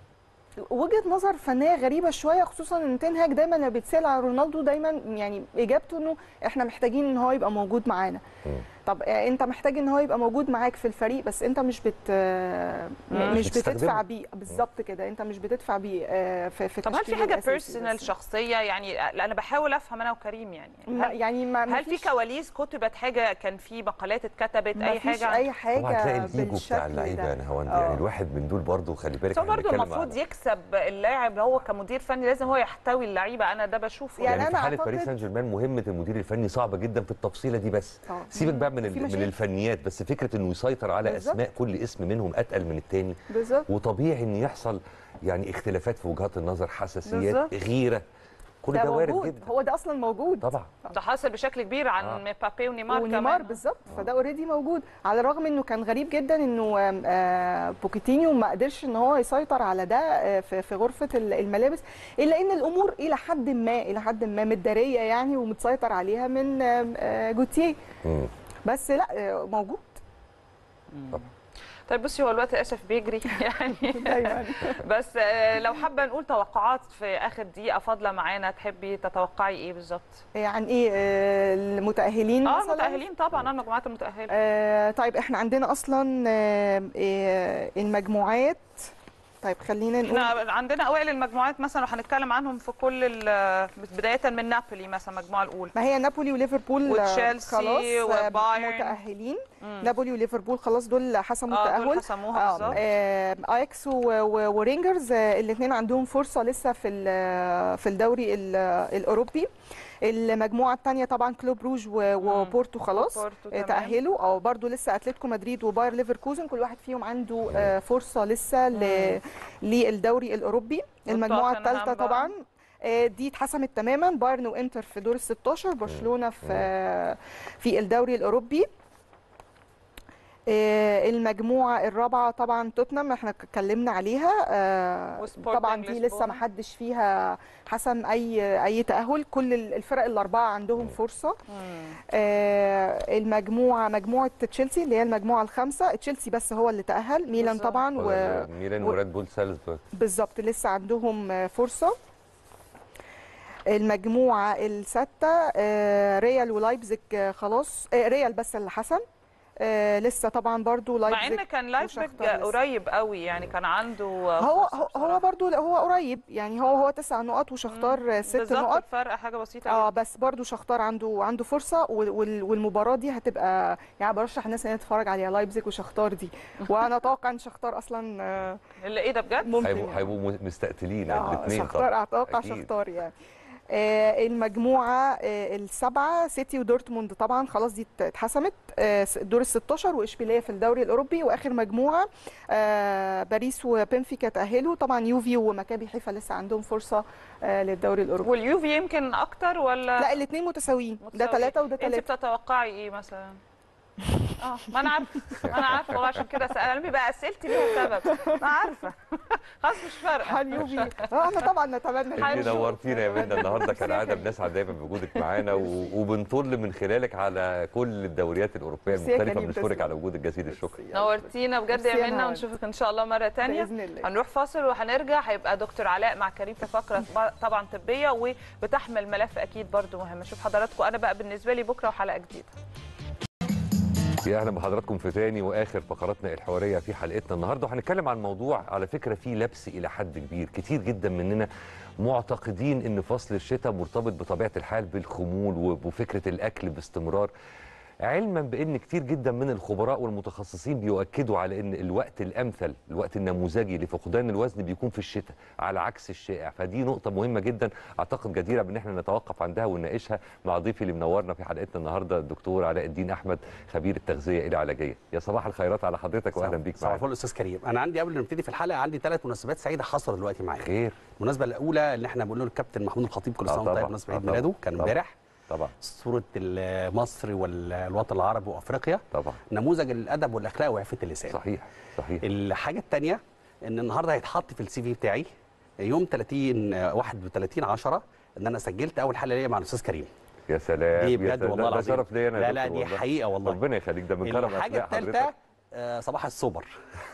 Speaker 7: وجهه نظر فنيه غريبه شويه خصوصا ان تنهاج دايما لما بيتسال على رونالدو دايما يعني اجابته انه احنا محتاجين ان هو يبقى موجود معانا طب آه، انت محتاج ان هو يبقى موجود معاك في الفريق بس انت مش بت آه،
Speaker 2: مم.
Speaker 7: مش
Speaker 1: بتستخدمه.
Speaker 7: بتدفع بيه بالظبط كده انت مش بتدفع بيه آه، في في
Speaker 2: طب هل في
Speaker 7: تشكيله
Speaker 2: حاجه
Speaker 7: الأساسي
Speaker 2: بيرسونال
Speaker 7: بس.
Speaker 2: شخصيه يعني لا انا بحاول افهم انا وكريم يعني
Speaker 7: ما-
Speaker 2: هل,
Speaker 7: يعني ما
Speaker 2: هل في
Speaker 7: مفيش-
Speaker 2: كواليس كتبت حاجه كان في مقالات اتكتبت اي
Speaker 7: مفيش
Speaker 2: حاجه
Speaker 7: اي حاجه
Speaker 1: طبعا تلاقي الايجو
Speaker 7: بالشكل
Speaker 1: بتاع اللعيبه
Speaker 7: ده.
Speaker 1: يا نهاوند
Speaker 7: آه.
Speaker 1: يعني الواحد من دول برضه خلي بالك
Speaker 2: بس هو
Speaker 1: إحنا
Speaker 2: برضه
Speaker 1: بنتكلم
Speaker 2: المفروض
Speaker 1: عن-
Speaker 2: يكسب اللاعب هو كمدير فني لازم هو يحتوي اللعيبه انا ده بشوفه
Speaker 7: يعني
Speaker 1: يعني, في
Speaker 7: أنا
Speaker 1: حاله
Speaker 7: أعتقد-
Speaker 1: باريس سان جيرمان مهمه المدير الفني صعبه جدا في التفصيله دي بس
Speaker 7: آه.
Speaker 1: سيبك بقى من
Speaker 7: في
Speaker 1: ال- من
Speaker 7: مشاكل.
Speaker 1: الفنيات بس فكره انه يسيطر على
Speaker 7: بالظبط.
Speaker 1: اسماء كل اسم منهم اتقل من التاني
Speaker 7: بالظبط
Speaker 1: وطبيعي ان يحصل يعني اختلافات في وجهات النظر حساسيات
Speaker 2: بالظبط.
Speaker 1: غيره كل
Speaker 7: ده
Speaker 1: ده وارد
Speaker 7: موجود
Speaker 1: جدا
Speaker 7: هو ده اصلا موجود
Speaker 1: طبعا
Speaker 2: ده حصل بشكل كبير عن
Speaker 1: آه.
Speaker 2: مبابي ونيمار
Speaker 7: ونيمار
Speaker 2: كمان
Speaker 7: بالظبط فده اوريدي موجود على الرغم انه كان غريب جدا انه آم، آه، بوكيتينيو ما قدرش ان هو يسيطر على ده آه، في في غرفه ال- الملابس الا ان الامور الى حد ما الى حد ما متداريه يعني ومتسيطر عليها من آم، آه، جوتيه
Speaker 1: مم.
Speaker 7: بس لا آه، موجود
Speaker 2: طيب بصي هو الوقت للاسف بيجري يعني
Speaker 7: دايما
Speaker 2: بس آه، لو حابه نقول توقعات في اخر دقيقه فاضله معانا تحبي تتوقعي ايه بالظبط
Speaker 7: يعني ايه آه، المتاهلين
Speaker 2: اه
Speaker 7: مثلا
Speaker 2: المتاهلين طبعا اه المجموعات المتاهله
Speaker 7: آه طيب احنا عندنا اصلا آه آه المجموعات طيب خلينا نقول
Speaker 2: احنا عندنا اوائل المجموعات مثلا لو هنتكلم عنهم في كل ال- بدايه من نابولي مثلا المجموعه الاولى
Speaker 7: ما هي نابولي وليفربول
Speaker 2: وتشيلسي
Speaker 7: خلاص آه،
Speaker 2: وبايرن.
Speaker 7: متأهلين نابولي وليفربول خلاص دول حسموا
Speaker 2: اه
Speaker 7: التأهل
Speaker 2: دول حسموها بالظبط
Speaker 7: آه، اياكس و- و- ورينجرز الاثنين عندهم فرصه لسه في ال- في الدوري ال- الاوروبي المجموعه الثانيه طبعا كلوب روج و- وبورتو خلاص
Speaker 2: وبورتو
Speaker 7: آه،
Speaker 2: تمام.
Speaker 7: تاهلوا او برضو لسه اتلتيكو مدريد وباير ليفركوزن كل واحد فيهم عنده آه، فرصه لسه ل- للدوري الاوروبي المجموعه
Speaker 2: وتوتنهام
Speaker 7: الثالثه
Speaker 2: بقى.
Speaker 7: طبعا آه، دي اتحسمت تماما بايرن وانتر في دور ال 16 برشلونه في آه، في الدوري الاوروبي آه، المجموعه الرابعه طبعا توتنهام احنا اتكلمنا عليها آه،
Speaker 2: وسبورتنج
Speaker 7: طبعا دي لسه
Speaker 2: لشبونة.
Speaker 7: ما حدش فيها حسم اي اي تاهل كل ال- الفرق الاربعه عندهم فرصه آه، المجموعه مجموعه تشيلسي اللي هي المجموعه الخامسه تشيلسي بس هو اللي تاهل ميلان
Speaker 2: بالظبط.
Speaker 7: طبعا و...
Speaker 1: ميلان
Speaker 7: و-
Speaker 1: وريد بول سالزبورغ
Speaker 7: بالظبط لسه عندهم آه، فرصه المجموعه السادسه آه، ريال ولايبزيج آه، خلاص آه، ريال بس اللي حسم آه، لسه طبعا برضو
Speaker 2: مع
Speaker 7: لايبزيج
Speaker 2: ان كان لايبزيج
Speaker 7: وشختار لسه.
Speaker 2: قريب قوي يعني كان عنده
Speaker 7: هو
Speaker 2: فرصة
Speaker 7: هو, هو
Speaker 2: بصراحة.
Speaker 7: برضو هو قريب يعني هو هو تسع نقط وشختار آه، ست
Speaker 2: بالظبط
Speaker 7: نقط
Speaker 2: الفرق حاجه بسيطه
Speaker 7: اه
Speaker 2: جدا.
Speaker 7: بس برضو شختار عنده عنده فرصه وال- وال- والمباراه دي هتبقى يعني برشح الناس ان هي تتفرج عليها لايبزيج وشختار دي وانا اتوقع ان شختار اصلا آه،
Speaker 2: اللي ايه ده بجد
Speaker 7: ممكن
Speaker 1: هيبقوا
Speaker 7: يعني.
Speaker 1: هيبقوا م- مستقتلين
Speaker 7: آه،
Speaker 1: الاثنين
Speaker 7: شختار اتوقع
Speaker 1: أكيد.
Speaker 7: شختار يعني آه، المجموعه آه، السبعه سيتي ودورتموند طبعا خلاص دي ات- اتحسمت آه، س- دور ال 16 واشبيليه في الدوري الاوروبي واخر مجموعه آه، باريس وبنفيكا تاهلوا طبعا يوفي ومكابي حيفا لسه عندهم فرصه آه، للدوري الاوروبي
Speaker 2: واليوفي يمكن اكتر ولا
Speaker 7: لا الاثنين متساويين ده
Speaker 2: متساويين؟
Speaker 7: ثلاثه وده
Speaker 2: انت
Speaker 7: ثلاثه
Speaker 2: بتتوقعي ايه مثلا اه ما انا عارفه ما انا عارفه والله عشان كده سأل بيبقى اسئلتي ليها سبب ما عارفه خلاص مش فارقه
Speaker 7: حال يوفي آه، احنا طبعا نتمنى
Speaker 1: انت
Speaker 2: هنشوف.
Speaker 1: نورتينا يا منى النهارده كالعاده بنسعد دايما بوجودك معانا و- وبنطل من خلالك على كل الدوريات الاوروبيه
Speaker 7: ميرسي يا
Speaker 1: المختلفه
Speaker 7: كريم،
Speaker 1: بنشكرك
Speaker 7: تسلم.
Speaker 1: على وجودك جزيل الشكر
Speaker 2: نورتينا بجد
Speaker 7: ميرسي
Speaker 2: يا
Speaker 7: يا
Speaker 2: منى
Speaker 7: نهار.
Speaker 2: ونشوفك ان شاء الله مره تانية
Speaker 7: باذن الله
Speaker 2: هنروح فاصل وهنرجع هيبقى دكتور علاء مع كريم في فقره طبعا طبيه وبتحمل ملف اكيد برضو مهم اشوف حضراتكم انا بقى بالنسبه لي بكره وحلقه جديده
Speaker 1: يا اهلا بحضراتكم في تاني واخر فقراتنا الحواريه في حلقتنا النهارده وهنتكلم عن موضوع على فكره فيه لبس الى حد كبير كتير جدا مننا معتقدين ان فصل الشتاء مرتبط بطبيعه الحال بالخمول وفكره الاكل باستمرار علما بان كتير جدا من الخبراء والمتخصصين بيؤكدوا على ان الوقت الامثل الوقت النموذجي لفقدان الوزن بيكون في الشتاء على عكس الشائع فدي نقطه مهمه جدا اعتقد جديره بان احنا نتوقف عندها ونناقشها مع ضيفي اللي منورنا في حلقتنا النهارده الدكتور علاء الدين احمد خبير التغذيه العلاجيه يا صباح الخيرات على حضرتك واهلا بيك
Speaker 8: صباح
Speaker 1: معانا
Speaker 8: الفل استاذ كريم انا عندي قبل ما نبتدي في الحلقه عندي ثلاث مناسبات سعيده حصلت دلوقتي معايا
Speaker 1: خير
Speaker 8: المناسبه الاولى اللي احنا بنقول له الكابتن محمود الخطيب كل
Speaker 1: آه
Speaker 8: سنه وانت طيب
Speaker 1: طبعاً،
Speaker 8: بمناسبه
Speaker 1: آه
Speaker 8: عيد
Speaker 1: طبعاً،
Speaker 8: ميلاده كان
Speaker 1: طبعاً.
Speaker 8: امبارح
Speaker 1: طبعا
Speaker 8: صوره مصر والوطن العربي وافريقيا
Speaker 1: طبعا
Speaker 8: نموذج الادب والاخلاق وعفه اللسان
Speaker 1: صحيح صحيح
Speaker 8: الحاجه الثانيه ان النهارده هيتحط في السي في بتاعي يوم 30 آه، 31 10 ان انا سجلت اول حلقه ليا مع الاستاذ كريم
Speaker 1: يا سلام
Speaker 8: دي
Speaker 1: يا
Speaker 8: بجد
Speaker 1: سلام.
Speaker 8: والله
Speaker 1: ده
Speaker 8: العظيم
Speaker 1: شرف ليا انا يا
Speaker 8: لا لا
Speaker 1: دكتور
Speaker 8: دي
Speaker 1: والله.
Speaker 8: حقيقه والله
Speaker 1: ربنا يخليك ده من كرم
Speaker 8: الحاجه
Speaker 1: اخلاق
Speaker 8: الثالثه
Speaker 1: حضرتك
Speaker 8: آه، صباح السوبر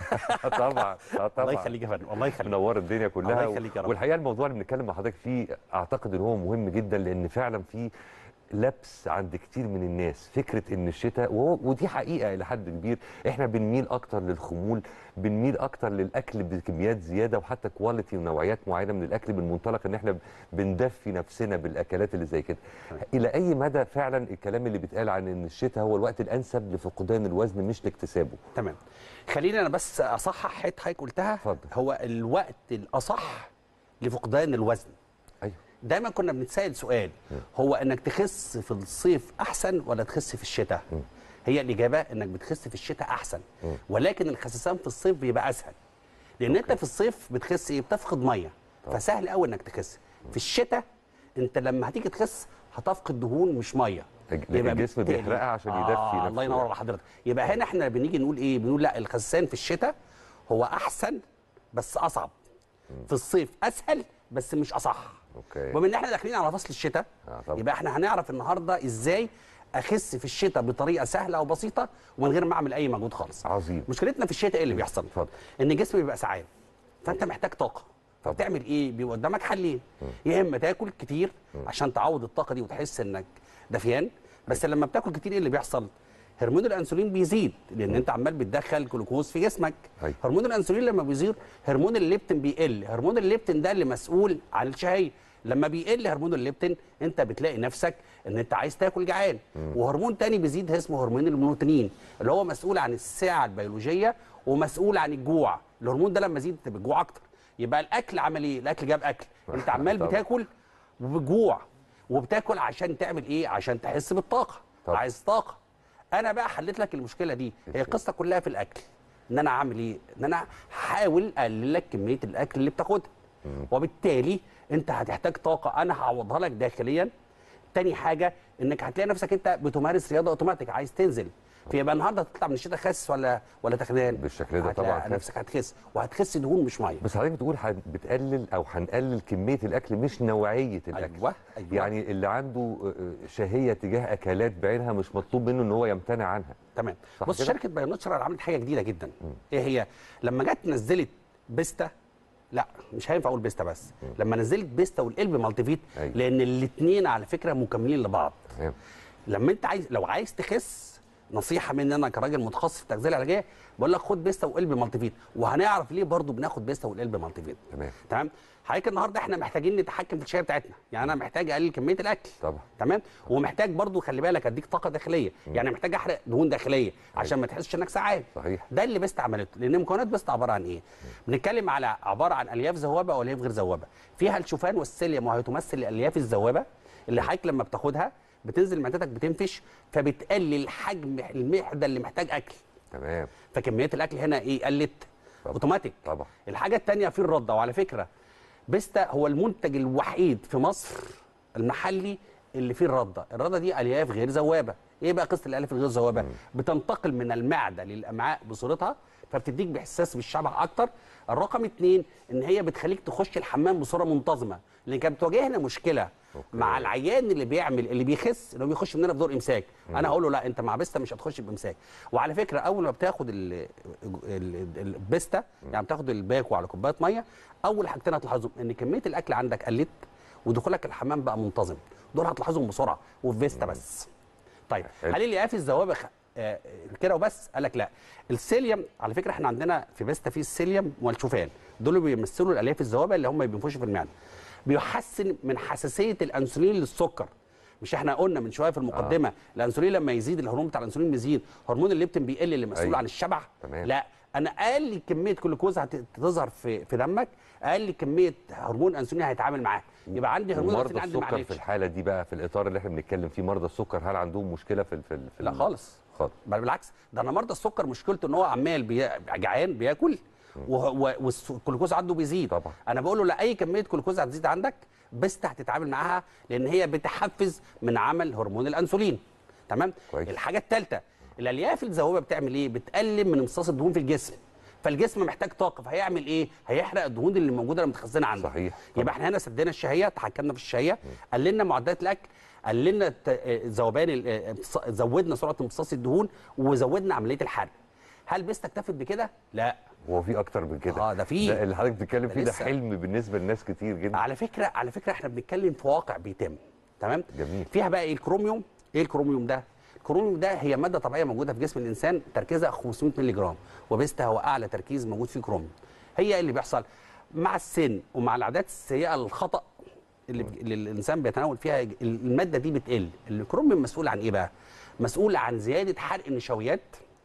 Speaker 1: طبعا آه طبعا
Speaker 8: الله يخليك يا فندم الله يخليك
Speaker 1: منور الدنيا كلها
Speaker 8: الله يخليك يا رب.
Speaker 1: والحقيقه الموضوع اللي بنتكلم مع حضرتك فيه اعتقد ان هو مهم جدا لان فعلا في لبس عند كتير من الناس فكره ان الشتاء وهو ودي حقيقه الى حد كبير احنا بنميل اكتر للخمول بنميل اكتر للاكل بكميات زياده وحتى كواليتي ونوعيات معينه من الاكل من منطلق ان احنا بندفي نفسنا بالاكلات اللي زي كده الى اي مدى فعلا الكلام اللي بيتقال عن ان الشتاء هو الوقت الانسب لفقدان الوزن مش لاكتسابه
Speaker 8: تمام خليني انا بس اصحح حته حضرتك قلتها
Speaker 1: اتفضل.
Speaker 8: هو الوقت الاصح لفقدان الوزن
Speaker 1: ايوه
Speaker 8: دايما كنا بنتسال سؤال هو انك تخس في الصيف احسن ولا تخس في الشتاء هي الاجابه انك بتخس في الشتاء احسن ولكن الخسسان في الصيف بيبقى اسهل لان انت في الصيف بتخس ايه بتفقد ميه فسهل قوي انك تخس في الشتاء انت لما هتيجي تخس هتفقد دهون مش ميه
Speaker 1: لكن
Speaker 8: يبقى
Speaker 1: الجسم
Speaker 8: بالتالي-
Speaker 1: بيحرقها عشان يدفي
Speaker 8: آه
Speaker 1: نفسه
Speaker 8: الله ينور على حضرتك يبقى هنا احنا بنيجي نقول ايه بنقول لا الخسان في الشتاء هو احسن بس اصعب في الصيف اسهل بس مش اصح
Speaker 1: اوكي
Speaker 8: ومن ان احنا داخلين على فصل الشتاء
Speaker 1: آه طبعا.
Speaker 8: يبقى احنا هنعرف النهارده ازاي اخس في الشتاء بطريقه سهله وبسيطه ومن غير ما اعمل اي مجهود خالص
Speaker 1: عظيم
Speaker 8: مشكلتنا في الشتاء ايه اللي بيحصل
Speaker 1: اتفضل.
Speaker 8: ان الجسم بيبقى سعان فانت محتاج طاقه
Speaker 1: طبعا.
Speaker 8: فبتعمل ايه بيبقى قدامك حلين يا اما تاكل كتير عشان تعوض الطاقه دي وتحس انك دفيان بس لما بتاكل كتير ايه اللي بيحصل هرمون الانسولين بيزيد لان انت عمال بتدخل جلوكوز في جسمك
Speaker 1: أيوة.
Speaker 8: هرمون الانسولين لما بيزيد هرمون الليبتين بيقل هرمون الليبتين ده اللي مسؤول عن الشهيه لما بيقل هرمون الليبتين انت بتلاقي نفسك ان انت عايز تاكل جعان وهرمون تاني بيزيد اسمه هرمون الميلاتونين اللي هو مسؤول عن الساعه البيولوجيه ومسؤول عن الجوع الهرمون ده لما يزيد انت بتجوع اكتر يبقى الاكل عمل ايه الاكل جاب اكل انت عمال
Speaker 1: طبعا.
Speaker 8: بتاكل وبتجوع وبتاكل عشان تعمل ايه عشان تحس بالطاقه
Speaker 1: طبعا.
Speaker 8: عايز طاقه انا بقى حليت لك المشكله دي هي
Speaker 1: إزاي؟
Speaker 8: القصه كلها في الاكل ان انا اعمل ايه ان انا هحاول اقلل لك كميه الاكل اللي بتاخدها وبالتالي انت هتحتاج طاقه انا هعوضها لك داخليا تاني حاجه انك هتلاقي نفسك انت بتمارس رياضه اوتوماتيك عايز تنزل فيبقى النهارده تطلع من الشتاء خس ولا ولا تخنان
Speaker 1: بالشكل ده
Speaker 8: هتلاقي
Speaker 1: طبعاً خس.
Speaker 8: نفسك هتخس وهتخس دهون مش ميه
Speaker 1: بس حضرتك بتقول هن- بتقلل او هنقلل كميه الاكل مش نوعيه الاكل
Speaker 8: أيوة، أيوة.
Speaker 1: يعني اللي عنده آه، آه، شهيه تجاه اكلات بعينها مش مطلوب منه ان هو يمتنع عنها
Speaker 8: تمام
Speaker 1: صح
Speaker 8: بص
Speaker 1: كده؟
Speaker 8: شركه بايوناتشرال عملت حاجه جديده جدا ايه هي لما جت نزلت بيستا لا مش هينفع اقول بيستا بس لما نزلت بيستا والقلب مالتي فيت
Speaker 1: أيوة.
Speaker 8: لان الاثنين على فكره مكملين لبعض
Speaker 1: تمام
Speaker 8: لما انت عايز لو عايز تخس نصيحه مني انا كراجل متخصص في التغذيه العلاجيه بقول لك خد بيستا وقلب مالتي فيت وهنعرف ليه برضو بناخد بيستا والقلب مالتي فيت
Speaker 1: تمام
Speaker 8: تمام حضرتك النهارده احنا محتاجين نتحكم في الشهيه بتاعتنا يعني انا محتاج اقلل كميه الاكل
Speaker 1: طبعا
Speaker 8: تمام ومحتاج برضو خلي بالك اديك طاقه داخليه يعني محتاج احرق دهون داخليه عشان ما تحسش انك سعان
Speaker 1: صحيح
Speaker 8: ده اللي بيست عملته لان مكونات بيست عباره عن ايه بنتكلم على عباره عن الياف ذوابه والياف غير ذوابه فيها الشوفان والسيليوم وهي تمثل الالياف الذوابه اللي حضرتك لما بتاخدها بتنزل معدتك بتنفش فبتقلل حجم المعده اللي محتاج اكل
Speaker 1: تمام
Speaker 8: فكميات الاكل هنا ايه قلت
Speaker 1: طبعا.
Speaker 8: اوتوماتيك
Speaker 1: طبعا
Speaker 8: الحاجه الثانيه في الرده وعلى فكره بيستا هو المنتج الوحيد في مصر المحلي اللي فيه الرده الرده دي الياف غير ذوابه ايه بقى قصه الالياف الغير ذوابه بتنتقل من المعده للامعاء بصورتها فبتديك باحساس بالشبع اكتر الرقم اتنين ان هي بتخليك تخش الحمام بصوره منتظمه لان كانت بتواجهنا مشكله
Speaker 1: أوكي.
Speaker 8: مع العيان اللي بيعمل اللي بيخس اللي هو بيخش مننا بدور امساك انا هقول له لا انت مع بيستا مش هتخش بامساك وعلى فكره اول ما بتاخد ال- ال- ال- البيستا يعني بتاخد الباكو على كوبايه ميه اول حاجتين هتلاحظهم ان كميه الاكل عندك قلت ودخولك الحمام بقى منتظم دول هتلاحظهم بسرعه وفي فيستا بس طيب
Speaker 1: حلو.
Speaker 8: هل الياف الذوابه خ- آه، كده وبس قال لك لا السيليوم على فكره احنا عندنا في فيستا في السيليوم والشوفان دول اللي بيمثلوا الالياف الذوابه اللي هم بينفشوا في المعده بيحسن من حساسيه الانسولين للسكر مش احنا قلنا من شويه في المقدمه آه. الانسولين لما يزيد الهرمون بتاع الانسولين بيزيد هرمون الليبتين بيقل اللي مسؤول
Speaker 1: أيوة.
Speaker 8: عن الشبع
Speaker 1: تمام.
Speaker 8: لا انا اقل كميه جلوكوز هتظهر في في دمك اقل كميه هرمون انسولين هيتعامل معاه يبقى عندي هرمون
Speaker 1: ومرضى
Speaker 8: انسولين عندي
Speaker 1: السكر في
Speaker 8: معلش
Speaker 1: الحاله دي بقى في الاطار اللي احنا بنتكلم فيه مرضى السكر هل عندهم مشكله في ال- في, ال- في
Speaker 8: لا
Speaker 1: ال-
Speaker 8: خالص
Speaker 1: خالص
Speaker 8: بل بالعكس ده انا مرضى السكر مشكلته ان هو عمال بي... جعان بياكل وه- و- والجلوكوز عنده بيزيد
Speaker 1: طبعا.
Speaker 8: انا بقول له لا اي كميه جلوكوز هتزيد عندك بس هتتعامل معاها لان هي بتحفز من عمل هرمون الانسولين تمام
Speaker 1: كويس.
Speaker 8: الحاجه الثالثه الالياف الذوبه بتعمل ايه بتقلل من امتصاص الدهون في الجسم فالجسم محتاج طاقه فهيعمل ايه هيحرق الدهون اللي موجوده اللي متخزنه عنده
Speaker 1: صحيح.
Speaker 8: يبقى احنا هنا سدينا الشهيه تحكمنا في الشهيه قللنا معدلات الاكل قللنا الت- آه، ذوبان ال- آه، امتصا- زودنا سرعه امتصاص الدهون وزودنا عمليه الحرق هل بس اكتفت بكده لا
Speaker 1: هو في اكتر من كده
Speaker 8: آه، ده في.
Speaker 1: ده اللي حضرتك بتتكلم
Speaker 8: ده
Speaker 1: فيه ده
Speaker 8: لسه.
Speaker 1: حلم بالنسبه لناس كتير جدا
Speaker 8: على فكره على فكره احنا بنتكلم في واقع بيتم تمام
Speaker 1: جميل.
Speaker 8: فيها بقى ايه الكروميوم ايه الكروميوم ده الكروميوم ده هي ماده طبيعيه موجوده في جسم الانسان تركيزها 500 مللي جرام وبيستا هو اعلى تركيز موجود فيه كروميوم هي اللي بيحصل مع السن ومع العادات السيئه الخطا اللي, اللي الانسان بيتناول فيها الماده دي بتقل الكروميوم مسؤول عن ايه بقى مسؤول عن زياده حرق النشويات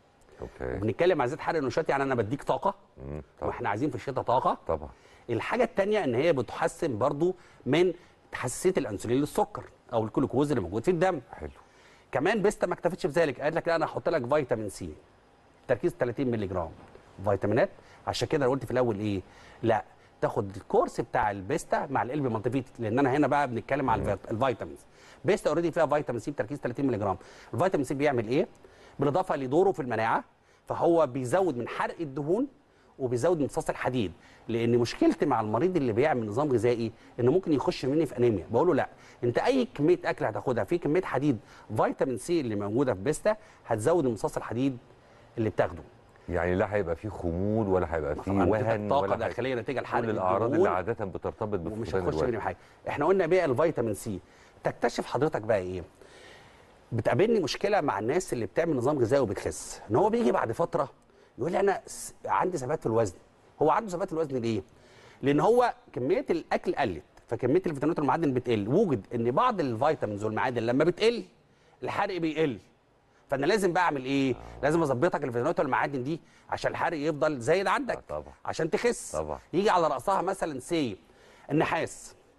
Speaker 1: اوكي
Speaker 8: بنتكلم عن زياده حرق النشويات يعني انا بديك طاقه
Speaker 1: مم، طبعا
Speaker 8: واحنا عايزين في الشتاء طاقه
Speaker 1: طبعا
Speaker 8: الحاجه الثانيه ان هي بتحسن برضو من حساسيه الانسولين للسكر او الجلوكوز اللي موجود في الدم
Speaker 1: حلو
Speaker 8: كمان بيستا ما اكتفتش بذلك قالت لك لا انا هحط لك فيتامين سي تركيز 30 مللي جرام فيتامينات عشان كده انا قلت في الاول ايه لا تاخد الكورس بتاع البيستا مع القلب مالتيفيت لان انا هنا بقى بنتكلم على الفيت- الفيتامينز بيستا اوريدي فيها فيتامين سي بتركيز 30 مللي جرام الفيتامين سي بيعمل ايه بالاضافه لدوره في المناعه فهو بيزود من حرق الدهون وبيزود امتصاص الحديد لان مشكلتي مع المريض اللي بيعمل نظام غذائي انه ممكن يخش مني في انيميا بقول له لا انت اي كميه اكل هتاخدها في كميه حديد فيتامين سي اللي موجوده في بيستا هتزود امتصاص الحديد اللي بتاخده
Speaker 1: يعني لا هيبقى فيه خمول ولا هيبقى فيه
Speaker 8: طبعاً
Speaker 1: وهن
Speaker 8: بتديك طاقة
Speaker 1: ولا
Speaker 8: داخلية نتيجة لحرق
Speaker 1: كل الاعراض
Speaker 8: الدهون.
Speaker 1: اللي عاده بترتبط
Speaker 8: ومش
Speaker 1: بفقدان
Speaker 8: هتخش
Speaker 1: الوزن
Speaker 8: مني حاجه احنا قلنا بقى الفيتامين سي تكتشف حضرتك بقى ايه بتقابلني مشكله مع الناس اللي بتعمل نظام غذائي وبتخس ان هو بيجي بعد فتره يقول لي انا س- عندي ثبات في الوزن هو عنده ثبات في الوزن ليه لان هو كميه الاكل قلت فكميه الفيتامينات والمعادن بتقل وجد ان بعض الفيتامينز والمعادن لما بتقل الحرق بيقل فانا لازم بقى اعمل ايه آه. لازم اظبطك الفيتامينات والمعادن دي عشان الحرق يفضل زايد عندك
Speaker 1: آه طبعا.
Speaker 8: عشان تخس
Speaker 1: طبعا.
Speaker 8: يجي على راسها مثلا سي النحاس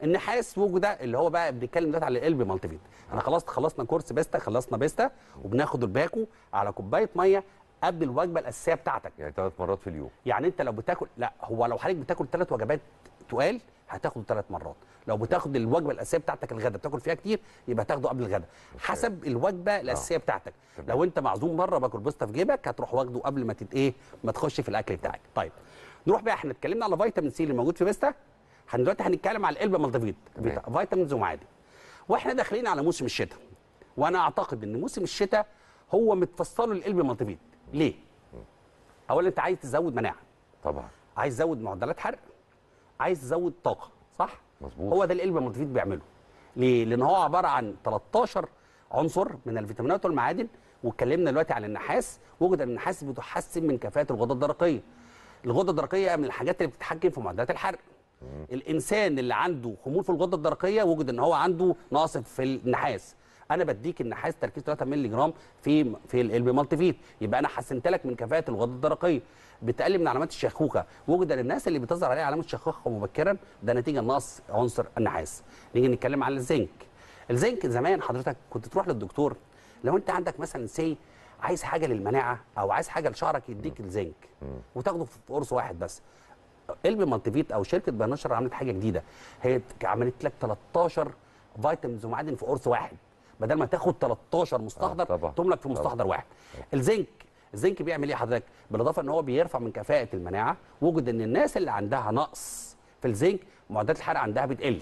Speaker 8: النحاس وجوده اللي هو بقى بنتكلم دلوقتي على القلب مالتي فيت انا خلاص خلصنا كورس بيستا خلصنا بيستا وبناخد الباكو على كوبايه ميه قبل الوجبه الاساسيه بتاعتك
Speaker 1: يعني ثلاث مرات في اليوم
Speaker 8: يعني انت لو بتاكل لا هو لو حضرتك بتاكل ثلاث وجبات تقال هتاخده ثلاث مرات لو بتاخد الوجبه الاساسيه بتاعتك الغداء بتاكل فيها كتير يبقى تاخده قبل الغداء حسب الوجبه الاساسيه بتاعتك
Speaker 1: تمام.
Speaker 8: لو انت معزوم مره باكل بيستا في جيبك هتروح واخده قبل ما تت ايه ما تخش في الاكل بتاعك طيب نروح بقى احنا اتكلمنا على فيتامين سي اللي موجود في بيستا هن دلوقتي هنتكلم على القلب مالتيفيت
Speaker 1: تمام.
Speaker 8: فيتا- فيتامينز ومعادن واحنا داخلين على موسم الشتاء وانا اعتقد ان موسم الشتاء هو متفصله للقلب مالتيفيت ليه اولا انت عايز تزود مناعه
Speaker 1: طبعا
Speaker 8: عايز تزود معدلات حرق عايز تزود طاقه صح
Speaker 1: مظبوط.
Speaker 8: هو ده القلب المالتيفيت بيعمله ليه لان هو عباره عن 13 عنصر من الفيتامينات والمعادن واتكلمنا دلوقتي على النحاس وجد ان النحاس بتحسن من كفاءه الغده الدرقيه الغده الدرقيه من الحاجات اللي بتتحكم في معدلات الحرق الانسان اللي عنده خمول في الغده الدرقيه وجد ان هو عنده نقص في النحاس انا بديك النحاس تركيز 3 مللي جرام في في القلب مالتي فيت يبقى انا حسنت لك من كفاءه الغده الدرقيه بتقلل من علامات الشيخوخه وجد ان الناس اللي بتظهر عليها علامات الشيخوخه مبكرا ده نتيجه نقص عنصر النحاس نيجي نتكلم على الزنك الزنك زمان حضرتك كنت تروح للدكتور لو انت عندك مثلا سي عايز حاجه للمناعه او عايز حاجه لشعرك يديك الزنك وتاخده في قرص واحد بس قلب مالتيفيت او شركه بنشر عملت حاجه جديده هي عملت لك 13 فيتامينز ومعادن في قرص واحد بدل ما تاخد 13 مستحضر
Speaker 1: آه، طبعا.
Speaker 8: تملك في مستحضر واحد الزنك الزنك بيعمل ايه حضرتك بالاضافه ان هو بيرفع من كفاءه المناعه وجد ان الناس اللي عندها نقص في الزنك معدلات الحرق عندها بتقل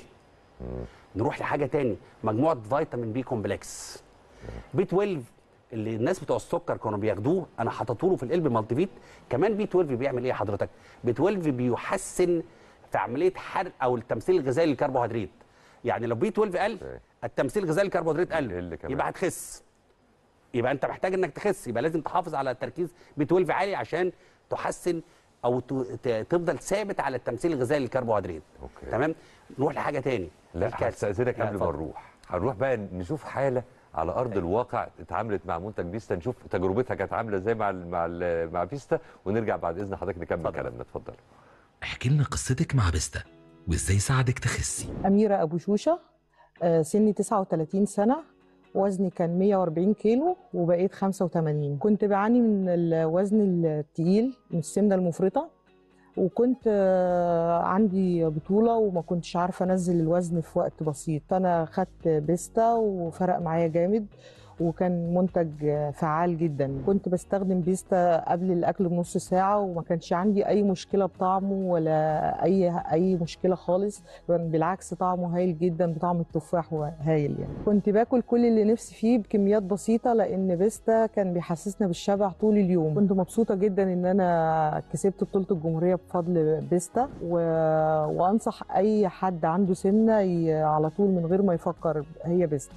Speaker 8: نروح لحاجه تاني مجموعه فيتامين بي كومبلكس بي 12 اللي الناس بتوع السكر كانوا بياخدوه انا حاطته له في القلب مالتي فيت كمان بي 12 بيعمل ايه حضرتك بي 12 بيحسن في عمليه حرق او التمثيل الغذائي للكربوهيدرات يعني لو بي 12 قل
Speaker 1: أوكي.
Speaker 8: التمثيل الغذائي للكربوهيدرات قل
Speaker 1: يقل كمان.
Speaker 8: يبقى هتخس يبقى انت محتاج انك تخس يبقى لازم تحافظ على تركيز بي 12 عالي عشان تحسن او ت- ت- تفضل ثابت على التمثيل الغذائي للكربوهيدرات
Speaker 1: أوكي.
Speaker 8: تمام نروح لحاجه تاني
Speaker 1: لا
Speaker 8: الكالسيوم.
Speaker 1: هستأذنك
Speaker 8: لا،
Speaker 1: قبل ما
Speaker 8: اتفضل.
Speaker 1: نروح هنروح بقى نشوف حاله على ارض الواقع اتعاملت مع منتج بيستا نشوف تجربتها كانت عامله ازاي مع ال مع ال مع بيستا ونرجع بعد اذن حضرتك نكمل
Speaker 8: اتفضل.
Speaker 1: كلامنا اتفضل
Speaker 9: احكي لنا قصتك مع بيستا وازاي ساعدك تخسي
Speaker 10: أميرة أبو شوشة آه، سني 39 سنة وزني كان 140 كيلو وبقيت 85 كنت بعاني من الوزن التقيل من السمنة المفرطة وكنت آه، عندي بطولة وما كنتش عارفة أنزل الوزن في وقت بسيط فأنا خدت بيستا وفرق معايا جامد وكان منتج آه، فعال جدا كنت بستخدم بيستا قبل الأكل بنص ساعة وما كانش عندي أي مشكلة بطعمه ولا أي أي مشكلة خالص كان بالعكس طعمه هايل جدا بطعم التفاح هايل يعني كنت باكل كل اللي نفسي فيه بكميات بسيطة لأن بيستا كان بيحسسنا بالشبع طول اليوم كنت مبسوطة جدا إن أنا كسبت بطولة الجمهورية بفضل بيستا و... وأنصح أي حد عنده سمنة ي... على طول من غير ما يفكر هي بيستا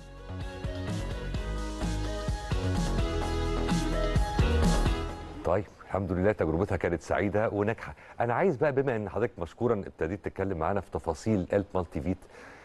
Speaker 1: طيب الحمد لله تجربتها كانت سعيده وناجحه انا عايز بقى بما ان حضرتك مشكورا ابتديت تتكلم معانا في تفاصيل الب مالتي فيت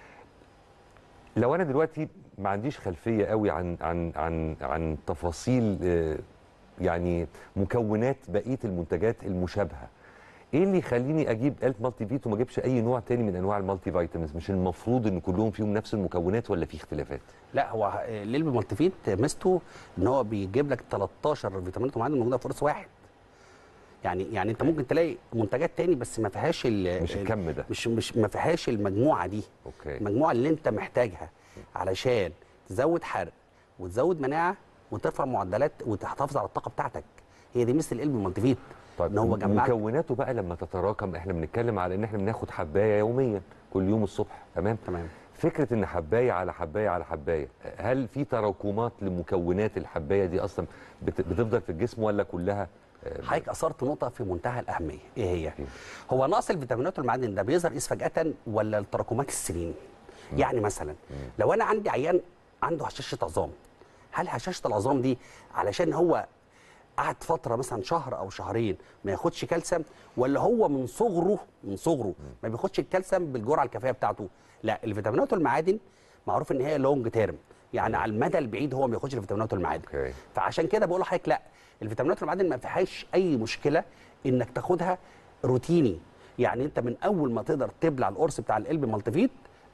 Speaker 1: لو انا دلوقتي ما عنديش خلفيه قوي عن عن عن عن تفاصيل آه، يعني مكونات بقيه المنتجات المشابهه ايه اللي يخليني اجيب الب مالتي فيت وما اجيبش اي نوع تاني من انواع المالتي فيتامينز مش المفروض ان كلهم فيهم نفس المكونات ولا في اختلافات
Speaker 8: لا هو الليل مالتيفيت ميزته ان هو بيجيب لك 13 فيتامينات ومعادن موجوده في قرص واحد يعني يعني انت ممكن تلاقي منتجات تاني بس ما فيهاش ال-
Speaker 1: مش
Speaker 8: ال-
Speaker 1: الكم ده
Speaker 8: مش مش ما فيهاش المجموعه دي
Speaker 1: اوكي
Speaker 8: المجموعه اللي انت محتاجها علشان تزود حرق وتزود مناعه وترفع معدلات وتحافظ على الطاقه بتاعتك هي دي مثل القلب المالتيفيت
Speaker 1: طيب
Speaker 8: ان هو جمع لك-
Speaker 1: مكوناته بقى لما تتراكم احنا بنتكلم على ان احنا بناخد حبايه يوميا كل يوم الصبح تمام
Speaker 8: تمام
Speaker 1: فكره ان حبايه على حبايه على حبايه هل في تراكمات لمكونات الحبايه دي اصلا بت- بتفضل في الجسم ولا كلها آه،
Speaker 8: حضرتك اثرت نقطه في منتهى الاهميه ايه هي
Speaker 1: إيه؟
Speaker 8: هو نقص الفيتامينات والمعادن ده بيظهر إيه فجاه ولا التراكمات السنين يعني مثلا لو انا عندي عيان عنده هشاشه عظام هل هشاشه العظام دي علشان هو قعد فتره مثلا شهر او شهرين ما ياخدش كالسيوم ولا هو من صغره من صغره ما بياخدش الكالسيوم بالجرعه الكافيه بتاعته لا الفيتامينات والمعادن معروف ان هي لونج تيرم يعني على المدى البعيد هو ما بياخدش الفيتامينات والمعادن
Speaker 1: اوكي
Speaker 8: فعشان كده بقول لحضرتك لا الفيتامينات والمعادن ما فيهاش اي مشكله انك تاخدها روتيني يعني انت من اول ما تقدر تبلع القرص بتاع القلب مالتيفيت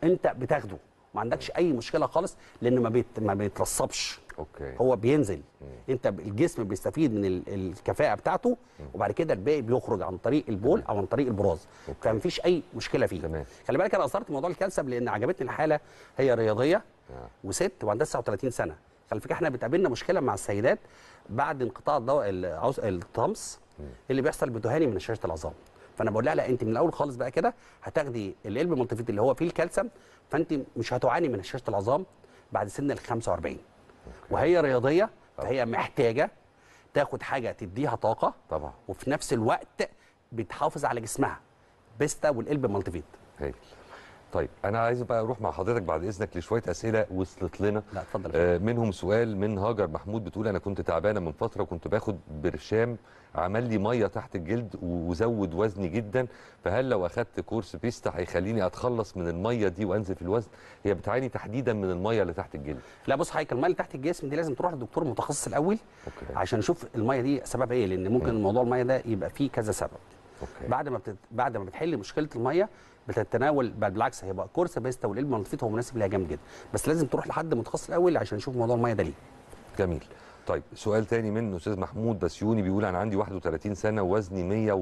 Speaker 8: انت بتاخده ما عندكش اي مشكله خالص لانه ما بيت ما بيترسبش
Speaker 1: اوكي
Speaker 8: هو بينزل انت ب- الجسم بيستفيد من ال- الكفاءه بتاعته وبعد كده الباقي بيخرج عن طريق البول او عن طريق البراز فمفيش اي مشكله فيه
Speaker 1: تمام.
Speaker 8: خلي بالك انا اثرت موضوع الكالسيوم لان عجبتني الحاله هي رياضيه
Speaker 1: آه.
Speaker 8: وست وعندها 39 سنه خلي فكره احنا بتقابلنا مشكله مع السيدات بعد انقطاع الضوء العوز- الطمس اللي بيحصل بتهاني من شاشه العظام فانا بقول لها لا انت من الاول خالص بقى كده هتاخدي القلب مالتيفيت اللي هو فيه الكالسيوم فانت مش هتعاني من هشاشه العظام بعد سن ال 45 وهي رياضيه فهي محتاجه تاخد حاجه تديها طاقه
Speaker 1: طبعا
Speaker 8: وفي نفس الوقت بتحافظ على جسمها بيستا والقلب مالتيفيت
Speaker 1: هايل طيب انا عايز بقى اروح مع حضرتك بعد اذنك لشويه اسئله وصلت لنا
Speaker 8: لا اتفضل
Speaker 1: آه منهم سؤال من هاجر محمود بتقول انا كنت تعبانه من فتره وكنت باخد برشام عمل لي ميه تحت الجلد وزود وزني جدا فهل لو اخدت كورس بيستا هيخليني اتخلص من الميه دي وانزل في الوزن هي بتعاني تحديدا من الميه اللي تحت الجلد
Speaker 8: لا بص حضرتك الميه اللي تحت الجسم دي لازم تروح لدكتور متخصص الاول
Speaker 1: اوكي
Speaker 8: عشان نشوف الميه دي سببها ايه لان ممكن موضوع الميه ده يبقى فيه كذا سبب
Speaker 1: اوكي
Speaker 8: بعد ما بتت... بعد ما بتحل مشكله الميه بتتناول بل بالعكس هيبقى كورس بيستا والقلب مالتيفيت هو مناسب ليها جامد جدا بس لازم تروح لحد متخصص الاول عشان نشوف موضوع الميه ده ليه
Speaker 1: جميل طيب سؤال تاني من استاذ محمود بسيوني بيقول انا عندي 31 سنه ووزني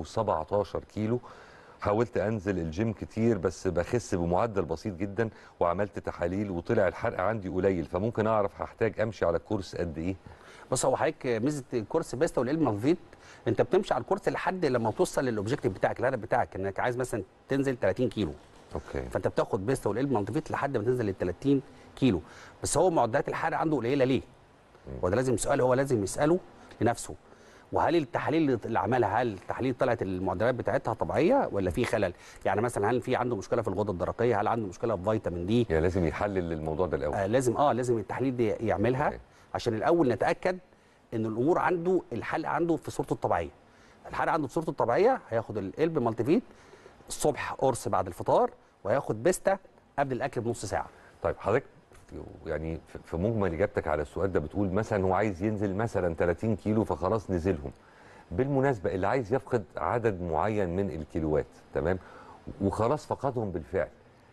Speaker 1: 117 كيلو حاولت انزل الجيم كتير بس بخس بمعدل بسيط جدا وعملت تحاليل وطلع الحرق عندي قليل فممكن اعرف هحتاج امشي على الكورس قد ايه
Speaker 8: بص هو حضرتك ميزه كورس بيستا والقلب مالتيفيت انت بتمشي على الكورس لحد لما توصل للاوبجيكتيف بتاعك الهدف بتاعك انك عايز مثلا تنزل 30 كيلو
Speaker 1: اوكي
Speaker 8: فانت بتاخد بيستا والقلب مالتيفيت لحد ما تنزل لل 30 كيلو بس هو معدات الحرق عنده قليله ليه؟ وده لازم سؤال هو لازم يساله لنفسه وهل التحاليل اللي عملها هل التحاليل طلعت المعدلات بتاعتها طبيعيه ولا في خلل؟ يعني مثلا هل في عنده مشكله في الغده الدرقيه؟ هل عنده مشكله في فيتامين دي؟
Speaker 1: يعني لازم يحلل الموضوع ده الاول
Speaker 8: آه لازم اه لازم التحليل دي يعملها
Speaker 1: أوكي.
Speaker 8: عشان الاول نتاكد ان الامور عنده الحلقه عنده في صورته الطبيعيه الحلقه عنده في صورته الطبيعيه هياخد القلب مالتيفيت الصبح قرص بعد الفطار وهياخد بيستا قبل الاكل بنص ساعه
Speaker 1: طيب حضرتك يعني في- في مجمل اجابتك على السؤال ده بتقول مثلا هو عايز ينزل مثلا 30 كيلو فخلاص نزلهم بالمناسبه اللي عايز يفقد عدد معين من الكيلوات تمام وخلاص فقدهم بالفعل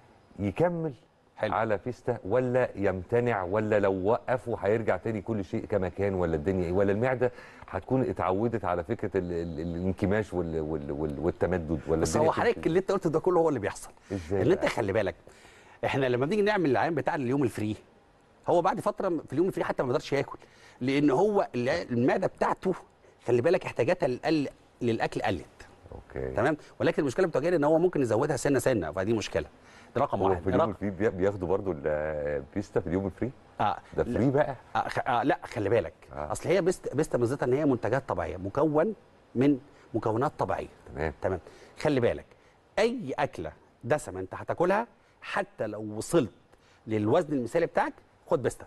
Speaker 1: يكمل
Speaker 8: حلو.
Speaker 1: على فيستا ولا يمتنع ولا لو وقفوا هيرجع تاني كل شيء كما كان ولا الدنيا ايه ولا المعده هتكون اتعودت على فكره ال ال الانكماش وال وال وال والتمدد ولا
Speaker 8: بس
Speaker 1: الدنيا
Speaker 8: هو
Speaker 1: بتمشي
Speaker 8: حضرتك اللي انت قلته ده كله هو اللي بيحصل
Speaker 1: ازاي
Speaker 8: اللي انت
Speaker 1: بقى؟
Speaker 8: خلي بالك احنا لما بنيجي نعمل العيان بتاع اليوم الفري هو بعد فتره في اليوم الفري حتى ما يقدرش ياكل لان هو الع- المعده بتاعته خلي بالك احتياجاتها للأقل- للاكل قلت
Speaker 1: اوكي
Speaker 8: تمام ولكن المشكله بتواجهنا ان هو ممكن يزودها سنه سنه فدي مشكله ده رقم
Speaker 1: هو
Speaker 8: واحد
Speaker 1: في اليوم
Speaker 8: رقم
Speaker 1: الفري بي- بياخدوا برضو البيستا في اليوم الفري
Speaker 8: آه
Speaker 1: ده
Speaker 8: لا-
Speaker 1: فري بقى
Speaker 8: آه خ- آه لا خلي بالك
Speaker 1: آه.
Speaker 8: آه. اصل هي بيست بيستا ميزتها ان هي منتجات طبيعيه مكون من مكونات طبيعيه
Speaker 1: تمام
Speaker 8: تمام خلي بالك اي اكله دسمه انت هتاكلها حتى لو وصلت للوزن المثالي بتاعك خد بيستا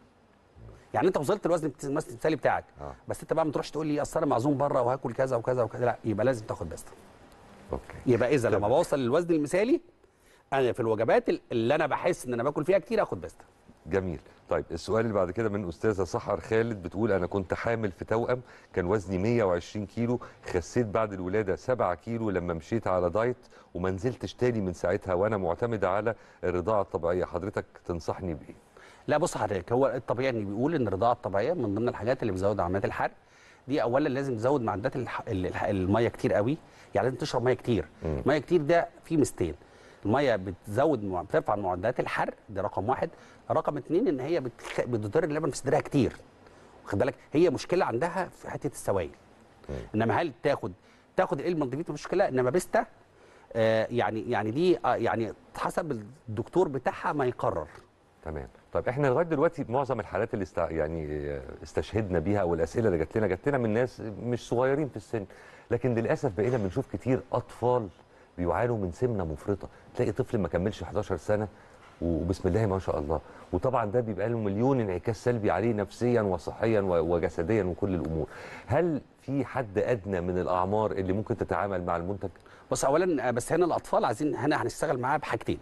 Speaker 8: يعني انت وصلت للوزن المثالي بتاعك
Speaker 1: آه.
Speaker 8: بس انت بقى ما تروحش تقول لي اصل انا معزوم بره وهاكل كذا وكذا وكذا لا يبقى لازم تاخد بيستا
Speaker 1: اوكي
Speaker 8: يبقى اذا لما بوصل للوزن المثالي انا في الوجبات اللي انا بحس ان انا باكل فيها كتير اخد بيستا
Speaker 1: جميل طيب السؤال اللي بعد كده من استاذه سحر خالد بتقول انا كنت حامل في توأم كان وزني 120 كيلو خسيت بعد الولاده 7 كيلو لما مشيت على دايت وما نزلتش تاني من ساعتها وانا معتمده على الرضاعه الطبيعيه حضرتك تنصحني بايه
Speaker 8: لا بص حضرتك هو الطبيعي ان بيقول ان الرضاعه الطبيعيه من ضمن الحاجات اللي بتزود عمليات الحرق دي اولا لازم تزود معدات الح... ال- الح- الميه كتير قوي يعني لازم تشرب ميه كتير
Speaker 1: مم.
Speaker 8: ميه كتير ده فيه ميزتين الميه بتزود مع- بترفع معدات الحرق ده رقم واحد رقم اتنين ان هي بتخ... بتضر اللبن في صدرها كتير واخد بالك هي مشكله عندها في حته السوائل انما هل تاخد تاخد القلب مالتيفيت مشكله انما بيستا آه يعني يعني دي آه يعني حسب الدكتور بتاعها ما يقرر
Speaker 1: تمام طيب احنا لغايه دلوقتي معظم الحالات اللي است... يعني استشهدنا بيها او الاسئله اللي جات لنا جات لنا من ناس مش صغيرين في السن لكن للاسف بقينا بنشوف كتير اطفال بيعانوا من سمنه مفرطه تلاقي طفل ما كملش 11 سنه وبسم الله ما شاء الله وطبعا ده بيبقى له مليون انعكاس سلبي عليه نفسيا وصحيا و- وجسديا وكل الامور هل في حد ادنى من الاعمار اللي ممكن تتعامل مع المنتج
Speaker 8: بص اولا آه، بس هنا الاطفال عايزين هنا هنشتغل معاه بحاجتين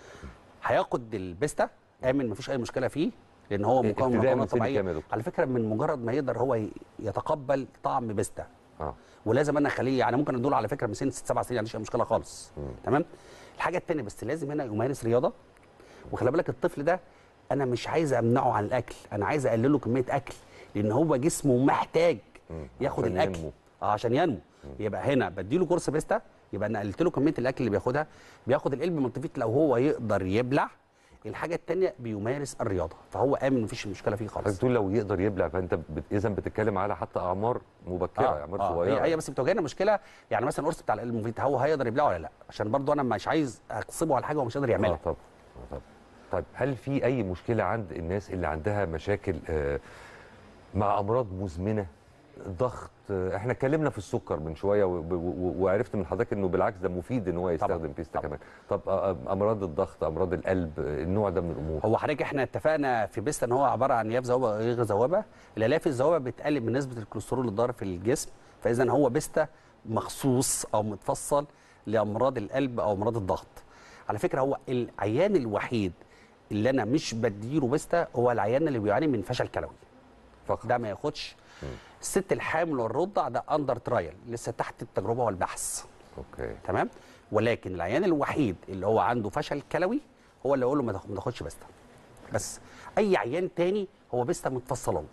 Speaker 8: هياخد البيستا امن مفيش اي مشكله فيه لان هو
Speaker 1: إيه،
Speaker 8: مكون من
Speaker 1: ابتداء من
Speaker 8: مكونات
Speaker 1: سن
Speaker 8: طبيعيه
Speaker 1: كام يا دكتور؟
Speaker 8: على فكره من مجرد ما يقدر هو ي- يتقبل طعم بيستا
Speaker 1: اه
Speaker 8: ولازم انا اخليه يعني ممكن ادوله على فكره من سن ست سبع سنين ما عنديش اي مشكله خالص تمام الحاجه الثانيه بس لازم هنا يمارس رياضه وخلي بالك الطفل ده انا مش عايز امنعه عن الاكل انا عايز اقلل له كميه اكل لان هو جسمه محتاج ياخد
Speaker 1: عشان
Speaker 8: الاكل
Speaker 1: ينمو.
Speaker 8: اه عشان ينمو يبقى هنا بديله كورس بيستا يبقى انا قللت له كميه الاكل اللي بياخدها بياخد القلب ملتفت لو هو يقدر يبلع الحاجه الثانيه بيمارس الرياضه فهو امن مفيش مشكله فيه خالص
Speaker 1: حضرتك تقول لو يقدر يبلع فانت بت... اذا بتتكلم على حتى اعمار مبكره
Speaker 8: آه
Speaker 1: اعمار
Speaker 8: آه
Speaker 1: صغيره
Speaker 8: هي, هي بس بتواجهنا مشكله يعني مثلا القرص بتاع القلب المفيد هو هيقدر يبلعه ولا لا عشان برضو انا مش عايز اغصبه على حاجه هو مش قادر يعملها
Speaker 1: اه طب آه طب طيب هل في اي مشكله عند الناس اللي عندها مشاكل آه، مع امراض مزمنه ضغط آه، احنا اتكلمنا في السكر من شويه و- و- و- وعرفت من حضرتك انه بالعكس ده مفيد ان هو يستخدم بيستا كمان طب آه، آه، امراض الضغط امراض القلب آه، النوع ده من الامور
Speaker 8: هو حضرتك احنا اتفقنا في بيستا ان هو عباره عن الياف ذوبه غير ذوبه الالياف الذوبه بتقلل من نسبه الكوليسترول الضار في الجسم فاذا هو بيستا مخصوص او متفصل لامراض القلب او امراض الضغط على فكره هو العيان الوحيد اللي انا مش بديله بيستا هو العيان اللي بيعاني من فشل كلوي
Speaker 1: فقط
Speaker 8: ده ما ياخدش الست الحامل والرضع ده اندر ترايل لسه تحت التجربه والبحث
Speaker 1: اوكي
Speaker 8: تمام ولكن العيان الوحيد اللي هو عنده فشل كلوي هو اللي اقول له ما تاخ- ما تاخدش بيستا بس اي عيان تاني هو بيستا متفصله له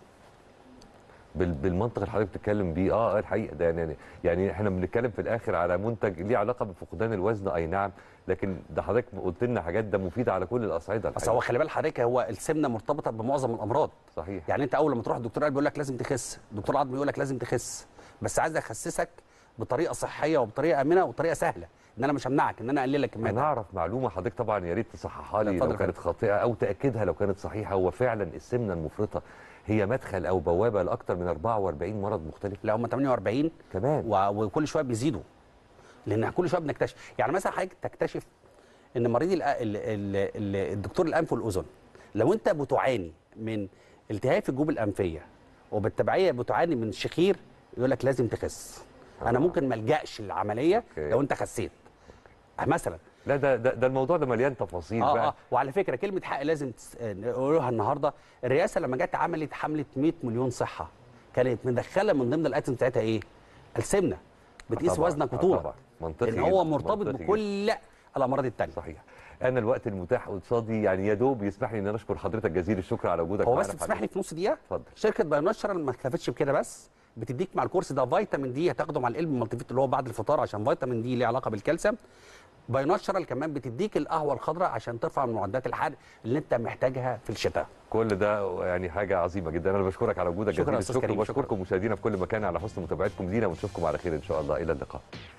Speaker 1: بال- بالمنطق اللي حضرتك بتتكلم بيه اه آه، الحقيقه ده يعني يعني احنا بنتكلم في الاخر على منتج ليه علاقه بفقدان الوزن اي نعم لكن ده حضرتك قلت لنا حاجات ده مفيده على كل الاصعده
Speaker 8: بس
Speaker 1: الحقيقة.
Speaker 8: هو خلي بال حضرتك هو السمنه مرتبطه بمعظم الامراض
Speaker 1: صحيح
Speaker 8: يعني انت اول لما تروح الدكتور قلب يقول لك لازم تخس دكتور عظم يقول لك لازم تخس بس عايز اخسسك بطريقه صحيه وبطريقه امنه وبطريقه سهله ان انا مش همنعك ان انا اقلل لك كميه
Speaker 1: انا اعرف معلومه حضرتك طبعا يا ريت تصححها لي
Speaker 8: اتفضل
Speaker 1: لو
Speaker 8: يا
Speaker 1: كانت خاطئه او تاكدها لو كانت صحيحه هو فعلا السمنه المفرطه هي مدخل او بوابه لاكثر من 44 مرض مختلف
Speaker 8: لا هم 48
Speaker 1: كمان
Speaker 8: و- وكل شويه بيزيدوا لان كل شويه بنكتشف يعني مثلا حضرتك تكتشف ان مريض ال ال ال ال الدكتور الانف والاذن لو انت بتعاني من التهاب في الجيوب الانفيه وبالتبعيه بتعاني من شخير يقول لك لازم تخس انا ممكن ما الجاش للعمليه
Speaker 1: أوكي.
Speaker 8: لو انت خسيت مثلا
Speaker 1: لا ده ده, ده الموضوع ده مليان تفاصيل
Speaker 8: اه
Speaker 1: بقى
Speaker 8: اه وعلى فكره كلمه حق لازم تس- آه، نقولها النهارده الرئاسه لما جت عملت حمله 100 مليون صحه كانت مدخله من ضمن الايتم بتاعتها ايه؟ السمنه بتقيس
Speaker 1: طبعاً،
Speaker 8: وزنك
Speaker 1: آه
Speaker 8: وطولك
Speaker 1: طبعا منطقي
Speaker 8: لان هو
Speaker 1: جداً،
Speaker 8: مرتبط
Speaker 1: منطقي
Speaker 8: بكل الامراض الثانيه
Speaker 1: صحيح انا الوقت المتاح قصادي يعني يا دوب يسمح لي ان انا اشكر حضرتك جزيل الشكر على وجودك
Speaker 8: هو
Speaker 1: معانا
Speaker 8: بس
Speaker 1: في
Speaker 8: تسمح لي
Speaker 1: حلقة.
Speaker 8: في نص دقيقه
Speaker 1: اتفضل
Speaker 8: شركه بايوناتشرال ما اكتفتش بكده بس بتديك مع الكورس ده فيتامين دي هتاخده مع القلب المالتيفيت اللي هو بعد الفطار عشان فيتامين دي ليه علاقه بالكالسيوم بايوناتشرال كمان بتديك القهوه الخضراء عشان ترفع من معدات الحرق اللي انت محتاجها في الشتاء
Speaker 1: كل ده يعني حاجه عظيمه جدا انا بشكرك على وجودك
Speaker 8: شكراً
Speaker 1: جزيل
Speaker 8: يا أستاذ
Speaker 1: الشكر
Speaker 8: كريم، شكراً.
Speaker 1: وبشكركم مشاهدينا في كل مكان على حسن متابعتكم لينا ونشوفكم على خير ان شاء الله الى اللقاء